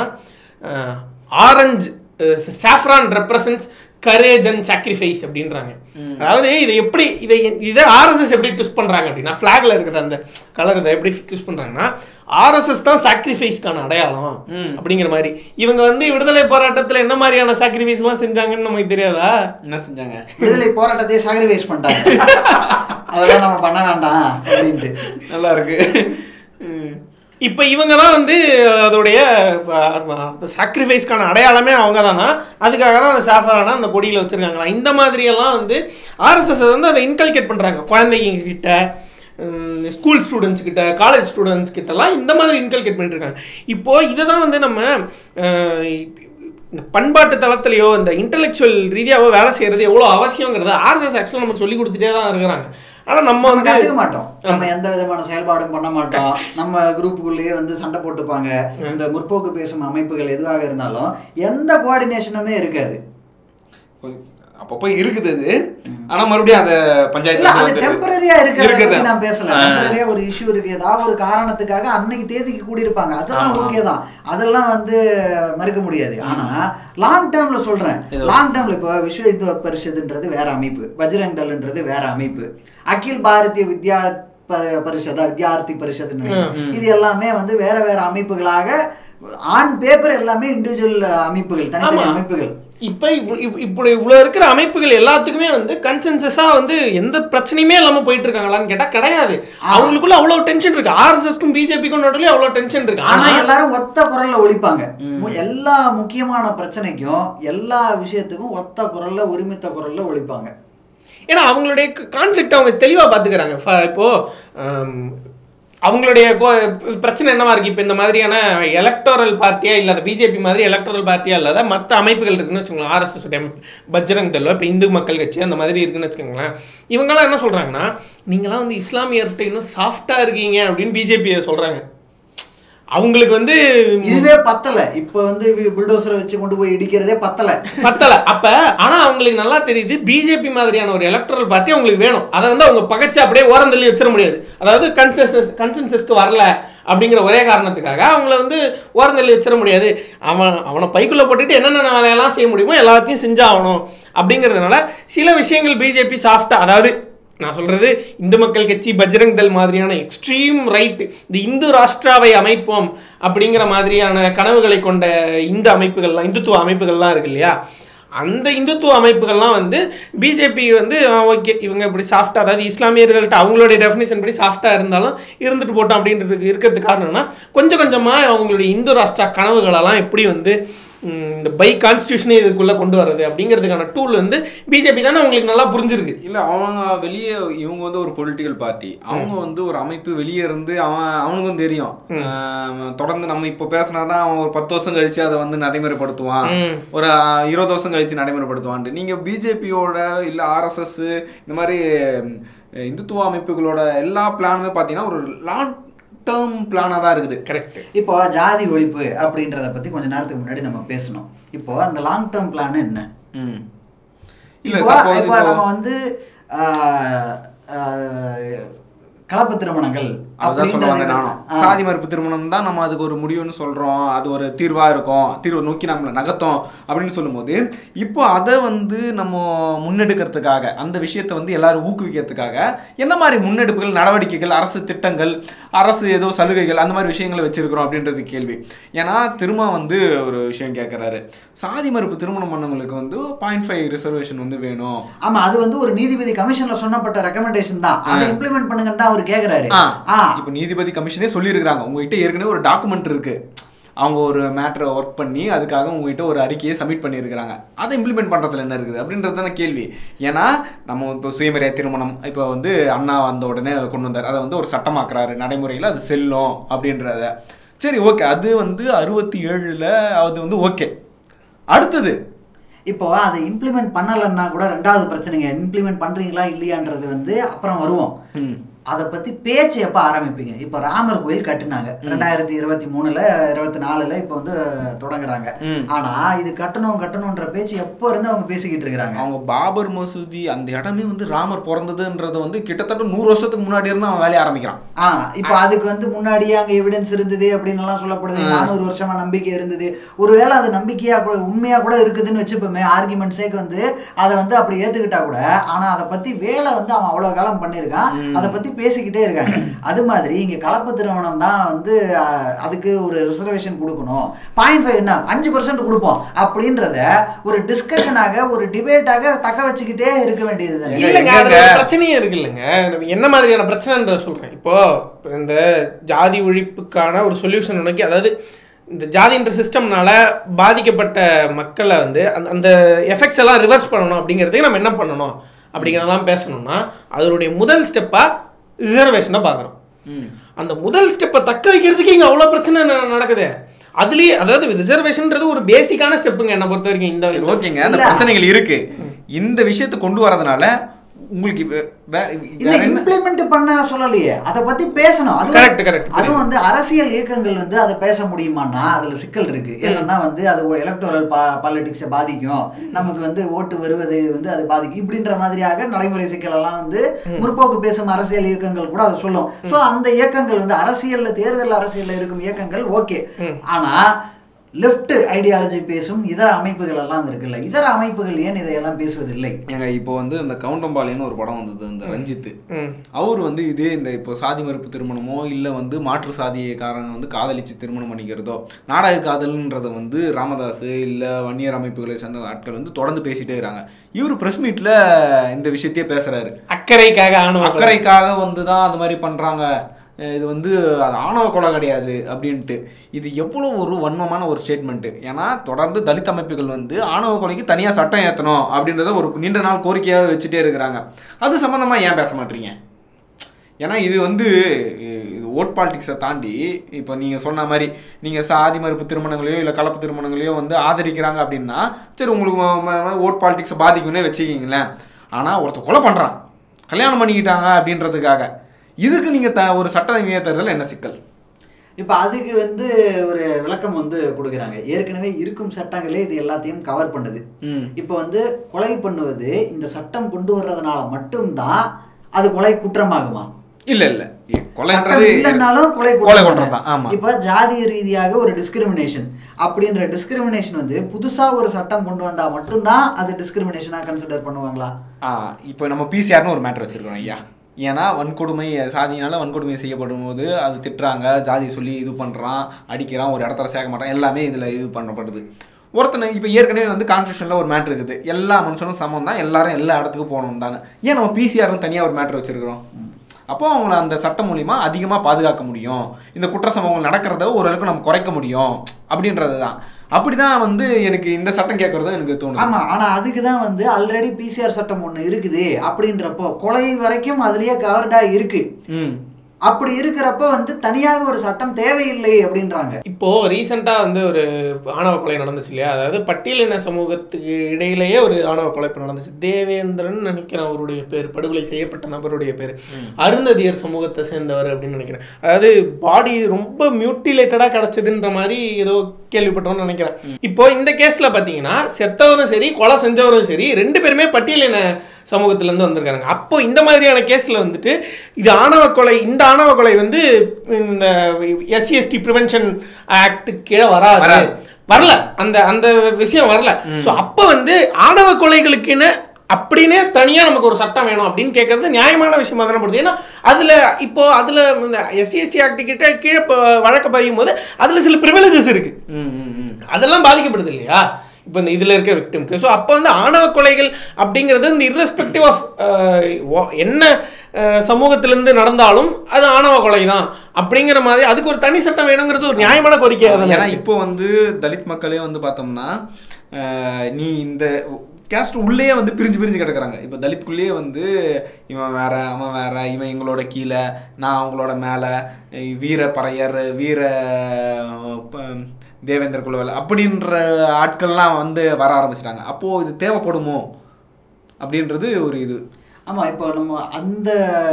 orange saffron represents courage and sacrifice அப்படின்றாங்க அதாவது இதை எப்படி இதை இதை ஆர்எஸ்எஸ் எப்படி ட்விஸ்ட் பண்ணுறாங்க அப்படின்னா ஃப்ளாகில் இருக்கிற அந்த கலர் இதை எப்படி ட்விஸ்ட் பண்ணுறாங்கன்னா ஆர்எஸ்எஸ் தான் சாக்ரிஃபைஸ்க்கான அடையாளம் அப்படிங்கிற மாதிரி இவங்க வந்து விடுதலை போராட்டத்தில் என்ன மாதிரியான சாக்ரிஃபைஸ்லாம் செஞ்சாங்கன்னு நமக்கு தெரியாதா என்ன செஞ்சாங்க விடுதலை போராட்டத்தையே சாக்ரிஃபைஸ் பண்ணிட்டாங்க அதெல்லாம் நம்ம பண்ண வேண்டாம் அப்படின்ட்டு நல்லா இருக்கு ம். இப்போ இவங்க தான் வந்து அதோடைய சாக்ரிஃபைஸ்க்கான அடையாளமே அவங்க தானா அதுக்காக தான் அந்த சாஃபரான அந்த கொடியில் வச்சுருக்காங்களா இந்த மாதிரியெல்லாம் வந்து ஆர்எஸ்எஸ் வந்து அதை இன்கல்கேட் பண்ணுறாங்க குழந்தைங்க கிட்ட ஸ்கூல் ஸ்டூடெண்ட்ஸ் கிட்ட காலேஜ் ஸ்டூடெண்ட்ஸ் கிட்டலாம் இந்த மாதிரி இன்கல்கேட் பண்ணிட்டு இருக்காங்க இப்போ இதை தான் வந்து நம்ம அஹ், இந்த பண்பாட்டு தளத்திலேயோ இந்த இன்டெலெக்சுவல் ரீதியாவோ வேலை செய்யறது எவ்வளோ அவசியங்கிறத ஆர்எஸ்எஸ் ஆக்சுவலாக நமக்கு சொல்லி கொடுத்துட்டே தான் இருக்கிறாங்க ஆனால் நம்ம நம்ம வந்து கத்துக்க மாட்டோம் நம்ம எந்த விதமான செயல்பாடும் பண்ண மாட்டோம் நம்ம குரூப்புக்குள்ளேயே வந்து சண்டை போட்டுப்பாங்க இந்த முற்போக்கு பேசும் அமைப்புகள் எதுவாக இருந்தாலும் எந்த கோஆர்டினேஷனுமே இருக்காது அப்பப்போ இருக்குது அது ஆனா மறுபடியும் அந்த பஞ்சாயத்து இல்ல அது வந்து டெம்பரரியா இருக்கிறத இருக்குது. பத்தி நான் பேசல ஆ. டெம்பரரியா ஒரு இஷ்யூ இருக்கு ஏதாவது ஒரு காரணத்துக்காக அன்னைக்கு தேதிக்கு கூடி இருப்பாங்க அதெல்லாம் ஆமா. ஓகே தான் அதெல்லாம் வந்து மறுக்க முடியாது ஆனா லாங் டேர்ம்ல சொல்றேன் ஏதோ. லாங் டேர்ம்ல இப்போ விஸ்வ இந்து பரிஷத்துன்றது வேற அமைப்பு பஜ்ரங் தள்ன்றது வேற அமைப்பு அகில் பாரதிய வித்யா ப- பரிஷதா வித்யார்த்தி பரிஷத்துன்னு ம், இது எல்லாமே வந்து வேற வேற அமைப்புகளாக ஆன் பேப்பர் எல்லாமே இண்டிவிஜுவல் அமைப்புகள் தனித்தனி ஆமா. அமைப்புகள் இப்போ இவ்வ- இவ்- இப்படி இவ்வளோ இருக்கிற அமைப்புகள் எல்லாத்துக்குமே வந்து கன்சென்சஸாக வந்து எந்த பிரச்சனையுமே இல்லாமல் போயிட்டு இருக்காங்களான்னு கேட்டால் கிடையாது அவங்களுக்குள்ள அவ்வளோ டென்ஷன் இருக்கு ஆர்எஸ்எஸ்க்கும் பிஜேபிக்கும் நடுவில் அவ்வளோ டென்ஷன் இருக்கு ஆனா ஆனால் எல்லாரும் ஒத்த குரல்ல ஒழிப்பாங்க மு- எல்லா முக்கியமான பிரச்சனைக்கும் எல்லா விஷயத்துக்கும் ஒத்த குரல்ல ஒருமித்த குரல்ல ஒழிப்பாங்க ஏன்னா அவங்களுடைய கான்ஃப்ளிக்ட் அவங்க தெளிவாக பார்த்துக்கிறாங்க ஃப- இப்போ ஆம், அவங்களுடைய கோ- பிரச்சனை என்னவா இருக்கு இப்போ இந்த மாதிரியான எலக்டோரல் பார்ட்டியா இல்லாத பிஜேபி மாதிரி எலக்டோரல் பார்ட்டியா இல்லாத மற்ற அமைப்புகள் இருக்குன்னு வச்சுக்கோங்களேன் ஆர்எஸ்எஸ் உடைய பஜ்ரங் தளோ இப்போ இந்து மக்கள் கட்சி அந்த மாதிரி இருக்குன்னு வச்சுக்கோங்களேன் இவங்கெல்லாம் என்ன சொல்றாங்கன்னா நீங்களாம் வந்து இஸ்லாமியர்கிட்ட இன்னும் சாஃப்டா இருக்கீங்க அப்படின்னு பிஜேபியை சொல்றாங்க அவங்களுக்கு வந்து இதுவே பத்தல இப்ப வந்து புல்டோசரை வச்சு கொண்டு போய் இடிக்கிறதே பத்தல பத்தல அப்ப ஆனா அவங்களுக்கு நல்லா தெரியுது பிஜேபி மாதிரியான ஒரு எலக்ட்ரல் பார்ட்டி அவங்களுக்கு வேணும் அதை வந்து அவங்க பகச்சு அப்படியே ஓரந்தள்ளி வச்சிட முடியாது அதாவது கன்சென்சஸ் கன்சென்சஸ்க்கு வரல அப்படிங்கிற ஒரே காரணத்துக்காக அவங்கள வந்து ஓரந்தள்ளி வச்சிட முடியாது அவன் அவனை பைக்குள்ள போட்டுட்டு என்னென்ன வேலையெல்லாம் செய்ய முடியுமோ எல்லாத்தையும் செஞ்சாகணும் அப்படிங்கிறதுனால சில விஷயங்கள் பிஜேபி சாஃப்டா அதாவது நான் சொல்றது இந்து மக்கள் கட்சி பஜ்ரங் தள் மாதிரியான எக்ஸ்ட்ரீம் ரைட் இந்த இந்து ராஷ்டிராவை அமைப்போம் அப்படிங்கிற மாதிரியான கனவுகளை கொண்ட இந்த அமைப்புகள்லாம் இந்துத்துவ அமைப்புகள்லாம் இருக்கு இல்லையா அந்த இந்துத்துவ அமைப்புகள்லாம் வந்து பிஜேபி வந்து ஓகே இவங்க இப்படி சாஃப்டாக அதாவது இஸ்லாமியர்கள்ட்ட அவங்களுடைய டெஃபினேஷன் படி சாஃப்டாக இருந்தாலும் இருந்துட்டு போட்டோம் அப்படின்றதுக்கு இருக்கிறதுக்கு காரணம்னா கொஞ்சம் கொஞ்சமாக அவங்களுடைய இந்து ராஷ்டிரா கனவுகளெல்லாம் எப்படி வந்து ம், இந்த பை கான்ஸ்டியூஷனே இதுக்குள்ள கொண்டு வர்றது அப்படிங்கிறதுக்கான டூல் வந்து பிஜேபி தானே உங்களுக்கு நல்லா புரிஞ்சிருக்கு இல்ல அவங்க வெளியே இவங்க வந்து ஒரு பொலிட்டிக்கல் பார்ட்டி அவங்க வந்து ஒரு அமைப்பு வெளியே இருந்து அவன் அவனுக்கும் தெரியும் ஆஹ் தொடர்ந்து நம்ம இப்போ பேசினாதான் அவன் ஒரு பத்து வருஷம் கழிச்சு அதை வந்து நடைமுறைப்படுத்துவான் ம். ஒரு ஆஹ், இருபது வருஷம் கழிச்சு நடைமுறைப்படுத்துவான்ட்டு நீங்க பிஜேபியோட இல்ல ஆர்எஸ்எஸ் இந்த மாதிரி ம், இந்துத்துவ அமைப்புகளோட எல்லா பிளானுமே பார்த்தீங்கன்னா ஒரு லாங் டேர்ம் பிளானாக தான் இருக்குது கரெக்ட் இப்போ ஜாதி ஒழிப்பு அப்படின்றத பத்தி கொஞ்ச நேரத்துக்கு முன்னாடி நம்ம பேசணும் இப்போ அந்த லாங் டேர்ம் பிளான் என்ன ம் இல்ல இப்போ சப்போஸ் இப்போ நம்ம வந்து ஆஹ், ஆஹ், கலப்பு திருமணங்கள் அதுதான் சொல்ல வந்தேன் அப்படின்றது- நானும் ஆ. சாதி மறுப்பு திருமணம் தான் நம்ம அதுக்கு ஒரு முடிவுன்னு சொல்றோம் அது ஒரு தீர்வா இருக்கும் தீர்வை நோக்கி நம்மளை நகர்த்தோம் அப்படின்னு சொல்லும்போது இப்போ அதை வந்து நம்ம முன்னெடுக்கிறதுக்காக அந்த விஷயத்தை வந்து எல்லாரும் ஊக்குவிக்கிறதுக்காக என்ன மாதிரி முன்னெடுப்புகள் நடவடிக்கைகள் அரசு திட்டங்கள் அரசு ஏதோ சலுகைகள் அந்த மாதிரி விஷயங்களை வச்சிருக்கிறோம் அப்படின்றது கேள்வி ஏன்னா திரும்ப வந்து ஒரு விஷயம் கேட்குறாரு சாதி மறுப்பு திருமணம் பண்ணவங்களுக்கு வந்து பாயிண்ட் ஃபைவ் ரிசர்வேஷன் வந்து வேணும் ஆமா அது வந்து ஒரு நீதிபதி கமிஷன்ல சொன்னப்பட்ட ரெக்கமெண்டேஷன் தான் அதை இம்ப்ளிமெண்ட் பண்ணுங்கன்னு தான் அவர் கேக்குறாரு ஆ. ஆ இப்போ நீதிபதி கமிஷனே சொல்லியிருக்கிறாங்க உங்ககிட்ட ஏற்கனவே ஒரு டாக்குமெண்ட் இருக்கு அவங்க ஒரு மேட்டரை ஒர்க் பண்ணி அதுக்காக உங்ககிட்ட ஒரு அறிக்கையை சப்மிட் பண்ணியிருக்கிறாங்க அதை இம்ப்ளிமெண்ட் பண்ணுறதுல என்ன இருக்குது அப்படின்றது தானே கேள்வி ஏன்னா நம்ம இப்போ சுயமரியாதை திருமணம் இப்போ வந்து அண்ணா வந்த உடனே கொண்டு வந்தார் அதை வந்து ஒரு சட்டமாக்குறாரு நடைமுறையில் அது செல்லும் அப்படின்றத சரி ஓகே அது வந்து அறுபத்தி ஏழில் அது வந்து ஓகே அடுத்தது இப்போ அதை இம்ப்ளிமெண்ட் பண்ணலைன்னா கூட ரெண்டாவது பிரச்சனைங்க இம்ப்ளிமெண்ட் பண்றீங்களா இல்லையான்றது வந்து அப்புறம் வருவோம் ம் அதை பத்தி பேச்சு எப்ப ஆரம்பிப்பீங்க இப்போ ராமர் கோயில் கட்டுனாங்க ரெண்டாயிரத்தி இருபத்தி மூணுல இருபத்தி நாலுல இப்போ வந்து தொடங்குறாங்க ம். ஆனா இது கட்டணும் கட்டணும்ன்ற பேச்சு எப்போ இருந்து அவங்க பேசிக்கிட்டு இருக்கிறாங்க அவங்க பாபர் மசூதி அந்த இடமே வந்து ராமர் பிறந்ததுன்றது வந்து கிட்டத்தட்ட நூறு வருஷத்துக்கு முன்னாடி இருந்து அவன் வேலையை ஆரம்பிக்கிறான் ஆ இப்போ அதுக்கு வந்து முன்னாடியே அங்க எவிடன்ஸ் இருந்தது அப்படின்னு எல்லாம் சொல்லப்படுது நானூறு வருஷமா நம்பிக்கை இருந்தது ஒருவேளை அது நம்பிக்கையா கூட உண்மையா கூட இருக்குதுன்னு வச்சுப்போமே ஆர்குமெண்ட்ஸேக்கு வந்து அதை வந்து அப்படி ஏத்துக்கிட்டா கூட ஆனா அதை பத்தி வேலை வந்து அவன் அவ்வளவு காலம் பண்ணியிருக்கான் அதை பத்தி பேசிக்கிட்டே இருக்காங்க அது மாதிரி இங்க கலப்பு திருமணம் தான் வந்து ஆ, அதுக்கு ஒரு ரிசர்வேஷன் கொடுக்கணும் பாயிண்ட் ஃபைவ் என்ன அஞ்சு பர்சன்ட் கொடுப்போம் அப்படின்றத ஒரு டிஸ்கஷனாக ஒரு டிபேட்டாக தக்க வச்சுக்கிட்டே இருக்க வேண்டியது தானே இல்லைங்க அதுல எங்கங்க? ஒரு பிரச்சனையே இருக்கு இல்லைங்க நம்ம என்ன மாதிரியான பிரச்சனைன்ற சொல்றேன் இப்போ இந்த ஜாதி ஒழிப்புக்கான ஒரு சொல்யூஷன் நோக்கி அதாவது இந்த ஜாதின்ற சிஸ்டம்னால பாதிக்கப்பட்ட மக்களை வந்து அந்த அந்த எஃபெக்ட்ஸ் எல்லாம் ரிவர்ஸ் பண்ணணும் அப்படிங்கிறதுக்கு நம்ம என்ன பண்ணணும் அப்படிங்கிறதெல்லாம் பேசணும்னா அதனுடைய முதல் ஸ்டெப்பா ரிசர்வேஷனை பார்க்குறோம் அந்த முதல் ஸ்டெப்பை தக்க வைக்கிறதுக்கு இங்கே அவ்வளோ பிரச்சனை ந- நடக்குது அதுலயே அதாவது ரிசர்வேஷன்ன்றது ஒரு பேசிக்கான ஸ்டெப்புங்க என்னை பொறுத்த வரைக்கும் இந்த சரி, ஓகேங்க அந்த இல்ல. பிரச்சனைகள் இருக்கு இந்த விஷயத்தை கொண்டு வரதுனால உங்களுக்கு வே- வே- இல்ல வேற என்ன இம்ப்ளிமெண்ட் பண்ண சொல்லலையே அதை பத்தி பேசணும் அதுவும் Correct, correct. அதுவும் வந்து அரசியல் இயக்கங்கள் வந்து அதை பேச முடியுமான்னா அதுல சிக்கல் இருக்கு என்னன்னா வந்து அது எலக்டோரல் பாலிடிக்ஸை பாதிக்கும் நமக்கு வந்து ஓட்டு வருவது வந்து அது பாதிக்கும் இப்படின்ற மாதிரியாக நடைமுறை சிக்கல் எல்லாம் வந்து முற்போக்கு பேசும் அரசியல் இயக்கங்கள் கூட அதை சொல்லும் சோ அந்த இயக்கங்கள் வந்து அரசியல்ல தேர்தல் அரசியல்ல இருக்கும் இயக்கங்கள் ஓகே ஆனா லெஃப்ட் ஐடியாலஜி பேசும் இதர அமைப்புகள் எல்லாம் இருக்குல்ல இதர அமைப்புகள் ஏன் இதையெல்லாம் பேசுவதில்லை ஏங்க இப்போ வந்து இந்த கவுண்டம்பாளையன்னு ஒரு படம் வந்தது இந்த ரஞ்சித் ம் அவர் வந்து இதே இந்த இப்போ சாதி மறுப்பு திருமணமோ இல்லை வந்து மாற்று சாதியக்காரங்க வந்து காதலிச்சு திருமணம் பண்ணிக்கிறதோ நாடக காதல்ன்றதை வந்து ராமதாஸ் இல்லை வன்னியர் அமைப்புகளை சேர்ந்த ஆட்கள் வந்து தொடர்ந்து பேசிட்டே இருக்காங்க இவர் பிரஸ் மீட்ல இந்த விஷயத்தையே பேசுறாரு அக்கறைக்காக ஆணவ அக்கறைக்காக வந்து தான் அது மாதிரி பண்றாங்க அஹ் இது வந்து அது ஆணவ கொலை கிடையாது அப்படின்ட்டு இது எவ்வளோ ஒரு வன்மமான ஒரு ஸ்டேட்மெண்ட்டு ஏன்னா தொடர்ந்து தலித் அமைப்புகள் வந்து ஆணவ கொலைக்கு தனியாக சட்டம் ஏற்றணும் அப்படின்றத ஒரு நீண்ட நாள் கோரிக்கையாக வச்சுட்டே இருக்கிறாங்க அது சம்மந்தமாக ஏன் பேச மாட்டீங்க ஏன்னா இது வந்து இது ஓட் பாலிட்டிக்ஸை தாண்டி இப்போ நீங்கள் சொன்ன மாதிரி நீங்கள் சாதி மறுப்பு திருமணங்களையோ இல்லை கலப்பு திருமணங்களையோ வந்து ஆதரிக்கிறாங்க அப்படின்னா சரி உங்களுக்கு ஓட் பாலிட்டிக்ஸை பாதிக்கும்னே வச்சுக்கிங்களேன் ஆனால் ஒருத்தர் கொலை பண்ணுறான் கல்யாணம் பண்ணிக்கிட்டாங்க அப்படின்றதுக்காக இதுக்கு நீங்கள் த ஒரு சட்ட இயற்றுறதுல என்ன சிக்கல் இப்போ அதுக்கு வந்து ஒரு விளக்கம் வந்து கொடுக்குறாங்க ஏற்கனவே இருக்கும் சட்டங்களே இது எல்லாத்தையும் கவர் பண்ணுது ம் இப்போ வந்து கொலை பண்ணுவது இந்த சட்டம் கொண்டு வர்றதுனால மட்டும்தான் அது கொலை குற்றமாகுமா இல்லை இல்லை சட்டம் கொலைன்றது இல்லைன்னாலும் கொலை கொலை குற்றம் குற்றம் தான், ஆமா. இப்போ ஜாதிய ரீதியாக ஒரு டிஸ்கிரிமினேஷன் அப்படின்ற டிஸ்கிரிமினேஷன் வந்து புதுசா ஒரு சட்டம் கொண்டு வந்தா மட்டும்தான் அது டிஸ்கிரிமினேஷனா கன்சிடர் பண்ணுவாங்களா ஆ இப்போ நம்ம பிசிஆர்னு ஒரு மேட்டர் வச்சிருக்கோம் ஐயா ஏன்னா வன்கொடுமை சாதியினால வன்கொடுமை செய்யப்படும் போது அது திட்டுறாங்க ஜாதி சொல்லி இது பண்ணுறான் அடிக்கிறான் ஒரு இடத்துல சேர்க்க மாட்டான் எல்லாமே இதில் இது பண்ணப்படுது ஒருத்தனை இப்போ ஏற்கனவே வந்து கான்ஸ்டியூஷனில் ஒரு மேட்ரு இருக்குது எல்லா மனுஷனும் சமம் தான் எல்லாரும் எல்லா இடத்துக்கும் போகணும் தானே ஏன் நம்ம பிசிஆர்னு தனியாக ஒரு மேட்ரு வச்சிருக்கிறோம் அப்போ அவங்கள அந்த சட்டம் மூலிமா அதிகமாக பாதுகாக்க முடியும் இந்த குற்ற சம்பவங்கள் நடக்கிறத ஓரளவுக்கு நம்ம குறைக்க முடியும் அப்படின்றது தான் அப்படிதான் வந்து எனக்கு இந்த சட்டம் கேட்கறதும் எனக்கு தோணுது ஆமா ஆனா அதுக்கு தான் வந்து ஆல்ரெடி பிசிஆர் சட்டம் ஒண்ணு இருக்குது அப்படின்றப்போ கொலை வரைக்கும் அதுலயே கவர்டா இருக்கு ம் அப்படி இருக்கிறப்ப வந்து தனியாக ஒரு சட்டம் தேவையில்லை அப்படின்றாங்க இப்போ ரீசெண்டா வந்து ஒரு ஆணவ கொலை நடந்துச்சு இல்லையா அதாவது பட்டியலின சமூகத்துக்கு இடையிலேயே ஒரு ஆணவ கொலை இப்ப நடந்துச்சு தேவேந்திரன் நினைக்கிறேன் அவருடைய பேர் படுகொலை செய்யப்பட்ட நபருடைய பேர் அருந்ததியர் சமூகத்தை சேர்ந்தவர் அப்படின்னு நினைக்கிறேன் அதாவது பாடி ரொம்ப மியூட்டிலேட்டடா கிடைச்சதுன்ற மாதிரி ஏதோ கேள்விப்பட்டோம்னு நினைக்கிறேன் இப்போ இந்த கேஸ்ல பாத்தீங்கன்னா செத்தவரும் சரி கொலை செஞ்சவரும் சரி ரெண்டு பேருமே பட்டியலின சமூகத்துல இருந்து வந்திருக்காங்க அப்போ இந்த மாதிரியான கேஸ்ல வந்துட்டு இது ஆணவ கொலை இந்த ஆணவ கொலை வந்து இந்த எஸ்சி எஸ்டி ப்ரிவென்ஷன் ஆக்ட் கீழே வராது வராது. வரல அந்த அந்த விஷயம் வரல ஸோ அப்போ வந்து ஆணவ கொலைகளுக்குன்னு அப்படின்னே தனியா நமக்கு ஒரு சட்டம் வேணும் அப்படின்னு கேட்கறது நியாயமான விஷயமா தானே படுது ஏன்னா அதுல இப்போ அதுல இந்த எஸ்சி எஸ்டி ஆக்ட் கிட்ட கீழே இப்போ வழக்கு பதியும் போது அதுல சில ப்ரிவிலேஜஸ் இருக்கு ம் ம் ம் அதெல்லாம் பாதிக்கப்படுது இல்லையா இப்போ இந்த இதில் இருக்க விக்டிம்க்கு ஸோ அப்போ வந்து ஆணவ கொலைகள் அப்படிங்கிறது இந்த irrespective ஆஃப் என்ன அஹ், சமூகத்திலிருந்து நடந்தாலும் அது ஆணவ கொலை தான் அப்படிங்கிற மாதிரி அதுக்கு ஒரு தனி சட்டம் வேணுங்கிறது ஒரு நியாயமான கோரிக்கையாக தானே ஏன்னா இருக்கு. இப்போ வந்து தலித் மக்களே வந்து பார்த்தோம்னா அஹ், நீ இந்த கேஸ்ட் உள்ளேயே வந்து பிரிஞ்சு பிரிஞ்சு கிடக்குறாங்க இப்போ தலித்குள்ளேயே வந்து இவன் வேற அவன் வேற இவன் எங்களோட கீழே நான் அவங்களோட மேலே வீர பறையர் வீர அஹ், ப- தேவேந்திர குலவேல் அப்படின்ற ஆட்கள்லாம் வந்து வர ஆரம்பிச்சிட்டாங்க அப்போது இது தேவைப்படுமோ அப்படின்றது ஒரு இது ஆமா இப்போ நம்ம அந்த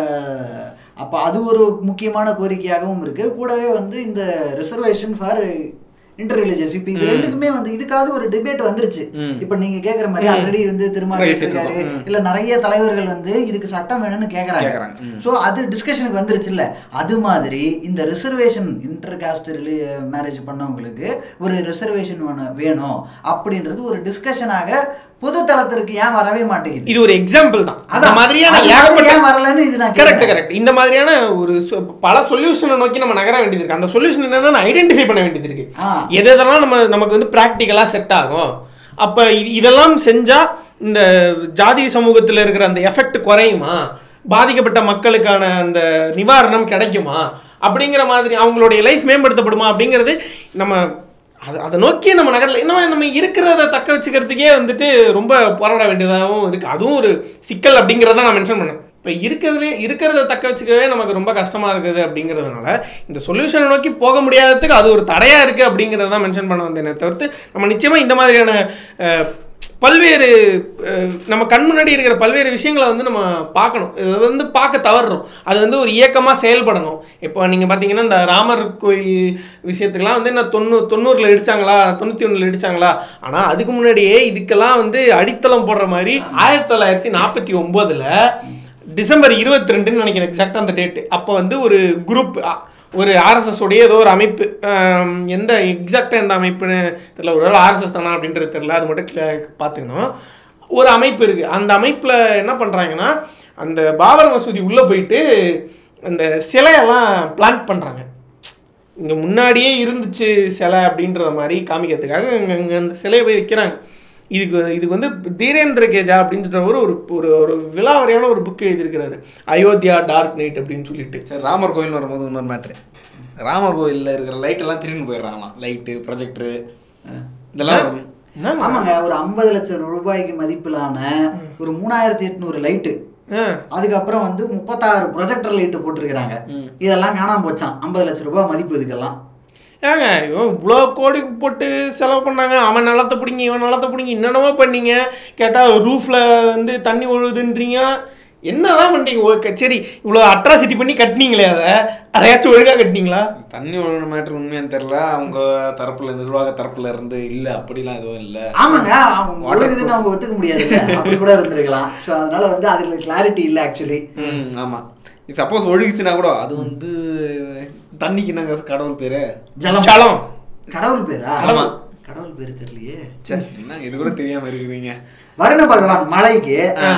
அப்போ அது ஒரு முக்கியமான கோரிக்கையாகவும் இருக்கு கூடவே வந்து இந்த ரிசர்வேஷன் ஃபார் இன்டர் ரிலிஜியஸ் இப்போ இது ரெண்டுக்குமே வந்து இதுக்காவது ஒரு டிபேட் வந்துருச்சு ம். இப்போ நீங்க கேக்குற மாதிரி ஆல்ரெடி வந்து திருமாவளவன் பேசிட்டு இருக்காரு இருக்கோம். ம். இல்ல நிறைய தலைவர்கள் வந்து இதுக்கு சட்டம் வேணும்னு கேக்குறாங்க கேக்குறாங்க. ம். ஸோ அது டிஸ்கஷனுக்கு வந்துருச்சு இல்ல அது மாதிரி இந்த ரிசர்வேஷன் இன்டர் காஸ்ட் மேரேஜ் பண்ணவங்களுக்கு ஒரு ரிசர்வேஷன் வேணும் அப்படின்றது ஒரு டிஸ்கஷனாக பொது தளத்திற்கு ஏன் வரவே மாட்டேங்குது இது ஒரு எக்ஸாம்பிள் தான் அந்த அதான், மாதிரியான அது மாதிரி ஏகப்பட்ட ஏன் வரலன்னு இது நான் கரெக்ட் கேக்குறேன். கரெக்ட் இந்த மாதிரியான ஒரு சொ- பல சொல்யூஷனை நோக்கி நம்ம நகர வேண்டியது இருக்கு அந்த சொல்யூஷன் என்னன்னா ஐடென்டிஃபை பண்ண வேண்டியது இருக்கு ஆ. எது எதெல்லாம் நம்ம நமக்கு வந்து ப்ராக்டிக்கலாக செட் ஆகும் அப்போ இது இதெல்லாம் செஞ்சா இந்த ஜாதி சமூகத்தில் இருக்கிற அந்த எஃபெக்ட் குறையுமா பாதிக்கப்பட்ட மக்களுக்கான அந்த நிவாரணம் கிடைக்குமா அப்படிங்கிற மாதிரி அவங்களுடைய லைஃப் மேம்படுத்தப்படுமா அப்படிங்கிறது நம்ம அது அதை நோக்கி நம்ம நகரில் இன்னும் நம்ம இருக்கிறத தக்க வச்சுக்கிறதுக்கே வந்துட்டு ரொம்ப போராட வேண்டியதாகவும் இருக்குது அதுவும் ஒரு சிக்கல் அப்படிங்கிறத நான் மென்ஷன் பண்ணேன் இப்போ இருக்கிறதுலே இருக்கிறத தக்க வச்சுக்கவே நமக்கு ரொம்ப கஷ்டமாக இருக்குது அப்படிங்கிறதுனால இந்த சொல்யூஷனை நோக்கி போக முடியாததுக்கு அது ஒரு தடையாக இருக்குது அப்படிங்கிறத தான் மென்ஷன் பண்ண வந்தேனே தவிர்த்து நம்ம நிச்சயமாக இந்த மாதிரியான அஹ், பல்வேறு அஹ், நம்ம கண் முன்னாடி இருக்கிற பல்வேறு விஷயங்களை வந்து நம்ம பார்க்கணும் இதை வந்து பார்க்க தவறுறோம் அது வந்து ஒரு இயக்கமாக செயல்படணும் இப்போ நீங்கள் பார்த்தீங்கன்னா இந்த ராமர் கோயில் விஷயத்துக்கெல்லாம் வந்து என்ன தொண்ணூ தொண்ணூறில் இடிச்சாங்களா தொண்ணூற்றி ஒன்றில் இடிச்சாங்களா ஆனால் அதுக்கு முன்னாடியே இதுக்கெல்லாம் வந்து அடித்தளம் போடுற மாதிரி ஆயிரத்தி தொள்ளாயிரத்தி நாற்பத்தி ஒம்போதில் டிசம்பர் இருபத்தி ரெண்டுன்னு நினைக்கிறேன் எக்ஸாக்டாக அந்த டேட்டு அப்போ வந்து ஒரு குரூப் ஒரு ஆர்எஸ்எஸ் உடைய ஏதோ ஒரு அமைப்பு ஆம், எந்த எக்ஸாக்டாக எந்த அமைப்புன்னு தெரியல ஒரு வேளை ஆர்எஸ்எஸ் தானா அப்படின்றது தெரியல அது மட்டும் clear- பார்த்துக்கணும் ஒரு அமைப்பு இருக்குது அந்த அமைப்பில் என்ன பண்ணுறாங்கன்னா அந்த பாபர் மசூதி உள்ளே போயிட்டு அந்த சிலையெல்லாம் பிளான் பண்ணுறாங்க இங்கே முன்னாடியே இருந்துச்சு சிலை அப்படின்றத மாதிரி காமிக்கிறதுக்காக இங்கே அந்த சிலையை போய் வைக்கிறாங்க இதுக்கு இதுக்கு வந்து தீரேந்திர கேஜா அப்படின்னு சொல்ற ஒரு ஒரு ஒரு விழாவரையான ஒரு புக் எழுதியிருக்கிறாரு அயோத்தியா டார்க் நைட் அப்படின்னு சொல்லிட்டு சரி ராமர் கோயில்னு வரும்போது இன்னொரு மேட்ரு ராமர் கோயிலில் இருக்கிற லைட் எல்லாம் திரும்பி போயிடுறாங்களாம் லைட்டு ப்ரொஜெக்டரு இதெல்லாம் வரும். என்னங்க? ஆமாங்க ஒரு ஐம்பது லட்சம் ரூபாய்க்கு மதிப்பிலான ஒரு மூணாயிரத்தி எட்நூறு லைட்டு ஆ, அதுக்கப்புறம் வந்து முப்பத்தாறு ப்ரொஜெக்டர் லைட்டு போட்டிருக்கிறாங்க ம். இதெல்லாம் காணாம போச்சான் ஐம்பது லட்சம் ரூபாய் மதிப்பு இதுக்கெல்லாம் ஏங்க இவன் இவ்வளோ கோடி போட்டு செலவு பண்ணாங்க அவன் நிலத்தை பிடிங்க இவன் நிலத்தை பிடிங்க என்னென்னமோ பண்ணீங்க கேட்டால் ரூஃபில் வந்து தண்ணி ஒழுகுதுன்றீங்க என்னதான் பண்ணுறீங்க ஓகே சரி இவ்வளோ அட்ராசிட்டி பண்ணி கட்டினீங்களே அதை அதையாச்சும் ஒழுங்காக கட்டினீங்களா தண்ணி ஒழுங்கின மேட்ரு உண்மையான்னு தெரியல அவங்க தரப்புல நிர்வாக தரப்புல இருந்து இல்ல அப்படிலாம் எதுவும் இல்ல ஆமாங்க அவங்க ஒழுகுதுன்னு அவங்க ஒத்துக்க முடியாது அப்படி கூட இருந்திருக்கலாம் ஸோ அதனால வந்து அதுல கிளாரிட்டி இல்லை ஆக்சுவலி ம் ஆமா இது சப்போஸ் ஒழுகிச்சுன்னா கூட அது வந்து தண்ணிக்கு என்னங்க கடவுள் பேரு ஜலம் சலம் கடவுள் பேரா ஆமா. கடவுள் பேரு தெரியலையே ச்சே, என்ன இது கூட தெரியாம இருக்கிறீங்க வருண பகவான் மலைக்கு ஆ.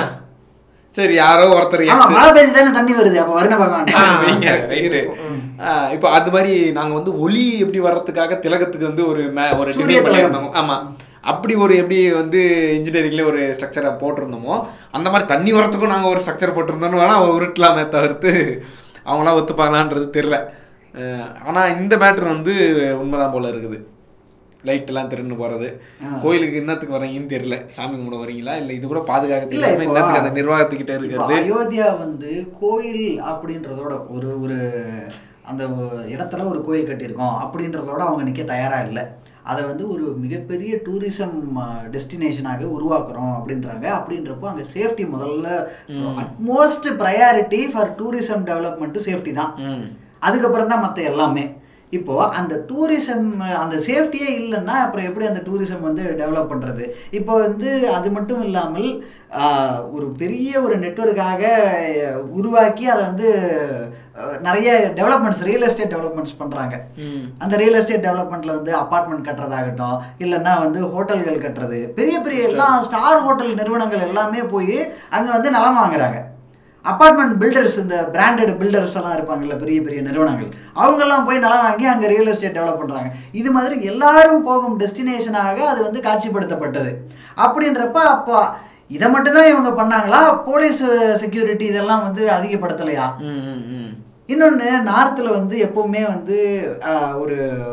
சரி யாரோ ஒருத்தர் ஆமா ex- மழை பெஞ்சு தானே தண்ணி வருது அப்ப வருண பகவான் ஆ, வைங்க, ரைட்டு. ஆ, இப்போ அது மாதிரி நாங்க வந்து ஒளி எப்படி வர்றதுக்காக திலகத்துக்கு வந்து ஒரு மே- ஒரு சூரிய டிசைன் திலகம். பண்ணியிருந்தோம் ஆமா அப்படி ஒரு எப்படி வந்து இன்ஜினியரிங்ல ஒரு ஸ்ட்ரக்சரை போட்டிருந்தோமோ அந்த மாதிரி தண்ணி வரத்துக்கும் நாங்க ஒரு ஸ்ட்ரக்சர் போட்டிருந்தோம்னு வேணா உருட்டலாமே தவிர்த்து அவங்களாம் ஒத்துப்பாங்களான்றது தெரியல அஹ், ஆனா இந்த மேட்ரு வந்து உண்மைதான் போல இருக்குது லைட் எல்லாம் திருன்னு போறது ஆ. கோயிலுக்கு என்னத்துக்கு வரீங்கன்னு தெரியல சாமி கும்பிட வரீங்களா இல்ல இது கூட பாதுகாக்க இல்ல, தெரியாம இப்போ- என்னத்துக்கு அந்த நிர்வாகத்துக்கிட்ட இப்போ இருக்கிறது அயோத்தியா வந்து கோயில் அப்படின்றதோட ஒரு ஒரு அந்த இடத்துல ஒரு கோயில் கட்டியிருக்கோம் அப்படின்றதோட அவங்க நிற்க தயாரா இல்லை அதை வந்து ஒரு மிகப்பெரிய டூரிசம் டெஸ்டினேஷனாக உருவாக்குறோம் அப்படின்றாங்க அப்படின்றப்போ அங்கே சேஃப்டி முதல்ல utmost priority for tourism development safety தான் ம். அதுக்கப்புறம் தான் மற்ற எல்லாமே இப்போ அந்த டூரிசம் அந்த சேஃப்டியே இல்லைன்னா அப்புறம் எப்படி அந்த டூரிசம் வந்து டெவலப் பண்ணுறது இப்போ வந்து அது மட்டும் இல்லாமல் ஆஹ், ஒரு பெரிய ஒரு நெட்வொர்க்காக உருவாக்கி அதை வந்து அஹ், நிறைய டெவலப்மெண்ட்ஸ் ரியல் எஸ்டேட் டெவலப்மெண்ட்ஸ் பண்ணுறாங்க ம். அந்த ரியல் எஸ்டேட் டெவலப்மெண்ட்ல வந்து அப்பார்ட்மெண்ட் கட்டுறதாகட்டும் இல்லைன்னா வந்து ஹோட்டல்கள் கட்டுறது பெரிய பெரிய எல்லா ஸ்டார் ஹோட்டல் நிறுவனங்கள் எல்லாமே போய் அங்கே வந்து நிலம் வாங்குறாங்க அப்பார்ட்மெண்ட் பில்டர்ஸ் இந்த பிராண்டட் பில்டர்ஸ் எல்லாம் இருப்பாங்கல்ல பெரிய பெரிய நிறுவனங்கள் அவங்கெல்லாம் போய் நிலம் வாங்கி அங்கே ரியல் எஸ்டேட் டெவலப் பண்ணுறாங்க இது மாதிரி எல்லாரும் போகும் டெஸ்டினேஷனாக அது வந்து காட்சிப்படுத்தப்பட்டது அப்படின்றப்ப அப்போ இதை மட்டும்தான் இவங்க பண்ணாங்களா போலீஸ் செக்யூரிட்டி இதெல்லாம் வந்து அதிகப்படுத்தலையா ம், ம், ம். இன்னொன்று நார்த்தில் வந்து எப்பவுமே வந்து ஆஹ், ஒரு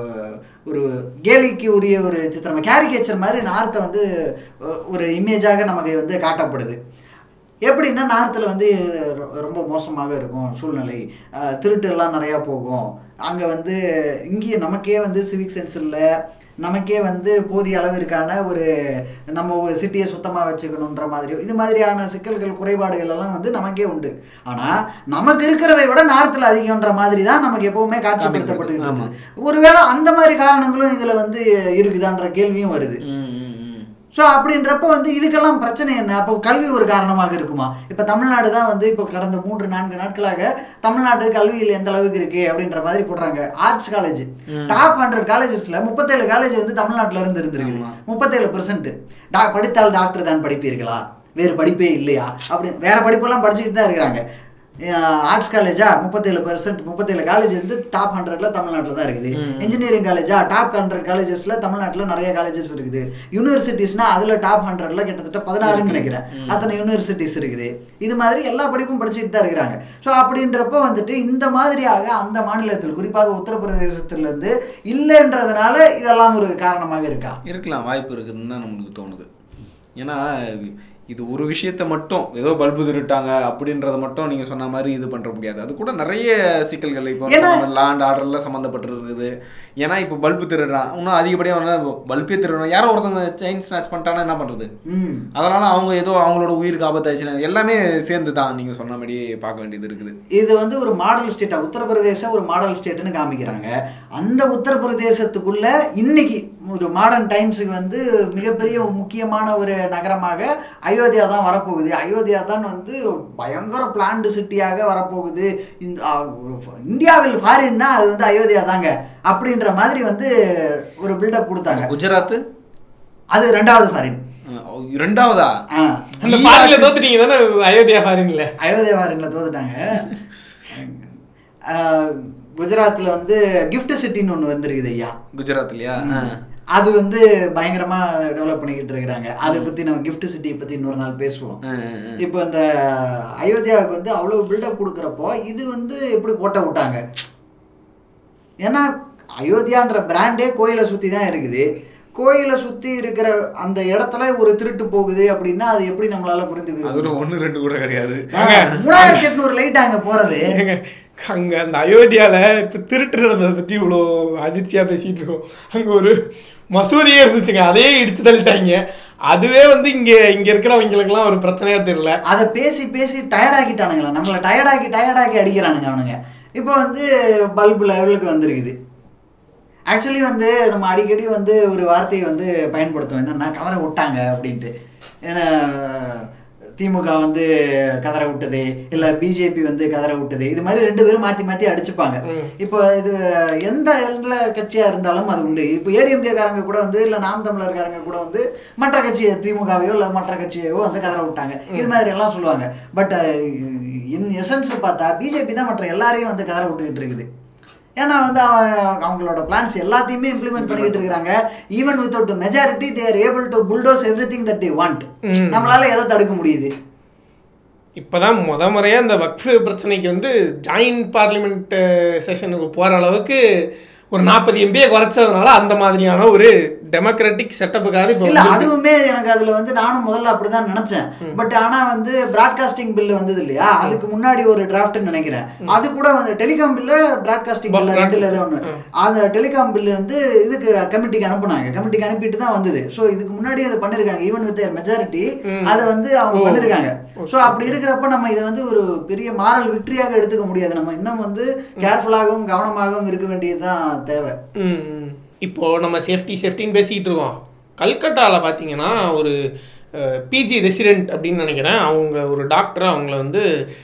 ஒரு கேலிக்கு உரிய ஒரு சித்திரம் கேரிகேச்சர் மாதிரி நார்த்தை வந்து ஒ- ஒரு இமேஜாக நமக்கு வந்து காட்டப்படுது எப்படின்னா நார்த்தில் வந்து ரொ- ரொம்ப மோசமாக இருக்கும் சூழ்நிலை ஆஹ், திருட்டு எல்லாம் நிறையா போகும் அங்கே வந்து இங்கேயே நமக்கே வந்து சிவிக் சென்ஸ் இல்லை நமக்கே வந்து போதிய அளவிற்கான ஒரு நம்ம ஒரு சிட்டியை சுத்தமாக வச்சுக்கணுன்ற மாதிரி இது மாதிரியான சிக்கல்கள் குறைபாடுகள் எல்லாம் வந்து நமக்கே உண்டு ஆனால் நமக்கு இருக்கிறதை விட நார்த்தில் அதிகம்ன்ற மாதிரி தான் நமக்கு எப்பவுமே காட்சிப்படுத்தப்பட்டு ஆமா. ஒருவேளை அந்த மாதிரி காரணங்களும் இதில் வந்து இருக்குதான்ற கேள்வியும் வருது ம், ம், ம். ஸோ அப்படின்றப்ப வந்து இதுக்கெல்லாம் பிரச்சனை என்ன அப்போ கல்வி ஒரு காரணமாக இருக்குமா இப்போ தமிழ்நாடு தான் வந்து இப்போ கடந்த மூன்று நான்கு நாட்களாக தமிழ்நாடு கல்வியில் எந்த அளவுக்கு இருக்கு அப்படின்ற மாதிரி போடுறாங்க ஆர்ட்ஸ் காலேஜ் டாப் ஹண்ட்ரட் காலேஜஸ்ல முப்பத்தேழு காலேஜ் வந்து தமிழ்நாட்டுல இருந்து இருந்திருக்குது ஆமா. முப்பத்தேழு பெர்சென்ட் டா படித்தால் டாக்டர் தான் படிப்பீர்களா வேறு படிப்பே இல்லையா அப்படி வேற படிப்பெல்லாம் படிச்சுக்கிட்டு தான் இருக்கிறாங்க ஆர்ட்ஸ் காலேஜா முப்பத்தேழு பெர்சென்ட் முப்பத்தேழு காலேஜ் வந்து டாப் ஹண்ட்ரட்ல தமிழ்நாட்டில் தான் இருக்குது இன்ஜினியரிங் காலேஜா டாப் ஹண்ட்ரட் காலேஜஸ்ல தமிழ்நாட்டில் நிறைய காலேஜஸ் இருக்குது யூனிவர்சிட்டிஸ்னா அதுல டாப் ஹண்ட்ரட்ல கிட்டத்தட்ட பதினாறுன்னு நினைக்கிறேன் அத்தனை யூனிவர்சிட்டிஸ் இருக்குது இது மாதிரி எல்லா படிப்பும் படிச்சுட்டு தான் இருக்கிறாங்க ஸோ அப்படின்றப்போ வந்துட்டு இந்த மாதிரியாக அந்த மாநிலத்தில் குறிப்பாக உத்தரப்பிரதேசத்துல இருந்து இல்லைன்றதுனால இதெல்லாம் ஒரு காரணமாக இருக்கா இருக்கலாம் வாய்ப்பு இருக்குதுன்னு தான் நம்மளுக்கு தோணுது ஏன்னா இது ஒரு விஷயத்த மட்டும் ஏதோ பல்பு திருட்டாங்க அப்படின்றத மட்டும் நீங்க சொன்ன மாதிரி இது பண்ற முடியாது அது கூட நிறைய சிக்கல்கள் இப்போ ஏன்னா- லேண்ட் ஆர்டர்ல சம்மந்தப்பட்டிருக்குது ஏன்னா இப்போ பல்பு திருடுறான் இன்னும் அதிகப்படியாக வந்து பல்பே திருடுறான் யாரோ ஒருத்தவங்க செயின் ஸ்நாச் பண்ணிட்டானா என்ன பண்றது ம் அதனால அவங்க ஏதோ அவங்களோட உயிருக்கு ஆபத்தாச்சுன்னா எல்லாமே சேர்ந்து தான் நீங்க சொன்ன மாதிரி பார்க்க வேண்டியது இருக்குது இது வந்து ஒரு மாடல் ஸ்டேட்டா உத்தரப்பிரதேச ஒரு மாடல் ஸ்டேட்னு காமிக்கிறாங்க அந்த உத்தரப்பிரதேசத்துக்குள்ள இன்னைக்கு ஒரு மாடர்ன் டைம்ஸுக்கு வந்து மிகப்பெரிய ஒரு முக்கியமான ஒரு நகரமாக அயோத்தியா தான் வரப்போகுது அயோத்தியா தான் வந்து பயங்கர பிளான்டு சிட்டியாக வரப்போகுது இந்த ஆ, ஒரு- இந்தியாவில் ஃபாரின்னா அது வந்து அயோத்தியா தாங்க அப்படின்ற மாதிரி வந்து ஒரு பில்டப் கொடுத்தாங்க குஜராத் அது ரெண்டாவது ஃபாரின் அஹ், ரெண்டாவதா ஆ அந்த ஃபாரின்ல தோத்துட்டீங்க தானே அயோத்தியா ஃபாரின்ல அயோத்தியா வாரங்களை தோத்துட்டாங்க ஆஹ் குஜராத்ல வந்து gift சிட்டின்னு ஒன்று வந்திருக்குது ஐயா குஜராத்லயா அஹ். அது வந்து பயங்கரமா டெவலப் பண்ணிக்கிட்டு இருக்கிறாங்க அதை பத்தி நம்ம gift சிட்டியை பத்தி இன்னொரு நாள் பேசுவோம் அஹ், அஹ், அஹ். இப்போ இந்த அயோத்தியாவுக்கு வந்து அவ்வளவு பில்டப் கொடுக்குறப்போ இது வந்து எப்படி கோட்டை விட்டாங்க ஏன்னா அயோத்தியான்ற பிராண்டே கோயிலை சுற்றி தான் இருக்குது கோயிலை சுற்றி இருக்கிற அந்த இடத்துல ஒரு திருட்டு போகுது அப்படின்னா அது எப்படி நம்மளால அது புரிந்துக்கிறது ஒரு ஒன்று ரெண்டு கூட கிடையாது மூணாயிரத்தி எட்நூறு லைட் அங்கே போகிறது ஏங்க, அங்க அந்த அயோத்தியால இப்ப திருட்டு நடந்ததை பத்தி இவ்வளோ அதிர்ச்சியா பேசிட்டு இருக்கோம் அங்க ஒரு மசூதியே இருந்துச்சுங்க அதையே இடிச்சு தள்ளிட்டாங்க அதுவே வந்து இங்க இங்க இருக்கிறவங்களுக்குலாம் ஒரு பிரச்சனையா தெரியல அதை பேசி பேசி டயர்டாக்கிட்டானுங்களா நம்மளை டயர்டாக்கி டயர்டாக்கி அடிக்கிறானுங்க அவனுங்க இப்போ வந்து பல்பு லெவலுக்கு வந்திருக்குது ஆக்சுவலி வந்து நம்ம அடிக்கடி வந்து ஒரு வார்த்தையை வந்து பயன்படுத்துவோம் என்னன்னா கதற விட்டாங்க அப்படின்ட்டு ஏன்னா திமுக வந்து கதற விட்டது இல்லை பிஜேபி வந்து கதற விட்டது இது மாதிரி ரெண்டு பேரும் மாற்றி மாற்றி அடிச்சுப்பாங்க இப்போ இது எந்த எந்த கட்சியாக இருந்தாலும் அது உண்டு இப்போ ஏடிஎம்கே காரங்க கூட வந்து இல்லை நாம் தமிழர்காரங்க கூட வந்து மற்ற கட்சியை திமுகவையோ இல்லை மற்ற கட்சியையோ வந்து கதற விட்டாங்க இது மாதிரி எல்லாம் சொல்லுவாங்க பட் இன் எசன்ஸ் பார்த்தா பிஜேபி தான் மற்ற எல்லாரையும் வந்து கதற விட்டுக்கிட்டு இருக்குது ஏன்னா வந்து அவன் அவங்களோட பிளான்ஸ் எல்லாத்தையுமே இம்ப்ளிமெண்ட் பண்ணிட்டு இருக்காங்க even without majority they're able to bulldoze everything that they want ம். நம்மளால எதை தடுக்க முடியுது இப்பதான் முத முறையா இந்த வக்ஃபு பிரச்சனைக்கு வந்து ஜாயின்ட் பார்லிமெண்ட் செஷனுக்கு போற அளவுக்கு ஒரு நாற்பது எம்பியை குறைச்சதுனால அந்த மாதிரியான ஒரு டெமோக்ராட்டிக் செட்டப்புக்காக இப்போ இல்ல அதுவுமே எனக்கு அதுல வந்து நானும் முதல்ல அப்படிதான் நினைச்சேன் பட் ஆனா வந்து பிராட்காஸ்டிங் பில் வந்தது இல்லையா அதுக்கு முன்னாடி ஒரு டிராஃப்ட் நினைக்கிறேன் அது கூட வந்து டெலிகாம் பில்ல பிராட்காஸ்டிங் பில் ரெண்டுல ஏதோ ஒண்ணு அந்த டெலிகாம் பில் வந்து இதுக்கு கமிட்டிக்கு அனுப்புனாங்க கமிட்டிக்கு அனுப்பிட்டு தான் வந்தது சோ இதுக்கு முன்னாடி அதை பண்ணிருக்காங்க ஈவன் வித் மெஜாரிட்டி அதை வந்து அவங்க பண்ணிருக்காங்க சோ அப்படி இருக்கிறப்ப நம்ம இதை வந்து ஒரு பெரிய மாரல் விக்டரியாக எடுத்துக்க முடியாது நம்ம இன்னும் வந்து கேர்ஃபுல்லாகவும் கவனமாகவும் இருக்க வேண்டியதுதான் தேவை ம், ம். இப்போ நம்ம சேஃப்டி சேஃப்டின்னு பேசிக்கிட்டு இருக்கோம் கல்கட்டாவில் பார்த்தீங்கன்னா ஒரு பிஜி ரெசிடென்ட் அப்படின்னு நினைக்கிறேன் அவங்க ஒரு டாக்டர் அவங்கள வந்து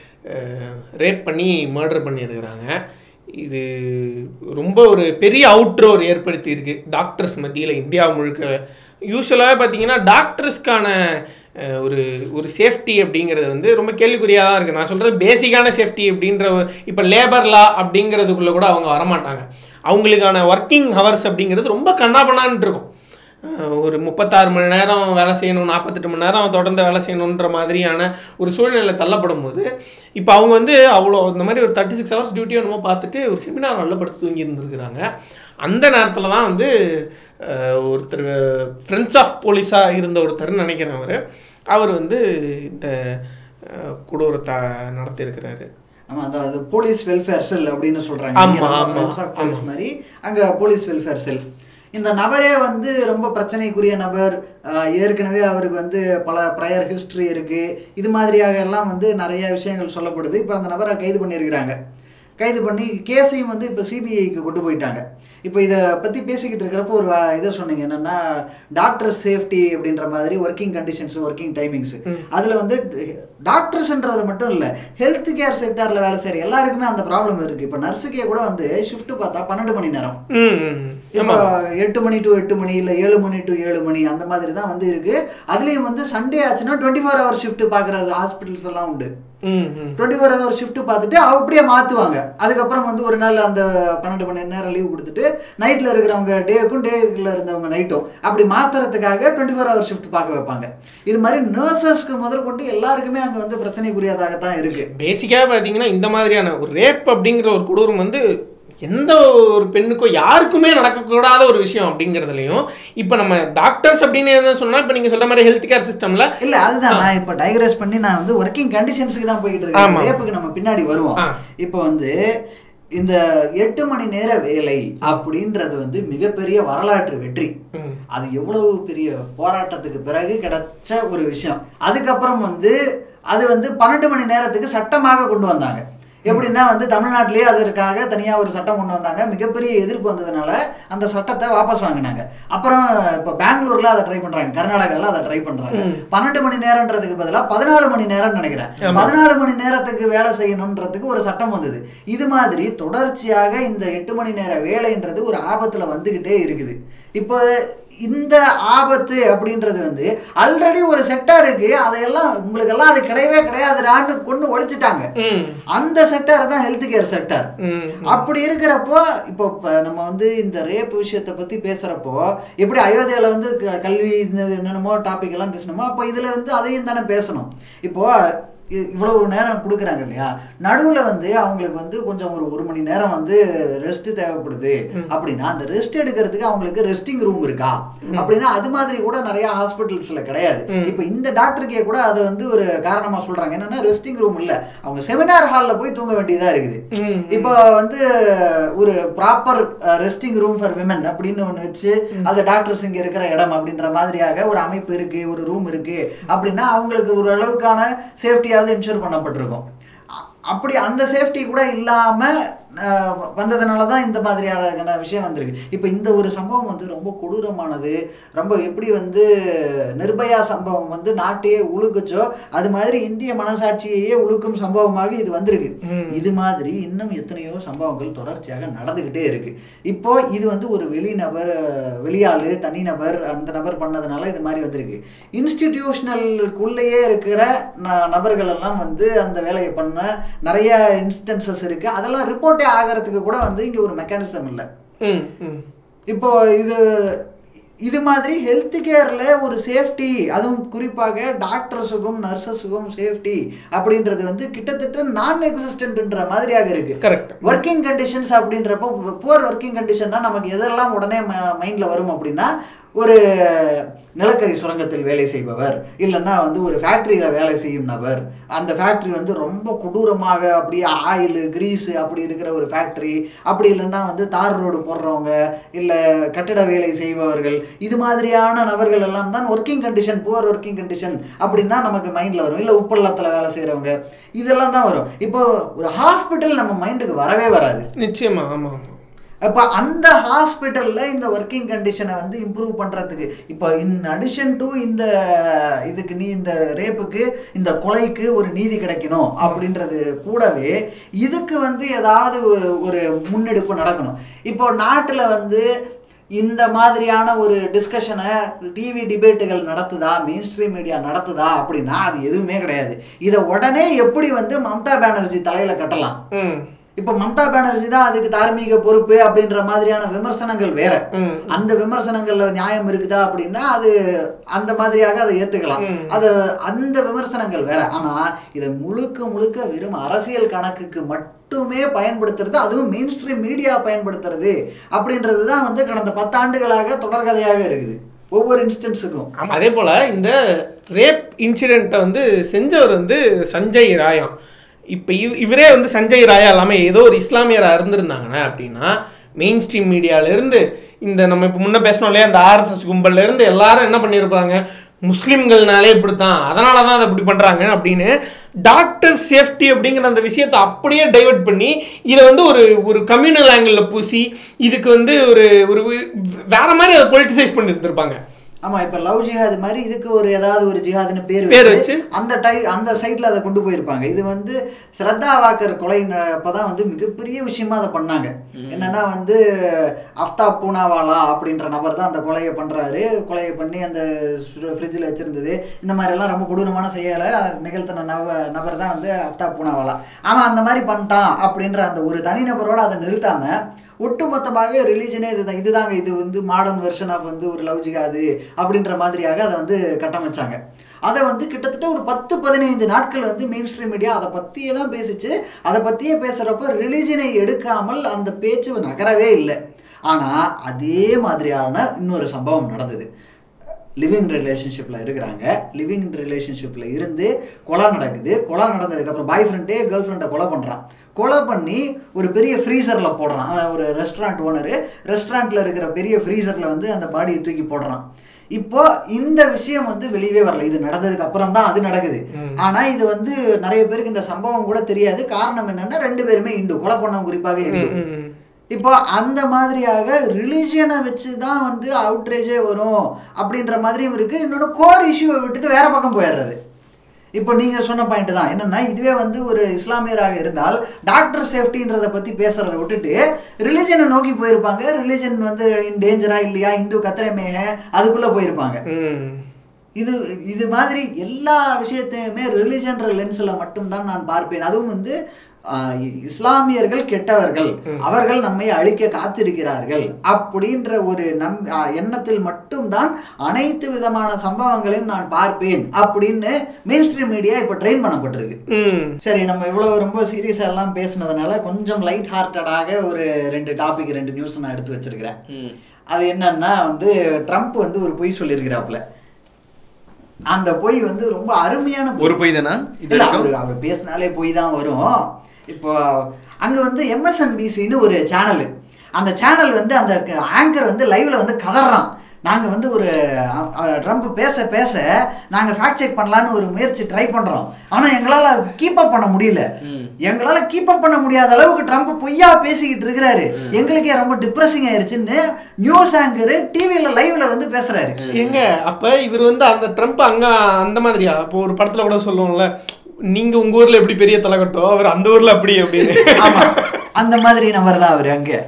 ரேப் பண்ணி மர்டர் பண்ணியிருக்கிறாங்க இது ரொம்ப ஒரு பெரிய அவுட்ரோர் ஏற்படுத்தி இருக்கு டாக்டர்ஸ் மத்தியில் இந்தியா முழுக்க யூஸ்வலாகவே பார்த்தீங்கன்னா டாக்டர்ஸ்க்கான அஹ், ஒரு ஒரு சேஃப்டி அப்படிங்கிறது வந்து ரொம்ப கேள்விக்குறியாக தான் இருக்குது நான் சொல்கிறது பேசிக்கான சேஃப்டி அப்படின்ற இப்போ லேபர் லா அப்படிங்கிறதுக்குள்ளே கூட அவங்க வரமாட்டாங்க அவங்களுக்கான ஒர்க்கிங் ஹவர்ஸ் அப்படிங்கிறது ரொம்ப கண்ணாபண்ணான்னு இருக்கும் அஹ், ஒரு முப்பத்தாறு மணி நேரம் வேலை செய்யணும் நாற்பத்தெட்டு மணி நேரம் தொடர்ந்து வேலை செய்யணுன்ற மாதிரியான ஒரு சூழ்நிலை தள்ளப்படும் போது இப்போ அவங்க வந்து அவ்வளோ இந்த மாதிரி ஒரு தேர்ட்டி சிக்ஸ் ஹவர்ஸ் டியூட்டியோ என்னமோ பார்த்துட்டு ஒரு செமினார் நல்ல படுத்து தூங்கி இருந்திருக்கிறாங்க அந்த நேரத்தில் தான் வந்து அஹ், ஒருத்தர் ஃப்ரெண்ட்ஸ் ஆஃப் போலீஸாக இருந்த ஒருத்தர்னு நினைக்கிறேன் அவர் அவர் வந்து இந்த அஹ், கொடூரத்தை நடத்தியிருக்கிறாரு ஆமா அதாவது போலீஸ் வெல்ஃபேர் செல் அப்படின்னு சொல்றாங்க ஆமா, இங்க நம்ம ஆமா, Friends of police மாதிரி அங்க போலீஸ் வெல்ஃபேர் செல் இந்த நபரே வந்து ரொம்ப பிரச்சனைக்குரிய நபர் ஆஹ் ஏற்கனவே அவருக்கு வந்து பல ப்ரையர் ஹிஸ்டரி இருக்கு இது மாதிரியாக எல்லாம் வந்து நிறைய விஷயங்கள் சொல்லப்படுது இப்போ அந்த நபரை கைது பண்ணியிருக்கிறாங்க கைது பண்ணி கேஸையும் வந்து இப்போ சிபிஐக்கு கொண்டு போயிட்டாங்க இப்போ இதை பற்றி பேசிக்கிட்டு இருக்கிறப்போ ஒரு வா- இதை சொன்னீங்க என்னன்னா டாக்டர் சேஃப்டி அப்படின்ற மாதிரி ஒர்க்கிங் கண்டிஷன்ஸ் ஒர்க்கிங் டைமிங்ஸ் அதில் வந்து டாக்டர்ஸ்ன்றது மட்டும் இல்லை ஹெல்த் கேர் செக்டாரில் வேலை செய்கிற எல்லாருக்குமே அந்த ப்ராப்ளம் இருக்குது இப்போ நர்ஸுக்கே கூட வந்து ஷிஃப்ட் பார்த்தா பன்னெண்டு மணி நேரம் ம் ம், ம். இப்போ எட்டு மணி டு எட்டு மணி இல்லை ஏழு மணி டு ஏழு மணி அந்த மாதிரி தான் வந்து இருக்கு அதுலேயும் வந்து சண்டே ஆச்சுன்னா டுவெண்ட்டி ஃபோர் ஹவர் ஷிஃப்ட் பார்க்குற ஹாஸ்பிட்டல்ஸ் எல்லாம் உண்டு ம் ம் டுவெண்ட்டி ஃபோர் ஹவர் ஷிஃப்ட் பார்த்துட்டு அப்படியே மாற்றுவாங்க அதுக்கப்புறம் வந்து ஒரு நாள் அந்த பன்னெண்டு மணி நேரம் லீவ் கொடுத்துட்டு நைட்டில் இருக்கிறவங்க டேக்கும் டேக்குள்ள இருந்தவங்க நைட்டும் அப்படி மாற்றுறதுக்காக டுவெண்ட்டி ஃபோர் ஹவர் ஷிஃப்ட் பார்க்க வைப்பாங்க இது மாதிரி நர்சஸ்க்கு முதற்கொண்டு எல்லாருக்குமே அங்கே வந்து பிரச்சனைக்குரியதாக தான் இருக்குது பேசிக்காக பார்த்தீங்கன்னா இந்த மாதிரியான ஒரு ரேப் அப்படிங்கிற ஒரு கொடூரம் வந்து எந்த ஒரு பெண்ணுக்கோ யாருக்குமே நடக்கக்கூடாத ஒரு விஷயம் அப்படிங்கிறதுலையும் இப்போ நம்ம டாக்டர்ஸ் அப்படின்னு என்ன சொன்னா இப்போ நீங்கள் சொல்ற மாதிரி ஹெல்த் கேர் சிஸ்டம்ல இல்ல அதுதான் நான் இப்ப டைக்ரஸ் பண்ணி நான் வந்து ஒர்க்கிங் கண்டிஷன்ஸ்க்கு தான் போயிட்டு ஆமா. இருக்கேன் ரேப்புக்கு நம்ம பின்னாடி வருவோம் ஆ. இப்போ வந்து இந்த எட்டு மணி நேர வேலை அப்படின்றது வந்து மிகப்பெரிய வரலாற்று வெற்றி ம். அது எவ்வளவு பெரிய போராட்டத்துக்கு பிறகு கிடைச்ச ஒரு விஷயம் அதுக்கப்புறம் வந்து அது வந்து பன்னெண்டு மணி நேரத்துக்கு சட்டமாக கொண்டு வந்தாங்க எப்படின்னா வந்து தமிழ்நாட்டிலேயே அதற்காக தனியாக ஒரு சட்டம் கொண்டு வந்தாங்க மிகப்பெரிய எதிர்ப்பு வந்ததுனால அந்த சட்டத்தை வாபஸ் வாங்கினாங்க அப்புறம் இப்போ பெங்களூர்ல அதை ட்ரை பண்றாங்க கர்நாடகாவில் அதை ட்ரை பண்றாங்க பன்னெண்டு மணி நேரம்ன்றதுக்கு பதிலாக பதினாலு மணி நேரம் நினைக்கிறேன் பதினாலு மணி நேரத்துக்கு வேலை செய்யணுன்றதுக்கு ஒரு சட்டம் வந்தது இது மாதிரி தொடர்ச்சியாக இந்த எட்டு மணி நேர வேலைன்றது ஒரு ஆபத்துல வந்துகிட்டே இருக்குது இப்போ இந்த ஆபத்து அப்படின்றது வந்து ஆல்ரெடி ஒரு செக்டார் இருக்கு அதையெல்லாம் உங்களுக்கெல்லாம் அது கிடையவே கிடையாதுடான்னு கொண்டு ஒழிச்சிட்டாங்க ம் அந்த செக்டார் தான் ஹெல்த் கேர் செக்டார் ம் அப்படி இருக்கிறப்போ இப்போ இப்ப நம்ம வந்து இந்த ரேப் விஷயத்தை பத்தி பேசுறப்போ எப்படி அயோத்தியால வந்து க- கல்வி இந்த என்னென்னமோ டாபிக் எல்லாம் பேசணுமோ அப்போ இதுல வந்து அதையும் தானே பேசணும் இப்போ இ- இவ்வளவு நேரம் கொடுக்குறாங்க இல்லையா நடுவுல வந்து அவங்களுக்கு வந்து கொஞ்சம் ஒரு ஒரு மணி நேரம் வந்து ரெஸ்ட் தேவைப்படுது அப்படின்னா அந்த ரெஸ்ட் எடுக்கிறதுக்கு அவங்களுக்கு ரெஸ்டிங் ரூம் இருக்கா அப்படின்னா அது மாதிரி கூட நிறைய ஹாஸ்பிட்டல்ஸ்ல கிடையாது இப்போ இந்த டாக்டருக்கே கூட அதை வந்து ஒரு காரணமா சொல்றாங்க என்னன்னா ரெஸ்டிங் ரூம் இல்ல அவங்க செமினார் ஹால்ல போய் தூங்க வேண்டியதா இருக்குது ம் இப்போ வந்து ஒரு proper resting room for women அப்படின்னு ஒன்று வச்சு அது டாக்டர்ஸ் இங்கே இருக்கிற இடம் அப்படின்ற மாதிரியாக ஒரு அமைப்பு இருக்கு ஒரு ரூம் இருக்கு அப்படின்னா அவங்களுக்கு ஒரு அளவுக்கான சேஃப்டியாவது இன்ஷூர் பண்ணப்பட்டிருக்கும் அ- அப்படி அந்த சேஃப்டி கூட இல்லாம அஹ், வந்ததுனால தான் இந்த மாதிரியான விஷயம் வந்திருக்கு இப்போ இந்த ஒரு சம்பவம் வந்து ரொம்ப கொடூரமானது ரொம்ப எப்படி வந்து நிர்பயா சம்பவம் வந்து நாட்டையே உழுக்குச்சோ அது மாதிரி இந்திய மனசாட்சியையே உழுக்கும் சம்பவமாக இது வந்திருக்கு இது மாதிரி இன்னும் எத்தனையோ சம்பவங்கள் தொடர்ச்சியாக நடந்துகிட்டே இருக்கு இப்போ இது வந்து ஒரு வெளிநபர் அஹ், வெளியாளு தனிநபர் அந்த நபர் பண்ணதுனால இது மாதிரி வந்திருக்கு இன்ஸ்டிடியூஷனலுக்குள்ளேயே இருக்கிற ந- நபர்கள் எல்லாம் வந்து அந்த வேலையை பண்ண நிறைய இன்ஸ்டன்சஸ் இருக்கு அதெல்லாம் ரிப்போர்ட்டே ஆகிறதுக்கு கூட வந்து இங்க ஒரு மெக்கானிசம் இல்லை ம் ம் இப்போ இது இது மாதிரி ஹெல்த் கேரில் ஒரு சேஃப்டி அதுவும் குறிப்பாக டாக்டர்ஸுக்கும் நர்சஸுக்கும் சேஃப்டி அப்படின்றது வந்து கிட்டத்தட்ட நான் எக்ஸிஸ்டன்ட்ன்ற மாதிரியாக இருக்கு கரெக்ட் ஒர்க்கிங் கண்டிஷன்ஸ் அப்படின்றப்போ புவர் ஒர்க்கிங் கண்டிஷன்னா நமக்கு எதெல்லாம் உடனே மைண்டில் வரும் அப்படின்னா ஒரு நிலக்கரி சுரங்கத்தில் வேலை செய்பவர் இல்லைன்னா வந்து ஒரு ஃபேக்ட்ரியில் வேலை செய்யும் நபர் அந்த ஃபேக்ட்ரி வந்து ரொம்ப கொடூரமாக அப்படியே ஆயில் கிரீஸு அப்படி இருக்கிற ஒரு ஃபேக்ட்ரி அப்படி இல்லைன்னா வந்து தார் ரோடு போடுறவங்க இல்லை கட்டிட வேலை செய்பவர்கள் இது மாதிரியான நபர்கள் எல்லாம் தான் working condition poor working condition அப்படின்னா நமக்கு மைண்டில் வரும் இல்லை உப்பள்ளத்தில் வேலை செய்கிறவங்க இதெல்லாம் தான் வரும் இப்போ ஒரு ஹாஸ்பிட்டல் நம்ம மைண்டுக்கு வரவே வராது நிச்சயமா ஆமா ஆமா அப்போ அந்த ஹாஸ்பிட்டலில் இந்த ஒர்க்கிங் கண்டிஷனை வந்து இம்ப்ரூவ் பண்ணுறதுக்கு இப்போ இன் அடிஷன் டு இந்த இதுக்கு நீ இந்த ரேப்புக்கு இந்த கொலைக்கு ஒரு நீதி கிடைக்கணும் அப்படின்றது கூடவே இதுக்கு வந்து ஏதாவது ஒரு ஒரு முன்னெடுப்பு நடக்கணும் இப்போ நாட்டில் வந்து இந்த மாதிரியான ஒரு டிஸ்கஷனை டிவி டிபேட்டுகள் நடத்துதா மெயின் ஸ்ட்ரீம் மீடியா நடத்துதா அப்படின்னா அது எதுவுமே கிடையாது இதை உடனே எப்படி வந்து மம்தா பானர்ஜி தலையில் கட்டலாம் ம் இப்போ மம்தா பானர்ஜி தான் அதுக்கு தார்மீக பொறுப்பு அப்படின்ற மாதிரியான விமர்சனங்கள் வேற ம் அந்த விமர்சனங்கள்ல நியாயம் இருக்குதா அப்படின்னா அது அந்த மாதிரியாக அதை ஏத்துக்கலாம் ம். அது அந்த விமர்சனங்கள் வேற ஆனா இதை முழுக்க முழுக்க வெறும் அரசியல் கணக்குக்கு மட்டுமே பயன்படுத்துறது அதுவும் மெயின் ஸ்ட்ரீம் மீடியா பயன்படுத்துறது அப்படின்றது தான் வந்து கடந்த பத்தாண்டுகளாக தொடர்கதையாக இருக்குது ஒவ்வொரு இன்ஸ்டன்ஸுக்கும் ஆமா அதே போல இந்த ரேப் இன்சிடெண்ட்டை வந்து செஞ்சவர் வந்து சஞ்சய் ராயம் இப்போ இவ் இவரே வந்து சஞ்சய் ராயா இல்லாமல் ஏதோ ஒரு இஸ்லாமியராக இருந்திருந்தாங்கன்னா அப்படின்னா மெயின் ஸ்ட்ரீம் மீடியாவிலேருந்து இந்த நம்ம இப்போ முன்ன பேசணும் இல்லையா அந்த ஆர்எஸ்எஸ் கும்பல்லேருந்து எல்லாரும் என்ன பண்ணியிருப்பாங்க முஸ்லீம்கள்னாலே இப்படித்தான் அதனால தான் அதை இப்படி பண்ணுறாங்க அப்படின்னு டாக்டர் சேஃப்டி அப்படிங்கிற அந்த விஷயத்தை அப்படியே டைவர்ட் பண்ணி இதை வந்து ஒரு ஒரு கம்யூனல் ஆங்கிளில் பூசி இதுக்கு வந்து ஒரு ஒரு வேற மாதிரி அதை பொலிட்டிசைஸ் பண்ணி இருந்திருப்பாங்க ஆமா இப்ப லவ் ஜிஹாது மாதிரி இதுக்கு ஒரு ஏதாவது ஒரு ஜிஹாதுன்னு பேர் பேர் வச்சு வச்சு? அந்த டை அந்த சைட்ல அதை கொண்டு போயிருப்பாங்க இது வந்து ஸ்ரத்தா வாக்கர் கொலை அப்பதான் வந்து மிகப்பெரிய விஷயமா அதை பண்ணாங்க என்னன்னா வந்து அஃப்தாப் பூனாவாலா அப்படின்ற நபர் தான் அந்த கொலையை பண்றாரு கொலையை பண்ணி அந்த ஃப்ரிட்ஜில் வச்சிருந்தது இந்த மாதிரி எல்லாம் ரொம்ப கொடூரமான செயலை நிகழ்த்தின நப நபர் தான் வந்து அஃப்தாப் பூனாவாலா அவன் அந்த மாதிரி பண்ணிட்டான் அப்படின்ற அந்த ஒரு தனிநபரோட அதை நிறுத்தாம ஒட்டுமொத்தமாகவே ரிலீஜனே இதுதான் இதுதாங்க இது வந்து மாடர்ன் வெர்ஷன் ஆஃப் வந்து ஒரு லவ் ஜிகாது அப்படின்ற மாதிரியாக அதை வந்து கட்டமைச்சாங்க அதை வந்து கிட்டத்தட்ட ஒரு பத்து பதினைந்து நாட்கள் வந்து மெயின் ஸ்ட்ரீம் மீடியா அதை பற்றியே தான் பேசிச்சு அதை பற்றியே பேசுகிறப்ப ரிலீஜனை எடுக்காமல் அந்த பேச்சு நகரவே இல்லை ஆனால் அதே மாதிரியான இன்னொரு சம்பவம் நடந்தது லிவிங் ரிலேஷன்ஷிப்பில் இருக்கிறாங்க லிவிங் ரிலேஷன்ஷிப்பில் இருந்து கொலை நடக்குது கொலை நடந்ததுக்கப்புறம் பாய் ஃப்ரெண்டே கேர்ள் ஃப்ரெண்டை கொலை பண்ணுறான் கொலை பண்ணி ஒரு பெரிய ஃப்ரீசரில் போடுறான் அவன் ஒரு ரெஸ்டாரண்ட் ஓனரு ரெஸ்டாரண்ட்டில் இருக்கிற பெரிய ஃப்ரீசரில் வந்து அந்த பாடியை தூக்கி போடுறான் இப்போ இந்த விஷயம் வந்து வெளியவே வரல இது நடந்ததுக்கு அப்புறம் தான் அது நடக்குது ஆனா இது வந்து நிறைய பேருக்கு இந்த சம்பவம் கூட தெரியாது காரணம் என்னன்னா ரெண்டு பேருமே இந்து கொலை பண்ணவங்க குறிப்பாக இந்து ம், ம். இப்போ அந்த மாதிரியாக ரிலீஜியனை வச்சு தான் வந்து அவுட்ரேஜே வரும் அப்படின்ற மாதிரியும் இருக்கு இன்னொன்று கோர் இஷ்யூவை விட்டுட்டு வேற பக்கம் போயிடுறது இப்போ நீங்க சொன்ன பாயிண்ட் தான் என்னன்னா இதுவே வந்து ஒரு இஸ்லாமியராக இருந்தால் டாக்டர் சேஃப்டின்றதை பத்தி பேசுறதை விட்டுட்டு ரிலிஜனை நோக்கி போயிருப்பாங்க ரிலிஜன் வந்து டேஞ்சரா இல்லையா இந்து கத்திரமேக அதுக்குள்ள போயிருப்பாங்க ம் இது இது மாதிரி எல்லா விஷயத்தையுமே ரிலிஜன்ற லென்ஸில் மட்டும்தான் நான் பார்ப்பேன் அதுவும் வந்து ஆஹ், இஸ்லாமியர்கள் கெட்டவர்கள் அவர்கள் நம்மை அழிக்க காத்திருக்கிறார்கள் அப்படின்ற ஒரு நம் ஆஹ், எண்ணத்தில் மட்டும்தான் அனைத்து விதமான சம்பவங்களையும் நான் பார்ப்பேன் அப்படின்னு மெயின் ஸ்ட்ரீம் மீடியா இப்போ ட்ரெயின் பண்ணப்பட்டிருக்கு ம் சரி நம்ம இவ்வளவு ரொம்ப சீரியஸா எல்லாம் பேசுனதுனால கொஞ்சம் லைட் ஹார்ட்டடாக ஒரு ரெண்டு டாபிக் ரெண்டு நியூஸ் நான் எடுத்து வச்சிருக்கிறேன் ம். அது என்னன்னா வந்து ட்ரம்ப் வந்து ஒரு பொய் சொல்லியிருக்கிறாப்புல அந்த பொய் வந்து ரொம்ப அருமையான பொய். ஒரு பொய் தானா இது இல்ல, வரைக்கும்? அவரு அவர் பேசினாலே பொய் தான் வரும் இப்போ அங்க வந்து எம்எஸ்என்பிசின்னு ஒரு சேனல் அந்த சேனல் வந்து அந்த ஆங்கர் வந்து லைவ்ல வந்து கதறான் நாங்க வந்து ஒரு அ- அ- ட்ரம்ப் பேச பேச நாங்க ஃபேக்ட் செக் பண்ணலான்னு ஒரு முயற்சி ட்ரை பண்றோம் ஆனா எங்களால கீப் அப் பண்ண முடியல எங்களால கீப் அப் பண்ண முடியாத அளவுக்கு ட்ரம்ப் பொய்யா பேசிக்கிட்டு இருக்கிறாரு எங்களுக்கே ரொம்ப டிப்ரெசிங் ஆயிருச்சுன்னு நியூஸ் ஆங்கர் டிவில லைவ்ல வந்து பேசுறாரு எங்க அப்ப இவர் வந்து அந்த ட்ரம்ப் அங்க அந்த மாதிரியா இப்போ ஒரு படத்துல கூட சொல்லுவோம்ல நீங்க உங்க ஊர்ல எப்படி பெரிய தலைக்கட்டோ அவர் அந்த ஊர்ல அப்படி அப்படின்னு ஆமா அந்த மாதிரி நபர் தான் அவர் அங்க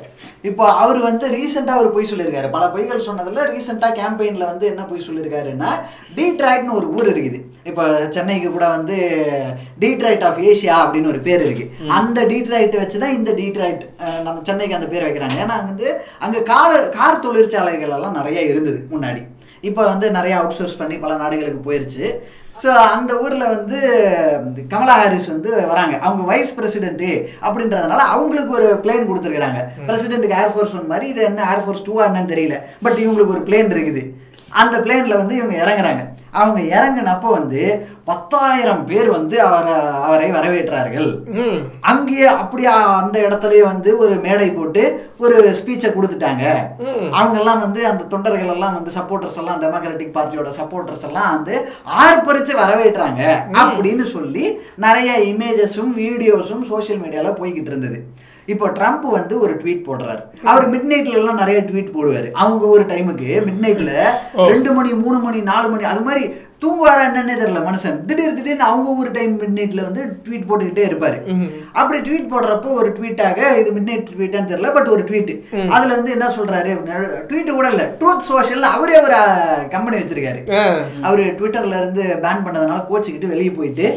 இப்போ அவர் வந்து ரீசெண்டாக அவர் பொய் சொல்லியிருக்காரு பல பொய்கள் சொன்னதில் ரீசெண்டாக கேம்பெயினில் வந்து என்ன பொய் சொல்லியிருக்காருன்னா டீட்ராய்ட்னு ஒரு ஊர் இருக்குது இப்போ சென்னைக்கு கூட வந்து டீட்ராய்ட் ஆஃப் ஏஷியா அப்படின்னு ஒரு பேர் இருக்கு அந்த டீட்ராய்ட் வச்சு தான் இந்த டீட்ராய்ட் அஹ், நம்ம சென்னைக்கு அந்த பேர் வைக்கிறாங்க ஏன்னா வந்து அங்கே கார் கார் தொழிற்சாலைகள் எல்லாம் நிறைய இருந்தது முன்னாடி இப்போ வந்து நிறைய அவுட் சோர்ஸ் பண்ணி பல நாடுகளுக்கு போயிருச்சு ஸோ அந்த ஊரில் வந்து இந்த கமலா ஹாரிஸ் வந்து வராங்க அவங்க வைஸ் பிரசிடென்ட்டு அப்படின்றதுனால அவங்களுக்கு ஒரு பிளேன் கொடுத்துருக்காங்க பிரசிடென்ட்டுக்கு ஏர்ஃபோர்ஸ் ஒன் மாதிரி இது என்ன ஏர்ஃபோர்ஸ் டூ என்னன்னு தெரியல பட் இவங்களுக்கு ஒரு பிளேன் இருக்குது அந்த பிளேனில் வந்து இவங்க இறங்குறாங்க அவங்க இறங்குனப்போ வந்து பத்தாயிரம் பேர் வந்து அவரை அவரை வரவேற்றார்கள் ம் அங்கேயே அப்படியே அந்த இடத்துலயே வந்து ஒரு மேடை போட்டு ஒரு ஸ்பீச்சை கொடுத்துட்டாங்க ம். அவங்க எல்லாம் வந்து அந்த தொண்டர்கள் எல்லாம் வந்து சப்போர்ட்டர்ஸ் எல்லாம் டெமோக்ராட்டிக் பார்ட்டியோட சப்போர்ட்டர்ஸ் எல்லாம் வந்து ஆர்ப்பரிச்சு வரவேற்றாங்க அப்படின்னு சொல்லி நிறைய இமேஜஸும் வீடியோஸும் சோஷியல் மீடியால போய்கிட்டு இருந்தது இப்போ ட்ரம்ப் வந்து ஒரு ட்வீட் போடுறாரு அவர் மிட் நைட்ல எல்லாம் நிறைய ட்வீட் போடுவாரு அவங்க ஒரு டைமுக்கு மிட் நைட்ல ரெண்டு மணி மூணு மணி நாலு மணி அது மாதிரி தூங்குவாரா என்னன்னே தெரியல மனுஷன் திடீர் திடீர்னு அவங்க ஒரு டைம் மிட் நைட்ல வந்து ட்வீட் போட்டுக்கிட்டே இருப்பாரு அப்படி ட்வீட் போடுறப்போ ஒரு ட்வீட்டாக இது மிட் நைட் ட்வீட்டான்னு தெரியல பட் ஒரு ட்வீட் அதுல வந்து என்ன சொல்றாரு ட்வீட் கூட இல்ல ட்ரூத் சோஷியல் அவரே ஒரு கம்பெனி வச்சிருக்காரு ஆ. அவர் ட்விட்டர்ல இருந்து பேன் பண்ணதுனால கோச்சிக்கிட்டு வெளியே போயிட்டு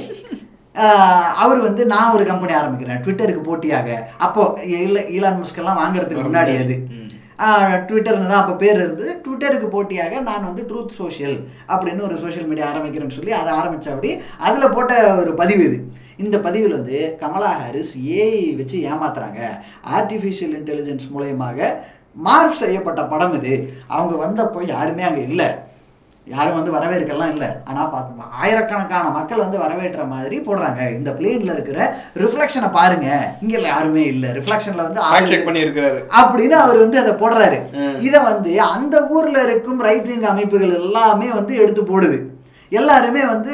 ஆஹ், அவர் வந்து நான் ஒரு கம்பெனி ஆரம்பிக்கிறேன் ட்விட்டருக்கு போட்டியாக அப்போ இல்ல ஈலான் மஸ்கெல்லாம் வாங்குறதுக்கு முன்னாடி அது ட்விட்டர்னு தான் அப்போ பேர் இருந்தது ட்விட்டருக்கு போட்டியாக நான் வந்து ட்ரூத் சோஷியல் அப்படின்னு ஒரு சோஷியல் மீடியா ஆரம்பிக்கிறேன்னு சொல்லி அதை ஆரம்பிச்ச அப்படி அதில் போட்ட ஒரு பதிவு இது இந்த பதிவில் வந்து கமலா ஹாரிஸ் ஏஐ வச்சு ஏமாத்துறாங்க ஆர்டிஃபிஷியல் இன்டெலிஜென்ஸ் மூலயமாக மார்க் செய்யப்பட்ட படம் இது அவங்க வந்தப்போ யாருமே அங்கே இல்லை யாரும் வந்து வரவேற்கலாம் இல்லை ஆனால் பார்த்து ஆயிரக்கணக்கான மக்கள் வந்து வரவேற்ற மாதிரி போடுறாங்க இந்த பிளேன்ல இருக்கிற ரிஃப்ளெக்ஷனை பாருங்க இங்க யாருமே இல்லை ரிஃப்ளெக்ஷன்ல வந்து ஆள் ஃபேக்ட் செக் பண்ணியிருக்கிறாரு அப்படின்னு அவர் வந்து அதை போடுறாரு இதை வந்து அந்த ஊர்ல இருக்கும் ரைட் விங் அமைப்புகள் எல்லாமே வந்து எடுத்து போடுது எல்லாருமே வந்து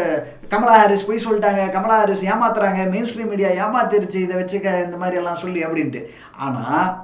கமலா ஹாரிஸ் போய் சொல்லிட்டாங்க கமலா ஹாரிஸ் ஏமாத்துறாங்க மெயின் ஸ்ட்ரீம் மீடியா ஏமாத்திருச்சு இதை வச்சுக்க இந்த மாதிரி எல்லாம் சொல்லி அப்படின்ட்டு ஆனா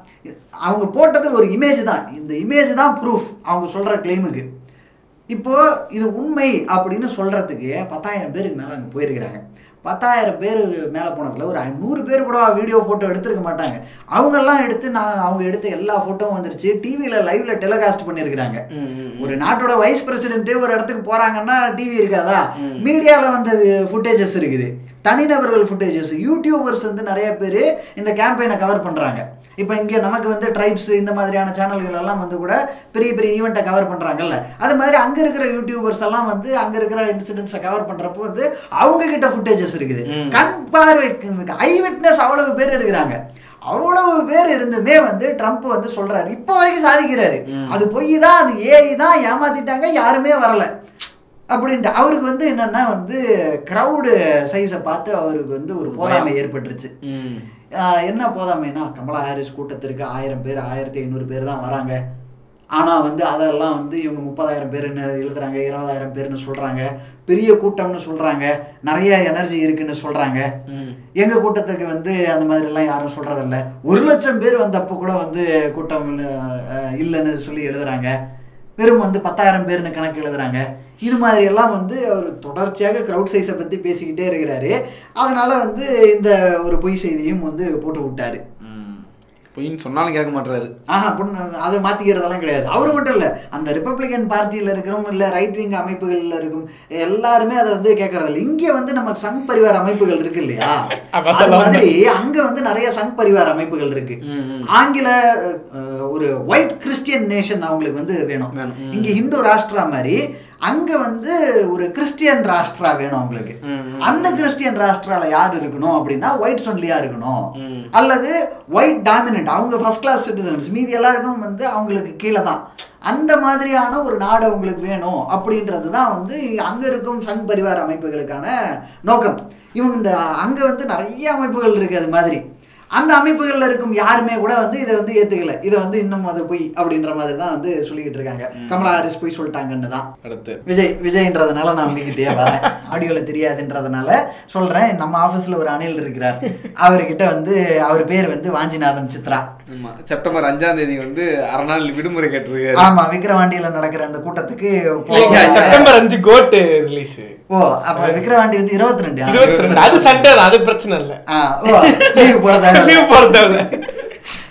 அவங்க போட்டது ஒரு இமேஜ் தான் இந்த இமேஜ் தான் ப்ரூஃப் அவங்க சொல்ற கிளைமுக்கு இப்போ இது உண்மை அப்படின்னு சொல்றதுக்கு பத்தாயிரம் பேருக்கு மேல அங்க போயிருக்கிறாங்க பத்தாயிரம் பேர் மேலே போனதுல ஒரு நூறு பேர் கூட வீடியோ ஃபோட்டோ எடுத்திருக்க மாட்டாங்க அவங்கெல்லாம் எடுத்து நான் அவங்க எடுத்த எல்லா ஃபோட்டோவும் வந்துருச்சு டிவியில் லைவ்ல டெலிகாஸ்ட் பண்ணியிருக்கிறாங்க ஒரு நாட்டோட வைஸ் பிரசிடென்ட்டே ஒரு இடத்துக்கு போறாங்கன்னா டிவி இருக்காதா மீடியாவில் வந்த ஃபுட்டேஜஸ் இருக்குது தனிநபர்கள் ஃபுட்டேஜஸ் யூடியூபர்ஸ் வந்து நிறைய பேர் இந்த கேம்பெயினை கவர் பண்ணுறாங்க இப்போ இங்கே நமக்கு வந்து ட்ரைப்ஸ் இந்த மாதிரியான சேனல்கள் எல்லாம் வந்து கூட பெரிய பெரிய ஈவெண்ட்டை கவர் பண்ணுறாங்கல்ல அது மாதிரி அங்கே இருக்கிற யூடியூபர்ஸ் எல்லாம் வந்து அங்கே இருக்கிற இன்சிடென்ட்ஸை கவர் பண்ணுறப்போ வந்து அவங்க கிட்ட ஃபுட்டேஜஸ் இருக்குது கண் பார்வை ஐ விட்னஸ் அவ்வளவு பேர் இருக்கிறாங்க அவ்வளவு பேர் இருந்துமே வந்து ட்ரம்ப் வந்து சொல்றாரு இப்போ வரைக்கும் சாதிக்கிறாரு அது பொய் தான் அது ஏஐ தான் ஏமாத்திட்டாங்க யாருமே வரல அப்படின்ட்டு அவருக்கு வந்து என்னன்னா வந்து க்ரௌடு சைஸை பார்த்து அவருக்கு வந்து ஒரு போராமை ஏற்பட்டுருச்சு ஆஹ் என்ன போதாமைன்னா கமலா ஹாரிஸ் கூட்டத்திற்கு ஆயிரம் பேர் ஆயிரத்தி ஐநூறு பேர் தான் வராங்க ஆனால் வந்து அதெல்லாம் வந்து இவங்க முப்பதாயிரம் பேர்னு எழுதுறாங்க இருபதாயிரம் பேர்னு சொல்கிறாங்க பெரிய கூட்டம்னு சொல்கிறாங்க நிறைய எனர்ஜி இருக்குன்னு சொல்கிறாங்க எங்கள் கூட்டத்துக்கு வந்து அந்த மாதிரிலாம் யாரும் சொல்கிறதில்ல ஒரு லட்சம் பேர் வந்தப்போ கூட வந்து கூட்டம் அஹ், இல்லைன்னு சொல்லி எழுதுறாங்க வெறும் வந்து பத்தாயிரம் பேர்னு கணக்கு எழுதுறாங்க இது மாதிரி எல்லாம் வந்து அவர் தொடர்ச்சியாக க்ரௌட் சைஸை பற்றி பேசிக்கிட்டே இருக்கிறாரு அதனால வந்து இந்த ஒரு பொய் செய்தியும் வந்து போட்டு விட்டாரு பொய்ன்னு சொன்னாலும் கேட்க மாட்டாரு ஆஹா பொண்ணு அதை மாற்றிக்கிறதெல்லாம் கிடையாது அவர் மட்டும் இல்லை அந்த ரிப்பப்ளிகன் பார்ட்டியில் இருக்கிறவங்க இல்லை ரைட் விங் அமைப்புகளில் இருக்கும் எல்லாருமே அதை வந்து கேட்கறது இல்லை இங்கே வந்து நம்ம சங் பரிவார் அமைப்புகள் இருக்கு இல்லையா அப்ப அது சொல்ல மாதிரி அங்கே வந்து நிறைய சங் பரிவார் அமைப்புகள் இருக்கு ஆங்கில அஹ், ஒரு ஒயிட் கிறிஸ்டியன் நேஷன் அவங்களுக்கு வந்து வேணும் வேணும். ம். இங்க இந்து ராஷ்டிரா மாதிரி அங்க வந்து ஒரு கிறிஸ்டியன் ராஷ்டிரா வேணும் அவங்களுக்கு அந்த கிறிஸ்டியன் ராஷ்டிரால யார் இருக்கணும் அப்படின்னா ஒயிட் ஒன்லியா இருக்கணும் அல்லது ஒயிட் டாமினன்ட் அவங்க ஃபர்ஸ்ட் கிளாஸ் சிட்டிசன்ஸ் மீதி எல்லாருக்கும் வந்து அவங்களுக்கு கீழே தான் அந்த மாதிரியான ஒரு நாடு அவங்களுக்கு வேணும் அப்படின்றது தான் வந்து அங்க இருக்கும் சங் பரிவார அமைப்புகளுக்கான நோக்கம் இவங்க இந்த அங்க வந்து நிறைய அமைப்புகள் இருக்கு அது மாதிரி அந்த அமைப்புகள்ல இருக்கும் யாருமே கூட வந்து இதை வந்து ஏத்துக்கல இதை வந்து இன்னும் அது பொய் அப்படின்ற மாதிரி தான் வந்து சொல்லிக்கிட்டு இருக்காங்க கமலா ஹாரிஸ் பொய் சொல்லிட்டாங்கன்னு தான் அடுத்து விஜய் விஜய்ன்றதுனால நான் உங்ககிட்டயே வரேன் ஆடியோல தெரியாதுன்றதுனால சொல்றேன் நம்ம ஆபீஸ்ல ஒரு அணில் இருக்கிறார் அவர்கிட்ட வந்து அவர் பேர் வந்து வாஞ்சிநாதன் சித்ரா ஆமா செப்டம்பர் அஞ்சாம் தேதி வந்து அரை நாள் விடுமுறை கேட்டிருக்காரு ஆமா விக்கிரவாண்டியில நடக்கிற அந்த கூட்டத்துக்கு இல்லைங்க செப்டம்பர் அஞ்சு கோட்டு ரிலீஸ் ஓ அப்ப விக்கிரவாண்டி வந்து இருபத்தி ரெண்டு இருபத்தி ரெண்டு அது சண்டே தான் அது பிரச்சனை இல்ல ஓ லீவ் போறதா லீவ் போறது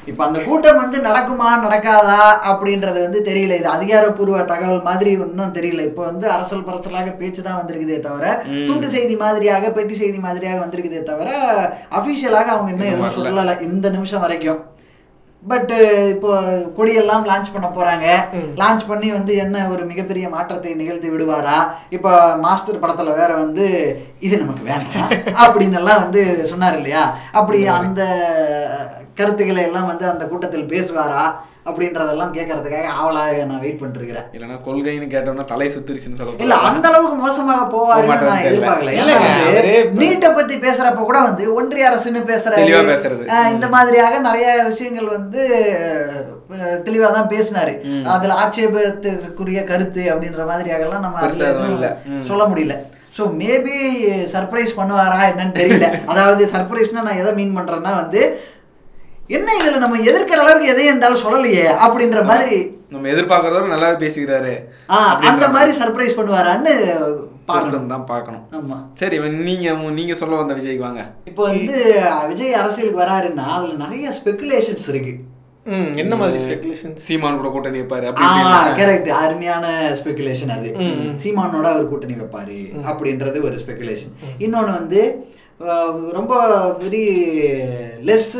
இப்போ அந்த கூட்டம் வந்து நடக்குமா நடக்காதா அப்படின்றது வந்து தெரியல இது அதிகாரப்பூர்வ தகவல் மாதிரி இன்னும் தெரியல இப்போ வந்து அரசல் பரசலாக பேச்சு தான் வந்திருக்குதே தவிர துண்டு செய்தி மாதிரியாக பெட்டி செய்தி மாதிரியாக வந்திருக்குதே தவிர அஃபிஷியலாக அவங்க இன்னும் எதுவும் வரல. சொல்லலை இந்த நிமிஷம் வரைக்கும் பட் இப்போ கொடியெல்லாம் லான்ச் பண்ண போறாங்க லான்ச் பண்ணி வந்து என்ன ஒரு மிகப்பெரிய மாற்றத்தை நிகழ்த்தி விடுவாரா இப்போ மாஸ்டர் படத்துல வேற வந்து இது நமக்கு வேண்டாம் அப்படின்னு எல்லாம் வந்து சொன்னார் இல்லையா அப்படி அந்த கருத்துக்களை எல்லாம் வந்து அந்த கூட்டத்தில் பேசுவாரா அப்படின்றதெல்லாம் கேட்கறதுக்காக ஆவலாக நான் வெயிட் பண்ணிட்டு இருக்கிறேன் இல்லைன்னா கொள்கைன்னு கேட்டோம்னா தலை சுத்திருச்சுன்னு சொல்ல இல்ல அந்த அளவுக்கு மோசமாக போவாருன்னு நான் போமாட்டாருன்னு எதிர்பார்க்கல ஏன்னா இல்லைங்க, வந்து அவரு இப்ப- நீட்டை பத்தி பேசுறப்ப கூட வந்து ஒன்றிய அரசுன்னு பேசுறாரு தெளிவா பேசுறது. அஹ் இந்த மாதிரியாக நிறைய விஷயங்கள் வந்து அஹ், தெளிவா தான் பேசினாரு அதுல ஆட்சேபத்திற்குரிய கருத்து அப்படின்ற மாதிரியாக எல்லாம் நம்ம பெருசா அதுல எதுவும் எதுவும் இல்ல. ம். சொல்ல முடியல ஸோ மேபி சர்ப்ரைஸ் பண்ணுவாரா என்னன்னு தெரியல அதாவது சர்ப்ரைஸ்னா நான் எதை மீன் பண்றேன்னா வந்து என்ன இதுல நம்ம எதிர்க்கிற அளவுக்கு எதையும் இருந்தாலும் சொல்லலையே அப்படின்ற மாதிரி நம்ம எதிர்பார்க்கறதோட நல்லாவே பேசிக்கிறாரு ஆ, அப்படின்ற அந்த மாதிரி சர்ப்ரைஸ் பண்ணுவாரான்னு பார்க்கணும் பார்த்தோம் தான் பார்க்கணும் ஆமா சரி இவன் நீங்க நீங்க சொல்ல வந்த விஜய்க்கு வாங்க இப்போ வந்து விஜய் அரசியலுக்கு வராருன்னா அதுல நிறைய ஸ்பெகுலேஷன்ஸ் இருக்கு ம் என்ன மாதிரி ஸ்பெகுலேஷன்ஸ் சீமான் கூட கூட்டணி வைப்பாரு அப்படி இப்படின்னு. கரெக்ட் அருமையான ஸ்பெகுலேஷன் அது சீமானோட அவர் கூட்டணி வைப்பாரு அப்படின்றது ஒரு ஸ்பெகுலேஷன் இன்னொன்னு வந்து அஹ், ரொம்ப வெரி லெஸ்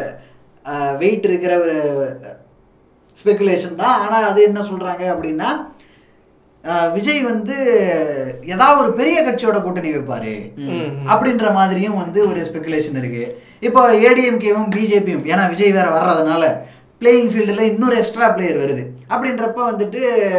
வெயிட் இருக்கிற ஒரு ஸ்பெகுலேஷன் தான் ஆனா அது என்ன சொல்றாங்க அப்படின்னா அஹ், விஜய் வந்து ஏதாவது ஒரு பெரிய கட்சியோட கூட்டணி வைப்பாரு அப்படின்ற மாதிரியும் வந்து ஒரு ஸ்பெகுலேஷன் இருக்கு இப்போ ஏடிஎம்கேவும் பிஜேபியும் ஏன்னா விஜய் வேற வர்றதுனால பிளேயிங் ஃபீல்டில் இன்னொரு எக்ஸ்ட்ரா பிளேயர் வருது அப்படின்றப்ப வந்துட்டு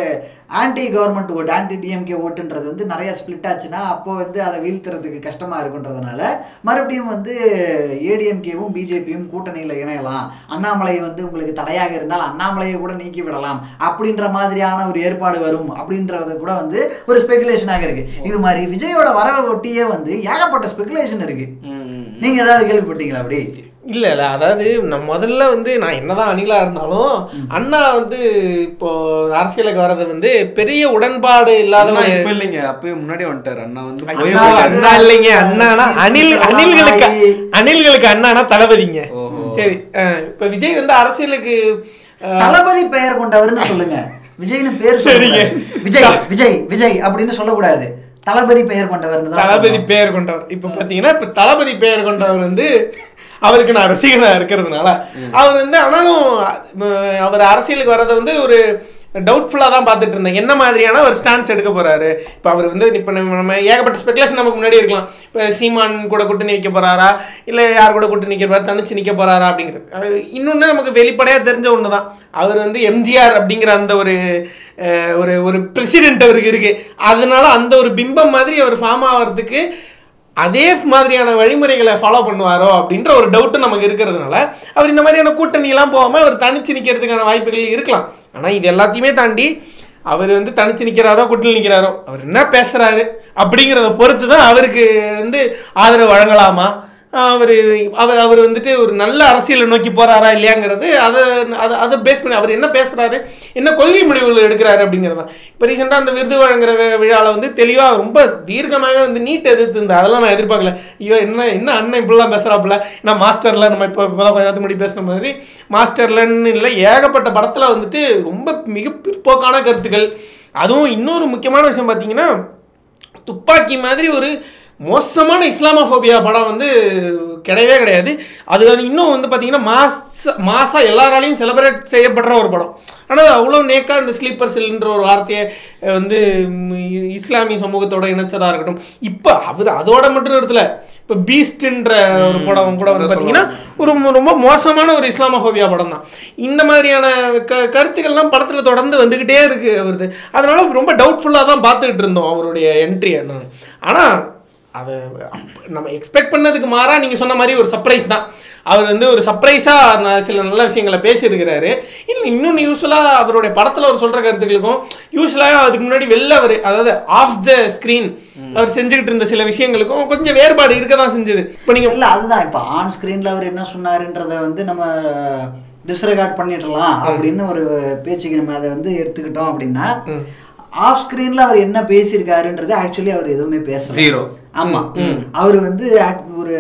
anti government vote anti DMK ஓட்டுன்றது வந்து நிறைய ஸ்ப்ளிட் ஆச்சுன்னா அப்போ வந்து அதை வீழ்த்துறதுக்கு கஷ்டமா இருக்குன்றதுனால மறுபடியும் வந்து ஏடிஎம்கேவும் பிஜேபியும் கூட்டணியில் இணையலாம் அண்ணாமலை வந்து உங்களுக்கு தடையாக இருந்தால் அண்ணாமலையை கூட நீக்கி விடலாம் அப்படின்ற மாதிரியான ஒரு ஏற்பாடு வரும் அப்படின்றது கூட வந்து ஒரு ஸ்பெகுலேஷனாக இருக்கு இது மாதிரி விஜயோட வரவை ஒட்டியே வந்து ஏகப்பட்ட ஸ்பெகுலேஷன் இருக்கு ம், ம். நீங்க ஏதாவது கேள்விப்பட்டீங்களா அப்படி இல்ல இல்ல அதாவது நான் முதல்ல வந்து நான் என்னதான் அணிலா இருந்தாலும் அண்ணா வந்து இப்போ அரசியலுக்கு வர்றது வந்து பெரிய உடன்பாடு இல்லாத அண்ணா ஒரு இப்ப இல்லைங்க அப்பவே முன்னாடி வந்துட்டாரு அண்ணா வந்து அண்ணா போய் அண்ணா போயிட்டாரு. வந்து- அண்ணா இல்லைங்க அண்ணானா அணில் அணில்களுக்கு அணில்களுக்கு அண்ணானா தளபதிங்க ஓஹோ. சரி அஹ், இப்ப விஜய் வந்து அரசியலுக்கு அஹ், தளபதி பெயர் கொண்டவர்னு சொல்லுங்க விஜய்னு பேர் சரிங்க. சொல்லக்கூடாது. விஜய் விஜய் விஜய் அப்படின்னு சொல்லக்கூடாது தளபதி பெயர் கொண்டவர்னு தான் தளபதி சொல்லணும். பெயர் கொண்டவர் இப்ப பாத்தீங்கன்னா இப்ப தளபதி பெயர் கொண்டவர் வந்து அவருக்கு நான் ரசிகனா இருக்கிறதுனால அவர் வந்து ஆனாலும் அஹ், அவர் அரசியலுக்கு வர்றதை வந்து ஒரு டவுட்ஃபுல்லாக தான் பார்த்துட்டு இருந்தேன் என்ன மாதிரியான ஒரு ஸ்டான்ஸ் எடுக்க போறாரு இப்போ அவர் வந்து இப்போ நம்ம நம்ம ஏகப்பட்ட ஸ்பெகுலேஷன் நமக்கு முன்னாடி இருக்கலாம் இப்போ சீமான் கூட கூட்டணி நிற்க போறாரா இல்லை யார் கூட கூட்டணி நிற்க போறாரு தனிச்சு நிற்க போறாரா அப்படிங்கிறது அது இன்னொன்று நமக்கு வெளிப்படையாக தெரிஞ்ச ஒன்று தான் அவர் வந்து எம்ஜிஆர் அப்படிங்கிற அந்த ஒரு அஹ், ஒரு ஒரு பிரசிடென்ட் அவருக்கு இருக்கு அதனால அந்த ஒரு பிம்பம் மாதிரி அவர் ஃபார்ம் ஆகிறதுக்கு அதே மாதிரியான வழிமுறைகளை ஃபாலோ பண்ணுவாரோ அப்படின்ற ஒரு டவுட்டு நமக்கு இருக்கிறதுனால அவர் இந்த மாதிரியான கூட்டணியெல்லாம் போகாமல் அவர் தனிச்சு நிற்கிறதுக்கான வாய்ப்புகள் இருக்கலாம் ஆனால் இது எல்லாத்தையுமே தாண்டி அவர் வந்து தனிச்சு நிற்கிறாரோ கூட்டணி நிற்கிறாரோ அவர் என்ன பேசுறாரு அப்படிங்கிறத பொறுத்து தான் அவருக்கு வந்து ஆதரவு வழங்கலாமா அவர் அவர் அவர் வந்துட்டு ஒரு நல்ல அரசியலை நோக்கி போறாரா இல்லையாங்கிறது அதை அதை அதை பேஸ் பண்ணி அவர் என்ன பேசுறாரு என்ன கொள்கை முடிவுகள் எடுக்கிறாரு அப்படிங்கிறது தான் இப்போ ரீசெண்டாக அந்த விருது வழங்குற வி- விழாவில் வந்து தெளிவாக ரொம்ப தீர்க்கமாகவே வந்து நீட் எதிர்த்து இருந்தது அதெல்லாம் நான் எதிர்பார்க்கல ஐயோ என்ன என்ன அண்ணன் இப்படிலாம் பேசுகிறாப்புல நான் மாஸ்டரில் நம்ம இப்போ இப்போ கொஞ்ச நேரத்துக்கு முன்னாடி பேசுன மாதிரி மாஸ்டர்லன்னு இல்லை ஏகப்பட்ட படத்தில் வந்துட்டு ரொம்ப மிக பிற்போக்கான கருத்துக்கள் அதுவும் இன்னொரு முக்கியமான விஷயம் பார்த்தீங்கன்னா துப்பாக்கி மாதிரி ஒரு மோசமான இஸ்லாமோஃபோபியா படம் வந்து கிடையவே கிடையாது அது இன்னும் வந்து பார்த்தீங்கன்னா மாச மாசா எல்லாராலையும் செலிப்ரேட் செய்யப்படுற ஒரு படம் ஆனால் அவ்வளோ நேக்காக இந்த ஸ்லீப்பர் செல்ன்ற ஒரு வார்த்தையை அஹ், வந்து ம், இ- இஸ்லாமிய சமூகத்தோட இணைச்சதாக இருக்கட்டும் இப்போ அவர் அதோட மட்டும் நிறுத்தல இப்போ பீஸ்ட்ன்ற ஒரு படம் கூட வந்து அதான் பார்த்தீங்கன்னா ஒரு மு- ரொம்ப மோசமான ஒரு இஸ்லாமோஃபோபியா படம் தான் இந்த மாதிரியான க கருத்துக்கள்லாம் படத்தில் தொடர்ந்து வந்துக்கிட்டே இருக்கு அவருது அதனால ரொம்ப டவுட்ஃபுல்லாக தான் பார்த்துக்கிட்டு இருந்தோம் அவருடைய என்ட்ரியை நான் ஆனால் அது அப்ப- நம்ம எக்ஸ்பெக்ட் பண்ணதுக்கு மாறா நீங்கள் சொன்ன மாதிரி ஒரு சர்ப்ரைஸ் தான் அவர் வந்து ஒரு சர்ப்ரைஸாக சில நல்ல விஷயங்களை பேசியிருக்கிறாரு இல்லை இன்னொன்று யூஸ்வலாக அவருடைய படத்தில் அவர் சொல்கிற கருத்துக்களுக்கும் யூஸ்வலாக அதுக்கு முன்னாடி வெளில அவர் அதாவது ஆஃப் த ஸ்க்ரீன் அவர் செஞ்சுக்கிட்டு இருந்த சில விஷயங்களுக்கும் கொஞ்சம் வேறுபாடு இருக்க தான் செஞ்சது இப்போ நீங்கள் இல்ல அதுதான் இப்ப ஆன் ஸ்கிரீன்ல அவர் என்ன சொன்னாருன்றத வந்து நம்ம டிஸ்ரெகார்ட் பண்ணிடலாம் அப்படின்னு ஒரு பேச்சுக்கு நம்ம அதை வந்து எடுத்துக்கிட்டோம் அப்படின்னா ஆஃப் ஸ்கிரீன்ல அவர் என்ன பேசியிருக்காருன்றது ஆக்சுவலி அவர் எதுவுமே பேசல Zero. ஆமா அவர் வந்து act- ஒரு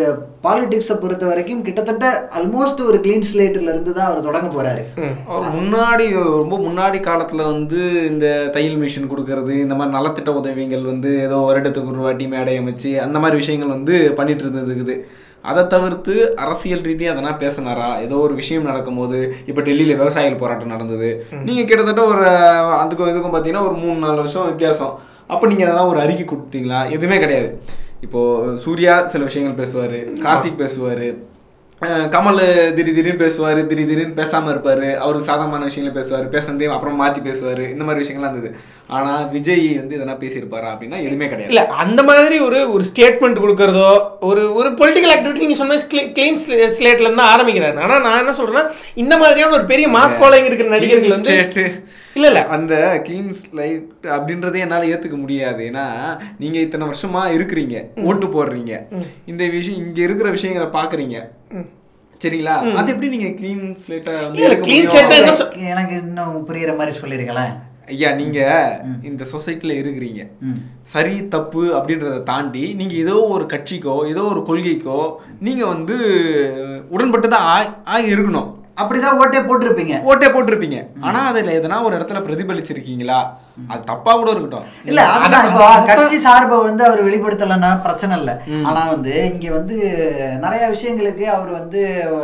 பாலிடிக்ஸை பொறுத்த வரைக்கும் கிட்டத்தட்ட ஆல்மோஸ்ட் ஒரு க்ளீன் ஸ்லேட்ல இருந்து தான் அவர் தொடங்க போறாரு அவர் முன்னாடி ரொம்ப முன்னாடி காலத்துல வந்து இந்த தையல் மிஷின் கொடுக்கறது இந்த மாதிரி நலத்திட்ட உதவிகள் வந்து ஏதோ வருடத்துக்கு ஒரு வாட்டி மேடை அமைச்சு அந்த மாதிரி விஷயங்கள் வந்து பண்ணிட்டு இருந்ததுக்குது அதை தவிர்த்து அரசியல் ரீதியாக எதனா பேசினாரா ஏதோ ஒரு விஷயம் நடக்கும்போது இப்போ டெல்லியில் விவசாயிகள் போராட்டம் நடந்தது நீங்கள் கிட்டத்தட்ட ஒரு அதுக்கும் இதுக்கும் பார்த்தீங்கன்னா ஒரு மூணு நாலு வருஷம் வித்தியாசம் அப்போ நீங்கள் எதனா ஒரு அறிக்கை கொடுத்தீங்களா எதுவுமே கிடையாது இப்போது சூர்யா சில விஷயங்கள் பேசுவார் கார்த்திக் பேசுவார் அஹ் கமல் திடீர் திடீர்னு பேசுவார் திடீர் திடீர்னு பேசாமல் இருப்பார் அவருக்கு சாதகமான விஷயங்களை பேசுவார் பேசுனதே அப்புறம் மாற்றி பேசுவார் இந்த மாதிரி விஷயங்கள்லாம் இருந்தது ஆனால் விஜய் வந்து எதனா பேசியிருப்பாரா அப்படின்னா எதுவுமே கிடையாது இல்ல அந்த மாதிரி ஒரு ஒரு ஸ்டேட்மெண்ட் கொடுக்கறதோ ஒரு ஒரு பொலிட்டிக்கல் ஆக்டிவிட்டி நீங்க சொன்ன கிளீன் ஸ்லேட்ல இருந்து ஆரம்பிக்கிறாரு ஆனா நான் என்ன சொல்றேன்னா இந்த மாதிரியான ஒரு பெரிய மாஸ் ஃபாலோயிங் இருக்கிற நடிகர்கள் வந்து இல்ல இல்ல அந்த க்ளீன் ஸ்லைட் அப்படின்றதே என்னால் ஏற்றுக்க முடியாது ஏன்னா நீங்கள் இத்தனை வருஷமா இருக்கிறீங்க ஓட்டு போடுறீங்க இந்த விஷயம் இங்கே இருக்கிற விஷயங்களை பார்க்குறீங்க சரிங்களா அது எப்படி நீங்கள் க்ளீன் ஸ்லேட்டை வந்து இல்ல, எடுக்க clean முடியும்? slate-ஆ என்ன சொ- எனக்கு இன்னும் புரியுற மாதிரி சொல்லிருங்களேன் ஐயா நீங்க இந்த சொசைட்டில இருக்கிறீங்க ம். சரி தப்பு அப்படின்றத தாண்டி நீங்க ஏதோ ஒரு கட்சிக்கோ ஏதோ ஒரு கொள்கைக்கோ நீங்க வந்து உடன்பட்டு தான் ஆ- ஆகி இருக்கணும் அப்படிதான் ஓட்டே போட்டிருப்பீங்க ஓட்டே போட்டிருப்பீங்க ஆனா அதுல எதனா ஒரு இடத்துல பிரதிபலிச்சிருக்கீங்களா அது தப்பா கூட இருக்கட்டும் இல்ல அதுதான் இப்போ கட்சி சார்பை வந்து அவர் வெளிப்படுத்தலைன்னா பிரச்சனை இல்ல ஆனா வந்து இங்க வந்து நிறைய விஷயங்களுக்கு அவர் வந்து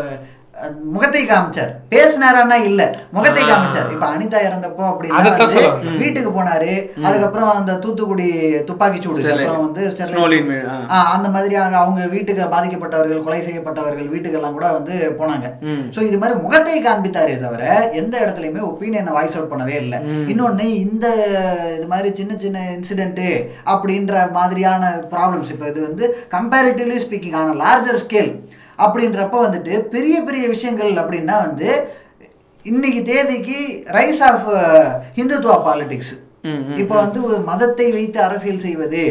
அஹ், முகத்தை காமிச்சார் பேசினாரான்னா இல்ல முகத்தை காமிச்சார் இப்ப அனிதா இறந்தப்போ அப்படின்னா அதைத்தான் வந்து சொல்ல வீட்டுக்கு போனாரு அதுக்கப்புறம் அந்த தூத்துக்குடி துப்பாக்கி சூடு Sterling. அப்புறம் வந்து Sterling. Snowline mill, ஆ. ஆ, அந்த மாதிரி அங்க அவங்க வீட்டுக்கு பாதிக்கப்பட்டவர்கள் கொலை செய்யப்பட்டவர்கள் வீட்டுக்கெல்லாம் கூட வந்து போனாங்க ம். சோ இது மாதிரி முகத்தை காண்பித்தாரே தவிர எந்த இடத்துலயுமே ஒப்பீனியனை வாய்ஸ் அவுட் பண்ணவே இல்லை இன்னொன்னு இந்த இது மாதிரி சின்ன சின்ன இன்சிடென்ட் அப்படின்ற மாதிரியான ப்ராப்ளம்ஸ் இப்போ இது வந்து கம்பேரிட்டிவ்லி ஸ்பீக்கிங் ஆன லார்ஜர் ஸ்கேல் அப்படின்றப்ப வந்துட்டு பெரிய பெரிய விஷயங்கள் அப்படின்னா வந்து இன்னைக்கு தேதிக்கு ரைஸ் ஆஃப் ஹிந்துத்துவா பாலிடிக்ஸ் இப்போ வந்து ஒரு மதத்தை வைத்து அரசியல் செய்வது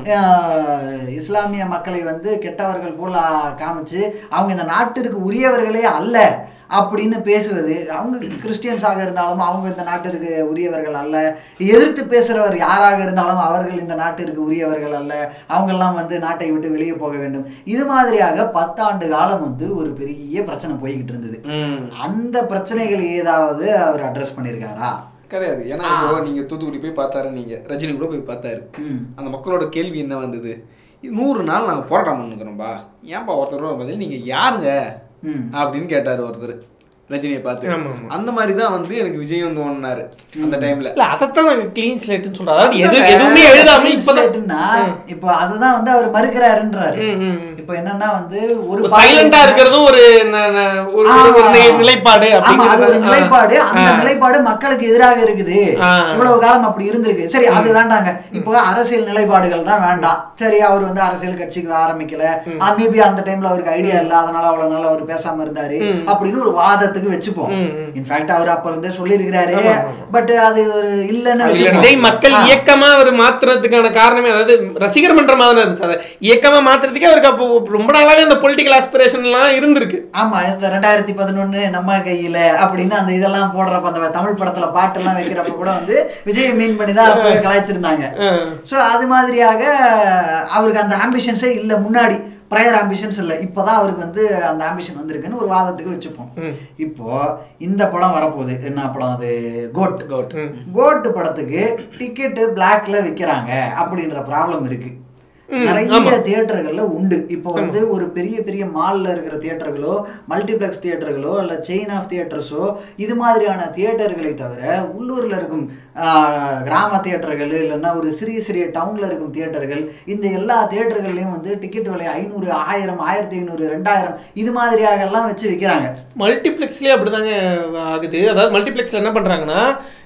அஹ், இஸ்லாமிய மக்களை வந்து கெட்டவர்கள் போல காமிச்சு அவங்க இந்த நாட்டிற்கு உரியவர்களே அல்ல அப்படின்னு பேசுவது அவங்க கிறிஸ்டியன்ஸாக இருந்தாலும் அவங்க இந்த நாட்டிற்கு உரியவர்கள் அல்ல எதிர்த்து பேசுறவர் யாராக இருந்தாலும் அவர்கள் இந்த நாட்டிற்கு உரியவர்கள் அல்ல அவங்கெல்லாம் வந்து நாட்டை விட்டு வெளியே போக வேண்டும் இது மாதிரியாக பத்தாண்டு காலம் வந்து ஒரு பெரிய பிரச்சனை போய்கிட்டு இருந்தது அந்த பிரச்சனைகள் ஏதாவது அவர் அட்ரஸ் பண்ணியிருக்காரா கிடையாது ஏன்னா இப்போ நீங்க தூத்துக்குடி போய் பார்த்தாரு நீங்க ரஜினி கூட போய் பார்த்தாரு ம். அந்த மக்களோட கேள்வி என்ன வந்தது நூறு நாள் நாங்கள் போராட்டம் பண்ணுக்கிறோம்பா ஏன்பா ஒருத்தர் பதில் நீங்க யாருங்க ம் அப்படின்னு கேட்டாரு ஒருத்தர் ரஜினியை பார்த்து ஆமா, ஆமா. அந்த மாதிரி தான் வந்து எனக்கு விஜய் வந்து ஒன்னாரு அந்த டைம்ல இல்ல அதைத்தான் நாங்க கிளீன் ஸ்லேட்னு சொல்றோம் அதாவது எது எதுவுமே எழுதாம இப்பதான் ஸ்லேட்டுன்னா, இப்போ அதுதான் வந்து அவர் மறுக்கிறாருன்றாரு ம், ம், ம். இப்போ என்னன்னா வந்து ஒரு சைலண்டா இருக்கிறதும் ஒரு ந- ந- ஒரு ஒரு- ஒரு நிலை- நிலைப்பாடு ஆமா, அது ஒரு அப்படிங்கிறது நிலைப்பாடு அந்த நிலைப்பாடு மக்களுக்கு எதிராக இருக்குது ஆ. இவ்வளவு காலம் அப்படி இருந்திருக்கு சரி அது வேண்டாங்க இப்போ அரசியல் நிலைப்பாடுகள் தான் வேண்டாம் சரி அவர் வந்து அரசியல் கட்சிக்கு ஆரம்பிக்கல ஆனா மேபி அந்த டைம்ல அவருக்கு ஐடியா இல்ல அதனால அவ்வளவு நாள் அவர் பேசாம இருந்தாரு அப்படின்னு ஒரு வாதத்துக்கு வச்சுப்போம் ம், ம். இன்ஃபேக்ட் அவர் அப்ப இருந்தே சொல்லியிருக்கிறாரு ஆமா, ஆமா. பட் அது ஒரு இல்லைன்னு இல்ல, வச்சுப்போம். விஜய் மக்கள் ஆ. இயக்கமா அவர் மாத்துறதுக்கான காரணமே அதாவது ரசிகர் மன்றம் மாதிரி இருந்துச்சு அதை இயக்கமா மாத்துறதுக்கே அவருக்கு அப்போ ரொம்ப நாளாவே அந்த பொலிட்டிக்கல் ஆஸ்பிரேஷன் எல்லாம் இருந்திருக்கு ஆமா இந்த ரெண்டாயிரத்தி பதினொன்னு நம்ம கையில அப்படின்னு அந்த இதெல்லாம் போடுறப்ப அந்த தமிழ் படத்துல பாட்டு எல்லாம் வைக்கிறப்ப கூட வந்து விஜய் மீன் பண்ணி தான் அப்பவே கலாய்ச்சிருந்தாங்க ஆ. ஸோ அது மாதிரியாக அவருக்கு அந்த ஆம்பிஷன்ஸே இல்லை முன்னாடி ப்ரையர் ஆம்பிஷன்ஸ் இல்லை இப்போதான் அவருக்கு வந்து அந்த ஆம்பிஷன் வந்திருக்குன்னு ஒரு வாதத்துக்கு வச்சுப்போம் ம். இப்போ இந்த படம் வரப்போகுது என்ன படம் அது கோட் கோட் ம். கோட் படத்துக்கு டிக்கெட்டு பிளாக்ல விற்கிறாங்க அப்படின்ற ப்ராப்ளம் இருக்கு ம், நிறைய ஆமா. தியேட்டர்கள்ல உண்டு இப்போ வந்து ஒரு பெரிய பெரிய மால்ல இருக்கிற தியேட்டர்களோ மல்டிப்ளெக்ஸ் தியேட்டர்களோ இல்ல செயின் ஆஃப் தியேட்டர்ஸோ இது மாதிரியான தியேட்டர்களை தவிர உள்ளூர்ல இருக்கும் ஆஹ், கிராம தியேட்டர்கள் இல்லைன்னா ஒரு சிறிய சிறிய டவுன்ல இருக்கும் தியேட்டர்கள் இந்த எல்லா தியேட்டர்கள்லயும் வந்து டிக்கெட் விலை ஐநூறு ஆயிரம் ஆயிரத்தி ஐநூறு ரெண்டாயிரம் இது மாதிரியாக எல்லாம் வச்சு விற்கிறாங்க மல்டிப்ளெக்ஸ்லேயே அப்படிதாங்க ஆகுது அதாவது மல்டிப்ளெக்ஸில் என்ன பண்ணுறாங்கன்னா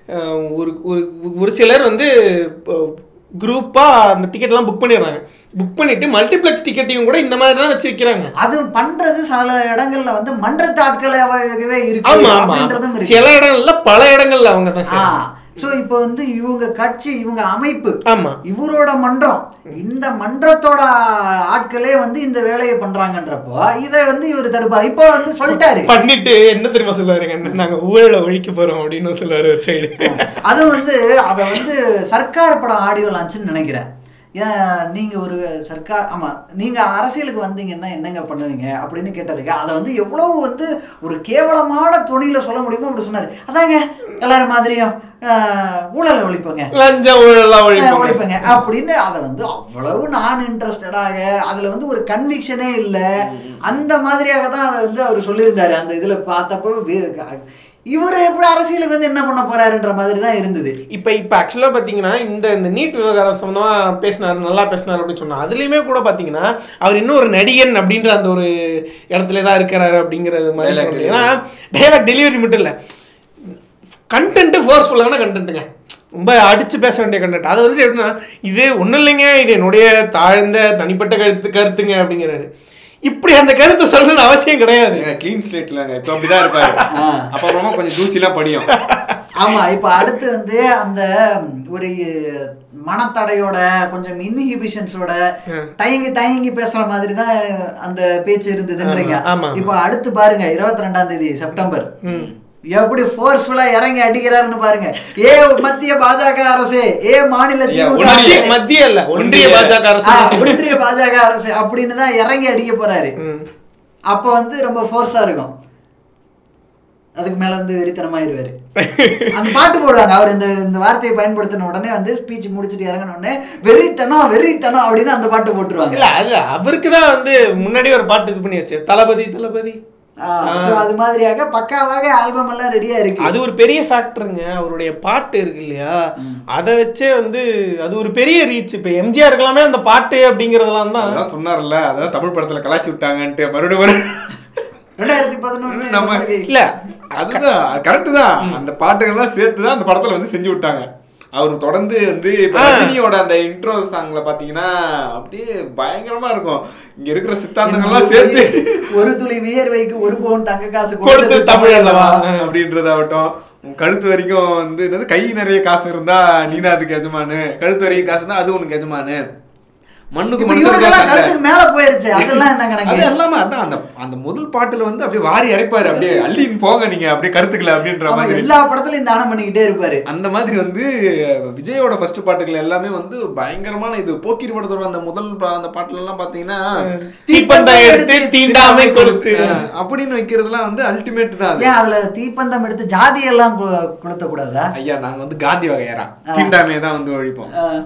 ஒரு ஒரு ஒரு சிலர் வந்து குரூப்பாக அந்த டிக்கெட்லாம் புக் பண்ணிடுறாங்க புக் பண்ணிட்டு மல்டிப்ளெக்ஸ் டிக்கெட்டையும் கூட இந்த மாதிரி தான் வச்சு விற்கிறாங்க அது பண்றது சில இடங்கள்ல வந்து மன்றத்து ஆட்களாகவே இருக்கு ஆமா ஆமா அப்படின்றதும் இருக்கு சில இடங்கள்ல பல இடங்கள்ல அவங்க தான் செய்றாங்க. சோ இப்போ வந்து இவங்க கட்சி இவங்க அமைப்பு ஆமா இவரோட மன்றம் இந்த மன்றத்தோட ஆட்களே வந்து இந்த வேலையை பண்றாங்கன்றப்போ இதை வந்து இவர் தடுப்பாரு இப்போ வந்து சொல்லிட்டாரு பண்ணிட்டு என்ன தெரியுமா சொல்லுவாருங்க என்ன, நாங்க ஊழலை ஒழிக்க போறோம் அப்படின்னு சொல்லுவாரு ஒரு சைடு அது வந்து அதை வந்து சர்க்கார் படம் ஆடியோ லான்ச்சுன்னு நினைக்கிறேன் ஏன் நீங்க ஒரு சர்க்கார் ஆமா நீங்க அரசியலுக்கு வந்தீங்கன்னா என்னங்க பண்ணுவீங்க அப்படின்னு கேட்டதுக்கு அதை வந்து எவ்வளவு வந்து ஒரு கேவலமான துணியில சொல்ல முடியுமோ அப்படி சொன்னாரு அதாங்க எல்லாரும் மாதிரியும் ஆஹ், ஊழலை ஒழிப்போங்க லஞ்ச ஊழலாம் ஆஹ், ஒழிப்பாங்க ஒழிப்போங்க அப்படின்னு அதை வந்து அவ்வளவு நான் இன்ட்ரெஸ்டடாக அதுல வந்து ஒரு கன்விக்ஷனே இல்லை அந்த மாதிரியாக தான் அதை வந்து அவர் சொல்லியிருந்தாரு அந்த இதுல பார்த்தப்போ வே- இவர் எப்படி அரசியலுக்கு வந்து என்ன பண்ண போறாருன்ற மாதிரி தான் இருந்தது இப்போ இப்போ ஆக்சுவலாக பார்த்தீங்கன்னா இந்த இந்த நீட் விவகாரம் சம்மந்தமாக பேசினார் நல்லா பேசினார் அப்படின்னு சொன்னா அதுலேயுமே கூட பார்த்தீங்கன்னா அவர் இன்னும் ஒரு நடிகன் அப்படின்ற அந்த ஒரு இடத்துல தான் இருக்கிறாரு அப்படிங்கிறது மாதிரி Dialogue தோணுது. ஏன்னா டைலாக் டெலிவரி மட்டும் இல்லை கண்டென்ட்டு ஃபோர்ஸ்ஃபுல்லான கண்டென்ட்டுங்க ரொம்ப அடிச்சு பேச வேண்டிய கண்டென்ட் அது வந்து எப்படின்னா இது ஒன்றும் இல்லைங்க இது என்னுடைய தாழ்ந்த தனிப்பட்ட கருத்து கருத்துங்க அப்படிங்கிறாரு இப்படி அந்த கருத்தை சொல்லணும்னு அவசியம் கிடையாது க்ளீன் ஸ்லேட்லங்க இப்போ அப்படிதான் இருப்பாரு ஆ. அப்புறமா கொஞ்சம் தூசிலாம் படியும் ஆமா இப்ப அடுத்து வந்து அந்த ஒரு மனத்தடையோட கொஞ்சம் இன்ஹிபிஷன்ஸோட தயங்கி தயங்கி பேசுற மாதிரி தான் அந்த பேச்சு இருந்ததுன்றீங்க ஆமா, ஆமா. இப்ப அடுத்து பாருங்க இருபத்தி ரெண்டாம் தேதி செப்டம்பர் எப்படி ஃபோர்ஸ்ஃபுல்லா இறங்கி அடிக்கிறாருன்னு பாருங்க ஏ மத்திய பாஜக அரசே ஏ மாநில ஐயா, திமுக ஒன்றிய- மத்திய அரசே. மத்திய இல்ல ஒன்றிய பாஜக ஆ, அரசு ஒன்றிய பாஜக அரசு அப்படின்னு தான் இறங்கி அடிக்க போறாரு ம். அப்ப வந்து ரொம்ப ஃபோர்ஸா இருக்கும் அதுக்கு மேல வந்து வெறித்தனமாயிருவாரு அந்த பாட்டு போடுவாங்க அவர் இந்த இந்த வார்த்தையை பயன்படுத்தின உடனே வந்து ஸ்பீச் முடிச்சுட்டு இறங்கின உடனே வெறித்தனம் வெறித்தனம் அப்படின்னு அந்த பாட்டு போட்டுருவாங்க இல்ல அது அவருக்கு தான் வந்து முன்னாடியே ஒரு பாட்டு இது பண்ணியாச்சு தளபதி தளபதி ஆ, so அது மாதிரியாக பக்காவாக ஆல்பம் எல்லாம் ரெடியா இருக்கு அது ஒரு பெரிய ஃபேக்டருங்க அவருடைய பாட்டு இருக்கு இல்லையா அதை வச்சே வந்து அது ஒரு பெரிய ரீச் இப்ப எம்ஜிஆர் இருக்கலாமே அந்த பாட்டு அப்படிங்கறதெல்லாம் தான் அதான் சொன்னார்ல அதான் தமிழ் படத்துல கலாச்சி விட்டாங்கன்ட்டு மறுபடியும் மறுபடியும் ரெண்டாயிரத்தி பதினொன்னு நம்ம இல்ல அதுதான் கரெக்ட் தான் அந்த பாட்டுகள்லாம் சேர்த்து தான் அந்த படத்துல வந்து செஞ்சு விட்டாங்க அவர் தொடர்ந்து வந்து இப்ப ஆ. ரஜினியோட அந்த இன்ட்ரோ சாங்ல பாத்தீங்கன்னா அப்படியே பயங்கரமா இருக்கும் இங்க இருக்கிற சித்தாந்தங்கள்லாம் சேர்த்து ஒரு துளி வியர்வைக்கு ஒரு பவுன் தங்க காசு கொடுத்து தமிழ் அல்லவா அப்படின்றதாகட்டும் உன் கழுத்து வரைக்கும் வந்து என்னது கை நிறைய காசு இருந்தா நீதான் அதுக்கு எஜமானு கழுத்து வரைக்கும் காசு இருந்தா அது உனக்கு எஜமானு மண்ணுக்கு இப்ப மனுஷனுக்கு இவருக்கெல்லாம் சண்டை. கழுத்துக்கு மேல போயிருச்சு அதெல்லாம் என்ன கணக்கு அது எல்லாமே அதான் அந்த அந்த முதல் பாட்டுல வந்து அப்படியே வாரி இறைப்பாரு அப்படியே அள்ளின்னு போங்க நீங்க அப்படியே கருத்துக்கல அப்படின்ற ஆமா, மாதிரி எல்லா படத்துலயும் தானம் பண்ணிக்கிட்டே இருப்பாரு அந்த மாதிரி வந்து விஜயோட ஃபர்ஸ்ட் பாட்டுகள் எல்லாமே வந்து பயங்கரமான இது போக்கிரி படத்தோட அந்த முதல் பா- அந்த பாட்டுல எல்லாம் பாத்தீங்கன்னா தீப்பந்தம் எடுத்து தீண்டாமை கொடுத்து அஹ், அப்படின்னு வைக்கிறதுலாம் வந்து அல்டிமேட் தான் அது ஏன் அதுல தீப்பந்தம் எடுத்து ஜாதி எல்லாம் கு- கொளுத்த கூடாதா ஐயா நாங்க வந்து காந்தி வகையறா தீண்டாமையை தான் வந்து ஒழிப்போம் அஹ்,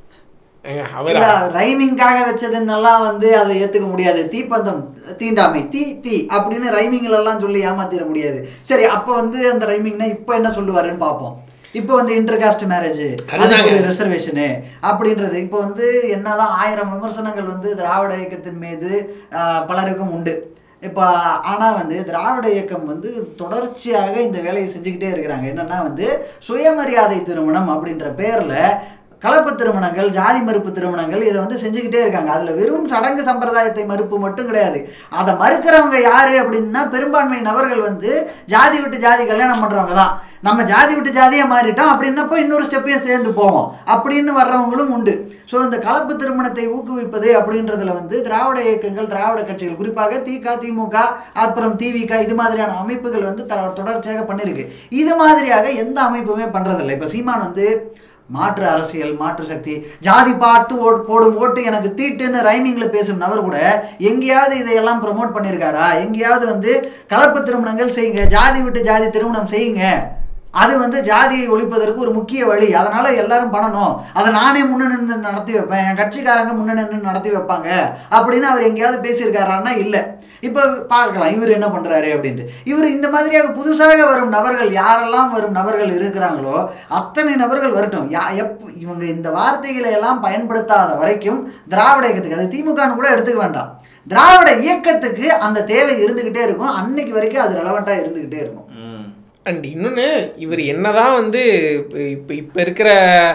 ஏங்க, அவர் இல்ல ரைமிங்காக வச்சதுன்னெல்லாம் வந்து அதை ஏத்துக்க முடியாது தீப்பந்தம் தீண்டாமை தீ தீ அப்படின்னு ரைமிங்ல எல்லாம் சொல்லி ஏமாத்திட முடியாது சரி அப்ப வந்து அந்த ரைமிங்னா இப்ப என்ன சொல்லுவாருன்னு பார்ப்போம் இப்போ வந்து இன்டர்காஸ்ட் மேரேஜ் அதுக்கு அதுதாங்க. ஒரு ரிசர்வேஷனு அப்படின்றது இப்போ வந்து என்னதான் ஆயிரம் விமர்சனங்கள் வந்து திராவிட இயக்கத்தின் மீது ஆஹ், பலருக்கும் உண்டு இப்போ ஆனால் வந்து திராவிட இயக்கம் வந்து தொடர்ச்சியாக இந்த வேலையை செஞ்சுக்கிட்டே இருக்கிறாங்க என்னன்னா வந்து சுயமரியாதை திருமணம் அப்படின்ற பேரில் கலப்பு திருமணங்கள் ஜாதி மறுப்பு திருமணங்கள் இதை வந்து செஞ்சுக்கிட்டே இருக்காங்க அதில் வெறும் சடங்கு சம்பிரதாயத்தை மறுப்பு மட்டும் கிடையாது அதை மறுக்கிறவங்க யாரு அப்படின்னா பெரும்பான்மை நபர்கள் வந்து ஜாதி விட்டு ஜாதி கல்யாணம் பண்ணுறவங்க தான் நம்ம ஜாதி விட்டு ஜாதியாக மாறிட்டோம் அப்படின்னப்போ இன்னொரு ஸ்டெப்பையும் சேர்ந்து போவோம் அப்படின்னு வர்றவங்களும் உண்டு ஸோ இந்த கலப்பு திருமணத்தை ஊக்குவிப்பது அப்படின்றதுல வந்து திராவிட இயக்கங்கள் திராவிட கட்சிகள் குறிப்பாக திக திமுக அப்புறம் திவிக இது மாதிரியான அமைப்புகள் வந்து த- தொடர்ச்சியாக பண்ணியிருக்கு இது மாதிரியாக எந்த அமைப்புமே பண்றதில்லை இப்போ சீமான் வந்து மாற்று அரசியல் மாற்று சக்தி ஜாதி பார்த்து ஓட் போடும் ஓட்டு எனக்கு தீட்டுன்னு ரைமிங்கில் பேசும் நபர் கூட எங்கேயாவது இதையெல்லாம் ப்ரமோட் பண்ணியிருக்காரா எங்கேயாவது வந்து கலப்பு திருமணங்கள் செய்யுங்க ஜாதி விட்டு ஜாதி திருமணம் செய்யுங்க அது வந்து ஜாதியை ஒழிப்பதற்கு ஒரு முக்கிய வழி அதனால எல்லாரும் பண்ணணும் அதை நானே முன்ன நின்று நடத்தி வைப்பேன் என் கட்சிக்காரங்க முன்ன நின்று நடத்தி வைப்பாங்க அப்படின்னு அவர் எங்கேயாவது பேசியிருக்காரான்னா இல்லை இப்போ பார்க்கலாம் இவர் என்ன பண்றாரு அப்படின்ட்டு இவர் இந்த மாதிரியாக புதுசாக வரும் நபர்கள் யாரெல்லாம் வரும் நபர்கள் இருக்கிறாங்களோ அத்தனை நபர்கள் வரட்டும் யா எப் இவங்க இந்த வார்த்தைகளை எல்லாம் பயன்படுத்தாத வரைக்கும் திராவிட இயக்கத்துக்கு அது திமுகன்னு கூட எடுத்துக்க வேண்டாம் திராவிட இயக்கத்துக்கு அந்த தேவை இருந்துகிட்டே இருக்கும் அன்னைக்கு வரைக்கும் அது ரெலவெண்ட்டாக இருந்துகிட்டே இருக்கும் அண்ட் இன்னொன்று இவர் என்னதான் வந்து இப்போ இப்போ இருக்கிற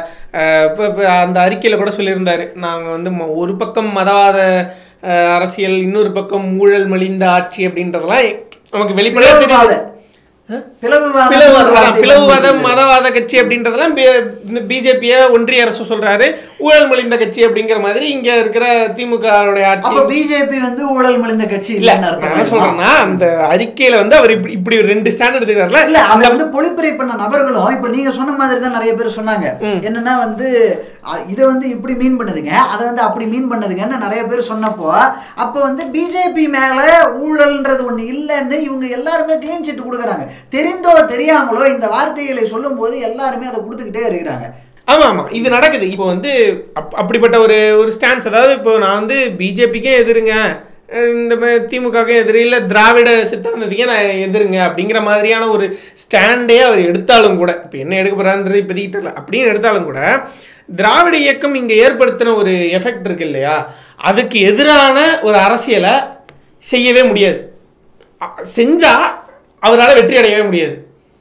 இப்போ இப்போ அந்த அறிக்கையில் கூட சொல்லியிருந்தாரு நாங்கள் வந்து ம- ஒரு பக்கம் மதவாத அஹ், அரசியல் இன்னொரு பக்கம் ஊழல் மலிந்த ஆட்சி அப்படின்றதெல்லாம் நமக்கு வெளிப்படையாக பிளவுவாத தெரியுது பிளவுவாதம் பிளவு ஒரு வார்த்தை பிளவுவாத பயன்படுத்துது. மதவாத கட்சி அப்படின்றதெல்லாம் பிஜேபியை ஒன்றிய அரசு சொல்றாரு ஊழல் மலிந்த கட்சி அப்படிங்கிற மாதிரி இங்க இருக்கிற திமுக ஆட்சி அப்ப பிஜேபி வந்து ஊழல் மலிந்த கட்சி இல்ல இல்லைன்னு அர்த்தம் நான் என்ன ஆயிடுமா? சொல்றேன்னா அந்த அறிக்கையில வந்து அவர் இப்படி இப்படி ஒரு ரெண்டு ஸ்டாண்ட் எடுத்துக்கிறாருல இல்ல அதை வந்து பொழிப்புரை பண்ண நபர்களும் இப்ப நீங்க சொன்ன மாதிரி தான் நிறைய பேர் சொன்னாங்க என்னன்னா வந்து அ- இதை வந்து இப்படி மீன் பண்ணுதுங்க அதை வந்து அப்படி மீன் பண்ணுதுங்கன்னு நிறைய பேர் சொன்னப்போ அப்ப வந்து பிஜேபி மேல ஊழல்ன்றது ஒண்ணு இல்லைன்னு இவங்க எல்லாருமே கிளீன் சீட் கொடுக்குறாங்க தெரிந்தோ தெரியாமலோ இந்த வார்த்தைகளை சொல்லும்போது எல்லாருமே அதை கொடுத்துக்கிட்டே இருக்கிறாங்க ஆமா ஆமா இது நடக்குது இப்போ வந்து அப்- அப்படிப்பட்ட ஒரு ஒரு ஸ்டான்ஸ் அதாவது இப்போ நான் வந்து பிஜேபிக்கே எதிருங்க அஹ் இந்த மாதிரி திமுகவுக்கும் எதிரி இல்லை திராவிட சித்தாந்தத்துக்கே நான் எதிருங்க அப்படிங்கிற மாதிரியான ஒரு ஸ்டாண்டே அவர் எடுத்தாலும் கூட இப்போ என்ன எடுக்க போறான்றது இப்போதைக்கு தெரியல அப்படின்னு எடுத்தாலும் கூட திராவிட இயக்கம் இங்கே ஏற்படுத்தின ஒரு எஃபெக்ட் இருக்கு இல்லையா அதுக்கு எதிரான ஒரு அரசியலை செய்யவே முடியாது அ- செஞ்சா அவரால் வெற்றி அடையவே முடியாது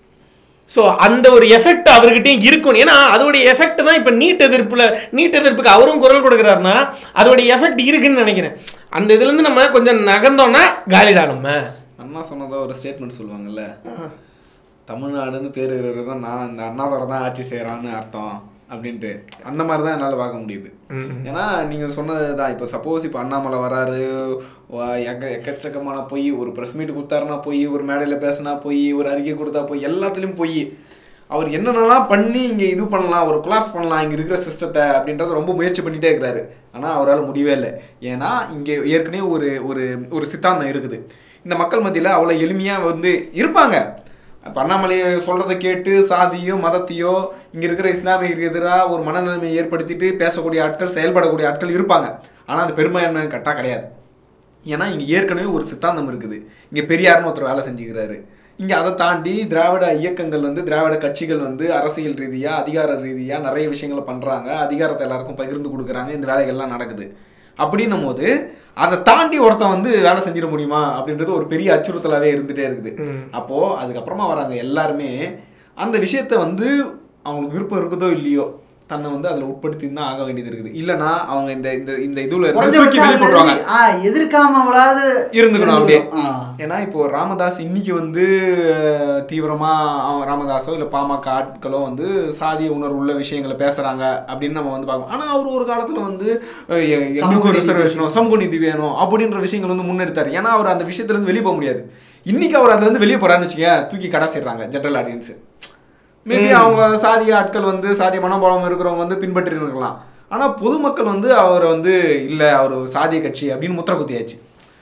ஸோ அந்த ஒரு எஃபெக்ட் அவர்கிட்டயும் இருக்கும் ஏன்னா அதோடைய எஃபெக்ட் தான் இப்போ நீட் எதிர்ப்புல நீட் எதிர்ப்புக்கு அவரும் குரல் கொடுக்குறாருன்னா அதோடைய எஃபெக்ட் இருக்குன்னு நினைக்கிறேன் அந்த இதுலேருந்து நம்ம கொஞ்சம் நகர்ந்தோம்னா காலிடா நம்ம அண்ணா சொன்னதா ஒரு ஸ்டேட்மெண்ட் சொல்லுவாங்கல்ல தமிழ்நாடுன்னு பேர் இருக்கிறதுக்கும் நான் இந்த அண்ணாதோட தான் ஆட்சி செய்கிறான்னு அர்த்தம் அப்படின்ட்டு அந்த மாதிரி தான் என்னால் பார்க்க முடியுது ஏன்னா நீங்கள் சொன்னது தான் இப்போ சப்போஸ் இப்போ அண்ணாமலை வராரு வா- எக்க எக்கச்சக்கமான பொய் ஒரு ப்ரெஸ் மீட் கொடுத்தாருன்னா பொய் ஒரு மேடையில் பேசினா பொய் ஒரு அறிக்கை கொடுத்தா பொய் எல்லாத்துலேயும் பொய் அவர் என்னென்னலாம் பண்ணி இங்கே இது பண்ணலாம் ஒரு கொலாப்ஸ் பண்ணலாம் இங்கே இருக்கிற சிஸ்டத்தை அப்படின்றத ரொம்ப முயற்சி பண்ணிட்டே இருக்கிறாரு ஆனால் அவரால் முடியவே இல்லை ஏன்னா இங்கே ஏற்கனவே ஒரு ஒரு ஒரு சித்தாந்தம் இருக்குது இந்த மக்கள் மத்தியில் அவ்வளோ எளிமையாக வந்து இருப்பாங்க இப்போ அண்ணாமலை சொல்கிறத கேட்டு சாதியோ மதத்தையோ இங்கே இருக்கிற இஸ்லாமியருக்கு எதிராக ஒரு மனநிலைமையை ஏற்படுத்திட்டு பேசக்கூடிய ஆட்கள் செயல்படக்கூடிய ஆட்கள் இருப்பாங்க ஆனால் அது பெருமை என்ன கட்டாக கிடையாது ஏன்னா இங்கே ஏற்கனவே ஒரு சித்தாந்தம் இருக்குது இங்கே பெரியார்னு ஒருத்தர் வேலை செஞ்சுக்கிறாரு இங்கே அதை தாண்டி திராவிட இயக்கங்கள் வந்து திராவிட கட்சிகள் வந்து அரசியல் ரீதியாக அதிகார ரீதியாக நிறைய விஷயங்களை பண்ணுறாங்க அதிகாரத்தை எல்லாருக்கும் பகிர்ந்து கொடுக்குறாங்க இந்த வேலைகள்லாம் நடக்குது அப்படின்னும் போது அதை தாண்டி ஒருத்தன் வந்து வேலை செஞ்சிட முடியுமா அப்படின்றது ஒரு பெரிய அச்சுறுத்தலாகவே இருந்துகிட்டே இருக்குது அப்போது அதுக்கப்புறமா வராங்க எல்லாருமே அந்த விஷயத்த வந்து அவங்களுக்கு விருப்பம் இருக்குதோ இல்லையோ தன்னை வந்து அதில் உட்படுத்தி தான் ஆக வேண்டியது இருக்குது இல்லைன்னா அவங்க இந்த இந்த இந்த இதுல இருந்து தூக்கி குறைஞ்சபட்சம் வெளிய அதுல போட்டுருவாங்க இருந்து, ஆ, எதிர்க்காமவளாவது இருந்துக்கணும் அப்படியே ஆ. ஏன்னா இப்போ ராமதாஸ் இன்னைக்கு வந்து அஹ், தீவிரமா அவன் ராமதாஸோ இல்ல பாமக ஆட்களோ வந்து சாதிய உணர்வு உள்ள விஷயங்களை பேசுறாங்க அப்படின்னு நம்ம வந்து பார்க்கணும் ஆனா அவர் ஒரு காலத்துல வந்து அஹ், எ- சமூக எங்களுக்கு ஒரு நீதி ரிசர்வேஷனோ சமூக நீதி வேணும் அப்படின்ற விஷயங்கள் வந்து முன்னெடுத்தாரு ஏன்னா அவர் அந்த விஷயத்துல இருந்து வெளியே போக முடியாது இன்னைக்கு அவர் அதுல இருந்து வெளியே போறாருன்னு வச்சுக்க தூக்கி கடாசிடுறாங்க ஜெனரல் ஆடியன்ஸ் மேபி அவங்க சாதிய ஆட்கள் வந்து சாதிய மனோபாவம் இருக்கிறவங்க வந்து பின்பற்றி இருக்கலாம் ஆனா பொதுமக்கள் வந்து அவர் வந்து இல்ல அவர் ஒரு சாதிய கட்சி அப்படின்னு முத்திர குத்தியாச்சு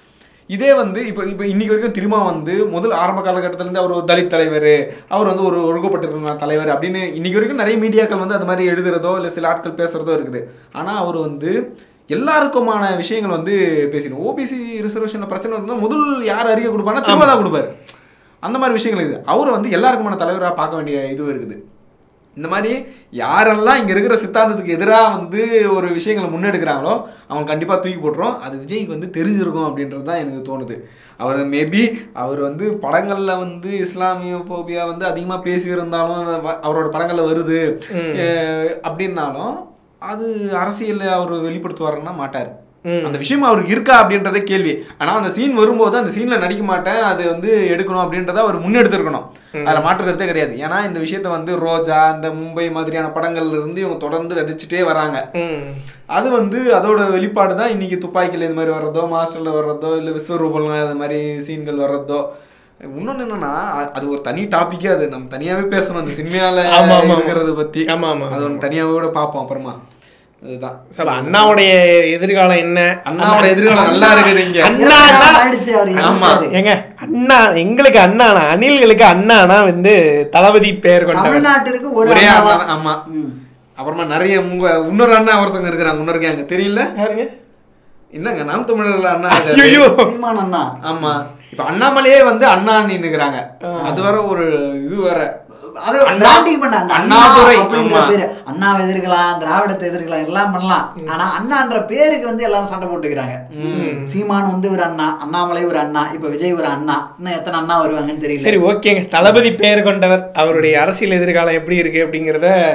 இதே வந்து இப்போ இப்போ இன்னைக்கு வரைக்கும் திரும்ப வந்து முதல் ஆரம்ப காலகட்டத்திலேருந்து அவர் ஒரு தலித் தலைவர் அவர் வந்து ஒரு ஒழுக்கப்பட்டிருக்கிற தலைவர் அப்படின்னு இன்னைக்கு வரைக்கும் நிறைய மீடியாக்கள் வந்து அது மாதிரி எழுதுறதோ இல்லை சில ஆட்கள் பேசுறதோ இருக்குது ஆனால் அவர் வந்து எல்லாருக்குமான விஷயங்கள் வந்து பேசிடும் ஓபிசி ரிசர்வேஷனில் பிரச்சனை இருந்தால் முதல் யார் அறிக்கை கொடுப்பாங்கன்னா திரும்ப தான் கொடுப்பாரு அந்த மாதிரி விஷயங்கள் இருக்குது அவரை வந்து எல்லாருக்குமான தலைவராக பார்க்க வேண்டிய இதுவும் இருக்குது இந்த மாதிரி யாரெல்லாம் இங்கே இருக்கிற சித்தாந்தத்துக்கு எதிராக வந்து ஒரு விஷயங்களை முன்னெடுக்கிறாங்களோ அவங்க கண்டிப்பாக தூக்கி போட்டுரும் அது விஜய்க்கு வந்து தெரிஞ்சிருக்கும் அப்படின்றது தான் எனக்கு தோணுது அவர் மேபி அவர் வந்து படங்களில் வந்து இஸ்லாமிய போபியா வந்து அதிகமாக பேசியிருந்தாலும் வ- அவரோட படங்களில் வருது அஹ் அப்படின்னாலும் அது அரசியலில் அவர் வெளிப்படுத்துவாருன்னா மாட்டார் அந்த விஷயம் அவருக்கு இருக்கா அப்படின்றதே கேள்வி ஆனா அந்த சீன் வரும்போது அந்த சீன்ல நடிக்க மாட்டேன் அது வந்து எடுக்கணும் அப்படின்றத அவர் முன்னெடுத்திருக்கணும் அதுல மாற்று கருத்தே கிடையாது ஏன்னா இந்த விஷயத்த வந்து ரோஜா இந்த மும்பை மாதிரியான படங்கள்ல இருந்து இவங்க தொடர்ந்து விதைச்சிட்டே வராங்க ம். அது வந்து அதோட வெளிப்பாடு தான் இன்னைக்கு துப்பாக்கியில் இந்த மாதிரி வர்றதோ மாஸ்டர்ல வர்றதோ இல்லை விஸ்வரூபம்லாம் அது மாதிரி சீன்கள் வர்றதோ இன்னொன்னு என்னன்னா அ- அது ஒரு தனி டாபிக்கே அது நம்ம தனியாவே பேசணும் அந்த சினிமால ஆமா, ஆமா, ஆமா. இருக்கிறத பத்தி ஆமா, ஆமா, அது ஒன்று தனியாவே கூட பார்ப்போம் அப்புறமா அதுதான் சார் அண்ணாவுடைய எதிர்காலம் என்ன அண்ணாவோட எதிர்காலம் நல்லா இருக்குது இங்க அண்ணா இருபத்தி நாலு தான். ஆயிடுச்சு அவர் ஆமா. இறந்துட்டாரு. ஏங்க அண்ணா எங்களுக்கு அண்ணானா அணில்களுக்கு அண்ணானா வந்து தளபதி பெயர் கொண்டவர் தமிழ்நாட்டிற்கு ஒரு ஒரே அண்ணா அண்ணா தான், ஆமா ம். அப்புறமா நிறைய உங்க இன்னொரு அண்ணா ஒருத்தவங்க இருக்கிறாங்க இன்னொரு கேங்க தெரியல யாருங்க என்னங்க நாம் தமிழர்ல அண்ணா இருக்காரு. ஐயோ சீமான் அண்ணா ஆமா இப்ப அண்ணாமலையே வந்து அண்ணா நின்னுக்கிறாங்க அது வர ஒரு இது வேற அது அண்ணா- branding பண்ண அந்த அண்ணா அண்ணாதுரை, அப்படின்ற ஆமா. பேரு அண்ணாவை எதிர்க்கலாம் திராவிடத்தை எதிர்க்கலாம் எல்லாம் பண்ணலாம் ஆனா அண்ணான்ற பேருக்கு வந்து எல்லாரும் சண்டை போட்டுக்கிறாங்க சீமான் வந்து ஒரு அண்ணா அண்ணாமலை ஒரு அண்ணா இப்ப விஜய் ஒரு அண்ணா இன்னும் எத்தனை அண்ணா வருவாங்கன்னு தெரியல சரி ஓகேங்க தளபதி பெயர் கொண்டவர் அவருடைய அரசியல் எதிர்காலம் எப்படி இருக்கு அப்படிங்கிறத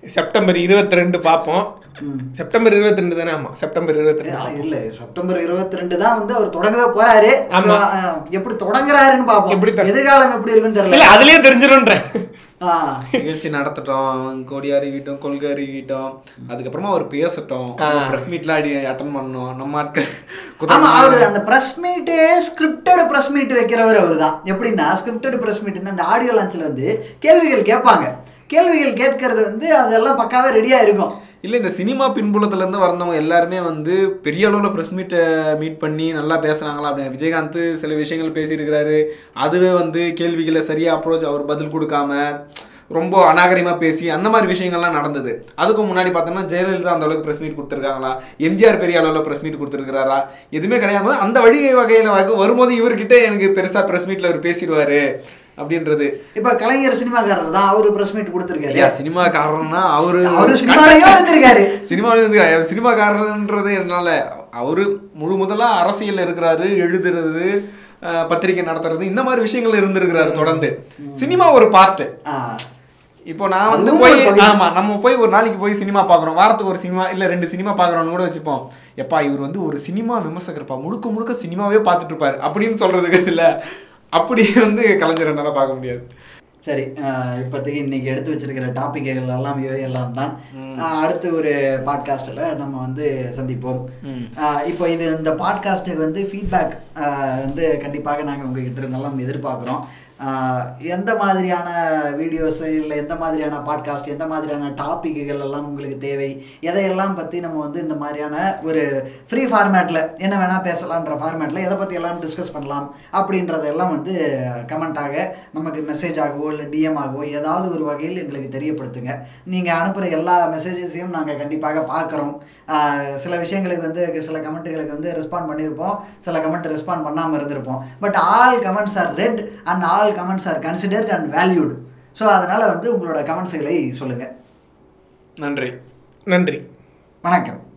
செப்டம்பர் இருபத்தி ரெண்டு பார்ப்போம் ம். செப்டம்பர் இருபத்தி ரெண்டு தானே ஆமா செப்டம்பர் இருபத்தி ரெண்டு ஆ, இல்ல செப்டம்பர் இருபத்தி ரெண்டு தான் வந்து அவர் தொடங்கவே போறாரு ஆமா. So, ஆ, எப்படி தொடங்குறாருன்னு பாப்போம் எப்படி தொ- எதிர்காலம் எப்படி இருக்குன்னு இல்ல தெரியல அதுலயே தெரிஞ்சிடும்ன்றேன் ஆ, நிகழ்ச்சி நடத்தட்டும் கொடி அறிவிட்டோம் கொள்கை அறிவிட்டோம் அதுக்கப்புறமா அவர் பேசட்டும் ஆ. பிரஸ் மீட்ல அடி அட்டன் பண்ணோம் நம்ம ஆட்கள் ஆமா குதிரை அவரு அந்த press meet scripted press meet வைக்கிறவர் அவர் தான் எப்படின்னா ஸ்கிரிப்டட் பிரஸ் மீட்னு அந்த ஆடியோ லான்ச்ல வந்து கேள்விகள் கேட்பாங்க கேள்விகள் கேட்கறது வந்து அதெல்லாம் பக்காவே ரெடியா இருக்கும் இல்ல இந்த சினிமா பின்புலத்துல இருந்து வந்தவங்க எல்லாருமே வந்து பெரிய அளவுல பிரஸ் மீட்டை மீட் பண்ணி நல்லா பேசுனாங்களா அப்படின்னு விஜயகாந்த் சில விஷயங்கள் பேசியிருக்கிறாரு அதுவே வந்து கேள்விகளை சரியா அப்ரோச் அவர் பதில் கொடுக்காம ரொம்ப அநாகரிகமா பேசி அந்த மாதிரி விஷயங்கள்லாம் நடந்தது அதுக்கு முன்னாடி பார்த்தோம்னா ஜெயலலிதா அந்த அளவுக்கு பிரஸ் மீட் கொடுத்துருக்காங்களா எம்ஜிஆர் பெரிய அளவில் பிரஸ் மீட் கொடுத்துருக்காரா எதுவுமே கிடையாது அந்த வழி வகையில் வரும்போது இவர்கிட்ட எனக்கு பெருசா பிரஸ் மீட்ல அவர் பேசிடுவாரு அப்படின்றது இப்ப கலைஞர் சினிமாக்காரர் தான் அவரு பிரஸ் மீட் கொடுத்திருக்காரு ஐயா சினிமாக்காரர்னா அவரு அவரு சினிமாலையும் இருந்திருக்காரு சினிமாவில் இருந்து சினிமாக்காரன்றது என்னால அவரு முழு முதலா அரசியல்ல இருக்கிறாரு எழுதுறது அஹ், பத்திரிக்கை நடத்துறது இந்த மாதிரி விஷயங்கள் இருந்திருக்கிறாரு தொடர்ந்து சினிமா ஒரு பார்ட் ஆ, இப்போ நான் வந்து அதுவும் போய் ஒரு பகுதி. ஆமா நம்ம போய் ஒரு நாளைக்கு போய் சினிமா பார்க்குறோம் வாரத்துக்கு ஒரு சினிமா இல்ல ரெண்டு சினிமா பார்க்குறோம்னு கூட வச்சுப்போம் எப்பா இவர் வந்து ஒரு சினிமா விமர்சகர்ப்பா முழுக்க முழுக்க சினிமாவே பார்த்துட்டு இருப்பாரு அப்படின்னு சொல்றதுக்கு இல்ல அப்படி வந்து கலைஞர் என்னால பார்க்க முடியாது சரி ஆஹ் இப்போதைக்கு இன்னைக்கு எடுத்து வச்சிருக்கிற டாபிக்கள் எல்லாம் இவை எல்லாம் தான் ஆஹ் அடுத்து ஒரு பாட்காஸ்ட்டில் நம்ம வந்து சந்திப்போம் ம். ஆஹ் இப்போ இது இந்த பாட்காஸ்ட்டுக்கு வந்து ஃபீட்பேக் வந்து கண்டிப்பாக நாங்கள் உங்ககிட்ட இருந்தெல்லாம் எதிர்பார்க்குறோம் ஆஹ் எந்த மாதிரியான வீடியோஸ் இல்லை எந்த மாதிரியான பாட்காஸ்ட் எந்த மாதிரியான டாபிக்குகள் எல்லாம் உங்களுக்கு தேவை எதையெல்லாம் பற்றி நம்ம வந்து இந்த மாதிரியான ஒரு ஃப்ரீ ஃபார்மேட்டில் என்ன வேணால் பேசலான்ற ஃபார்மேட்டில் எதை பற்றி எல்லாம் டிஸ்கஸ் பண்ணலாம் அப்படின்றதெல்லாம் வந்து கமெண்ட்டாக நமக்கு மெசேஜ் ஆகவோ இல்லை டிஎம் ஆகவோ ஏதாவது ஒரு வகையில் எங்களுக்கு தெரியப்படுத்துங்க நீங்கள் அனுப்புகிற எல்லா மெசேஜஸையும் நாங்கள் கண்டிப்பாக பார்க்குறோம் சில விஷயங்களுக்கு வந்து சில கமெண்ட்டுகளுக்கு வந்து ரெஸ்பாண்ட் பண்ணியிருப்போம் சில கமெண்ட் ரெஸ்பாண்ட் பண்ணாமல் இருந்திருப்போம் but all comments are read and all comments are considered and valued so அதனால் வந்து உங்களோட கமெண்ட்ஸுகளை சொல்லுங்கள் நன்றி நன்றி வணக்கம்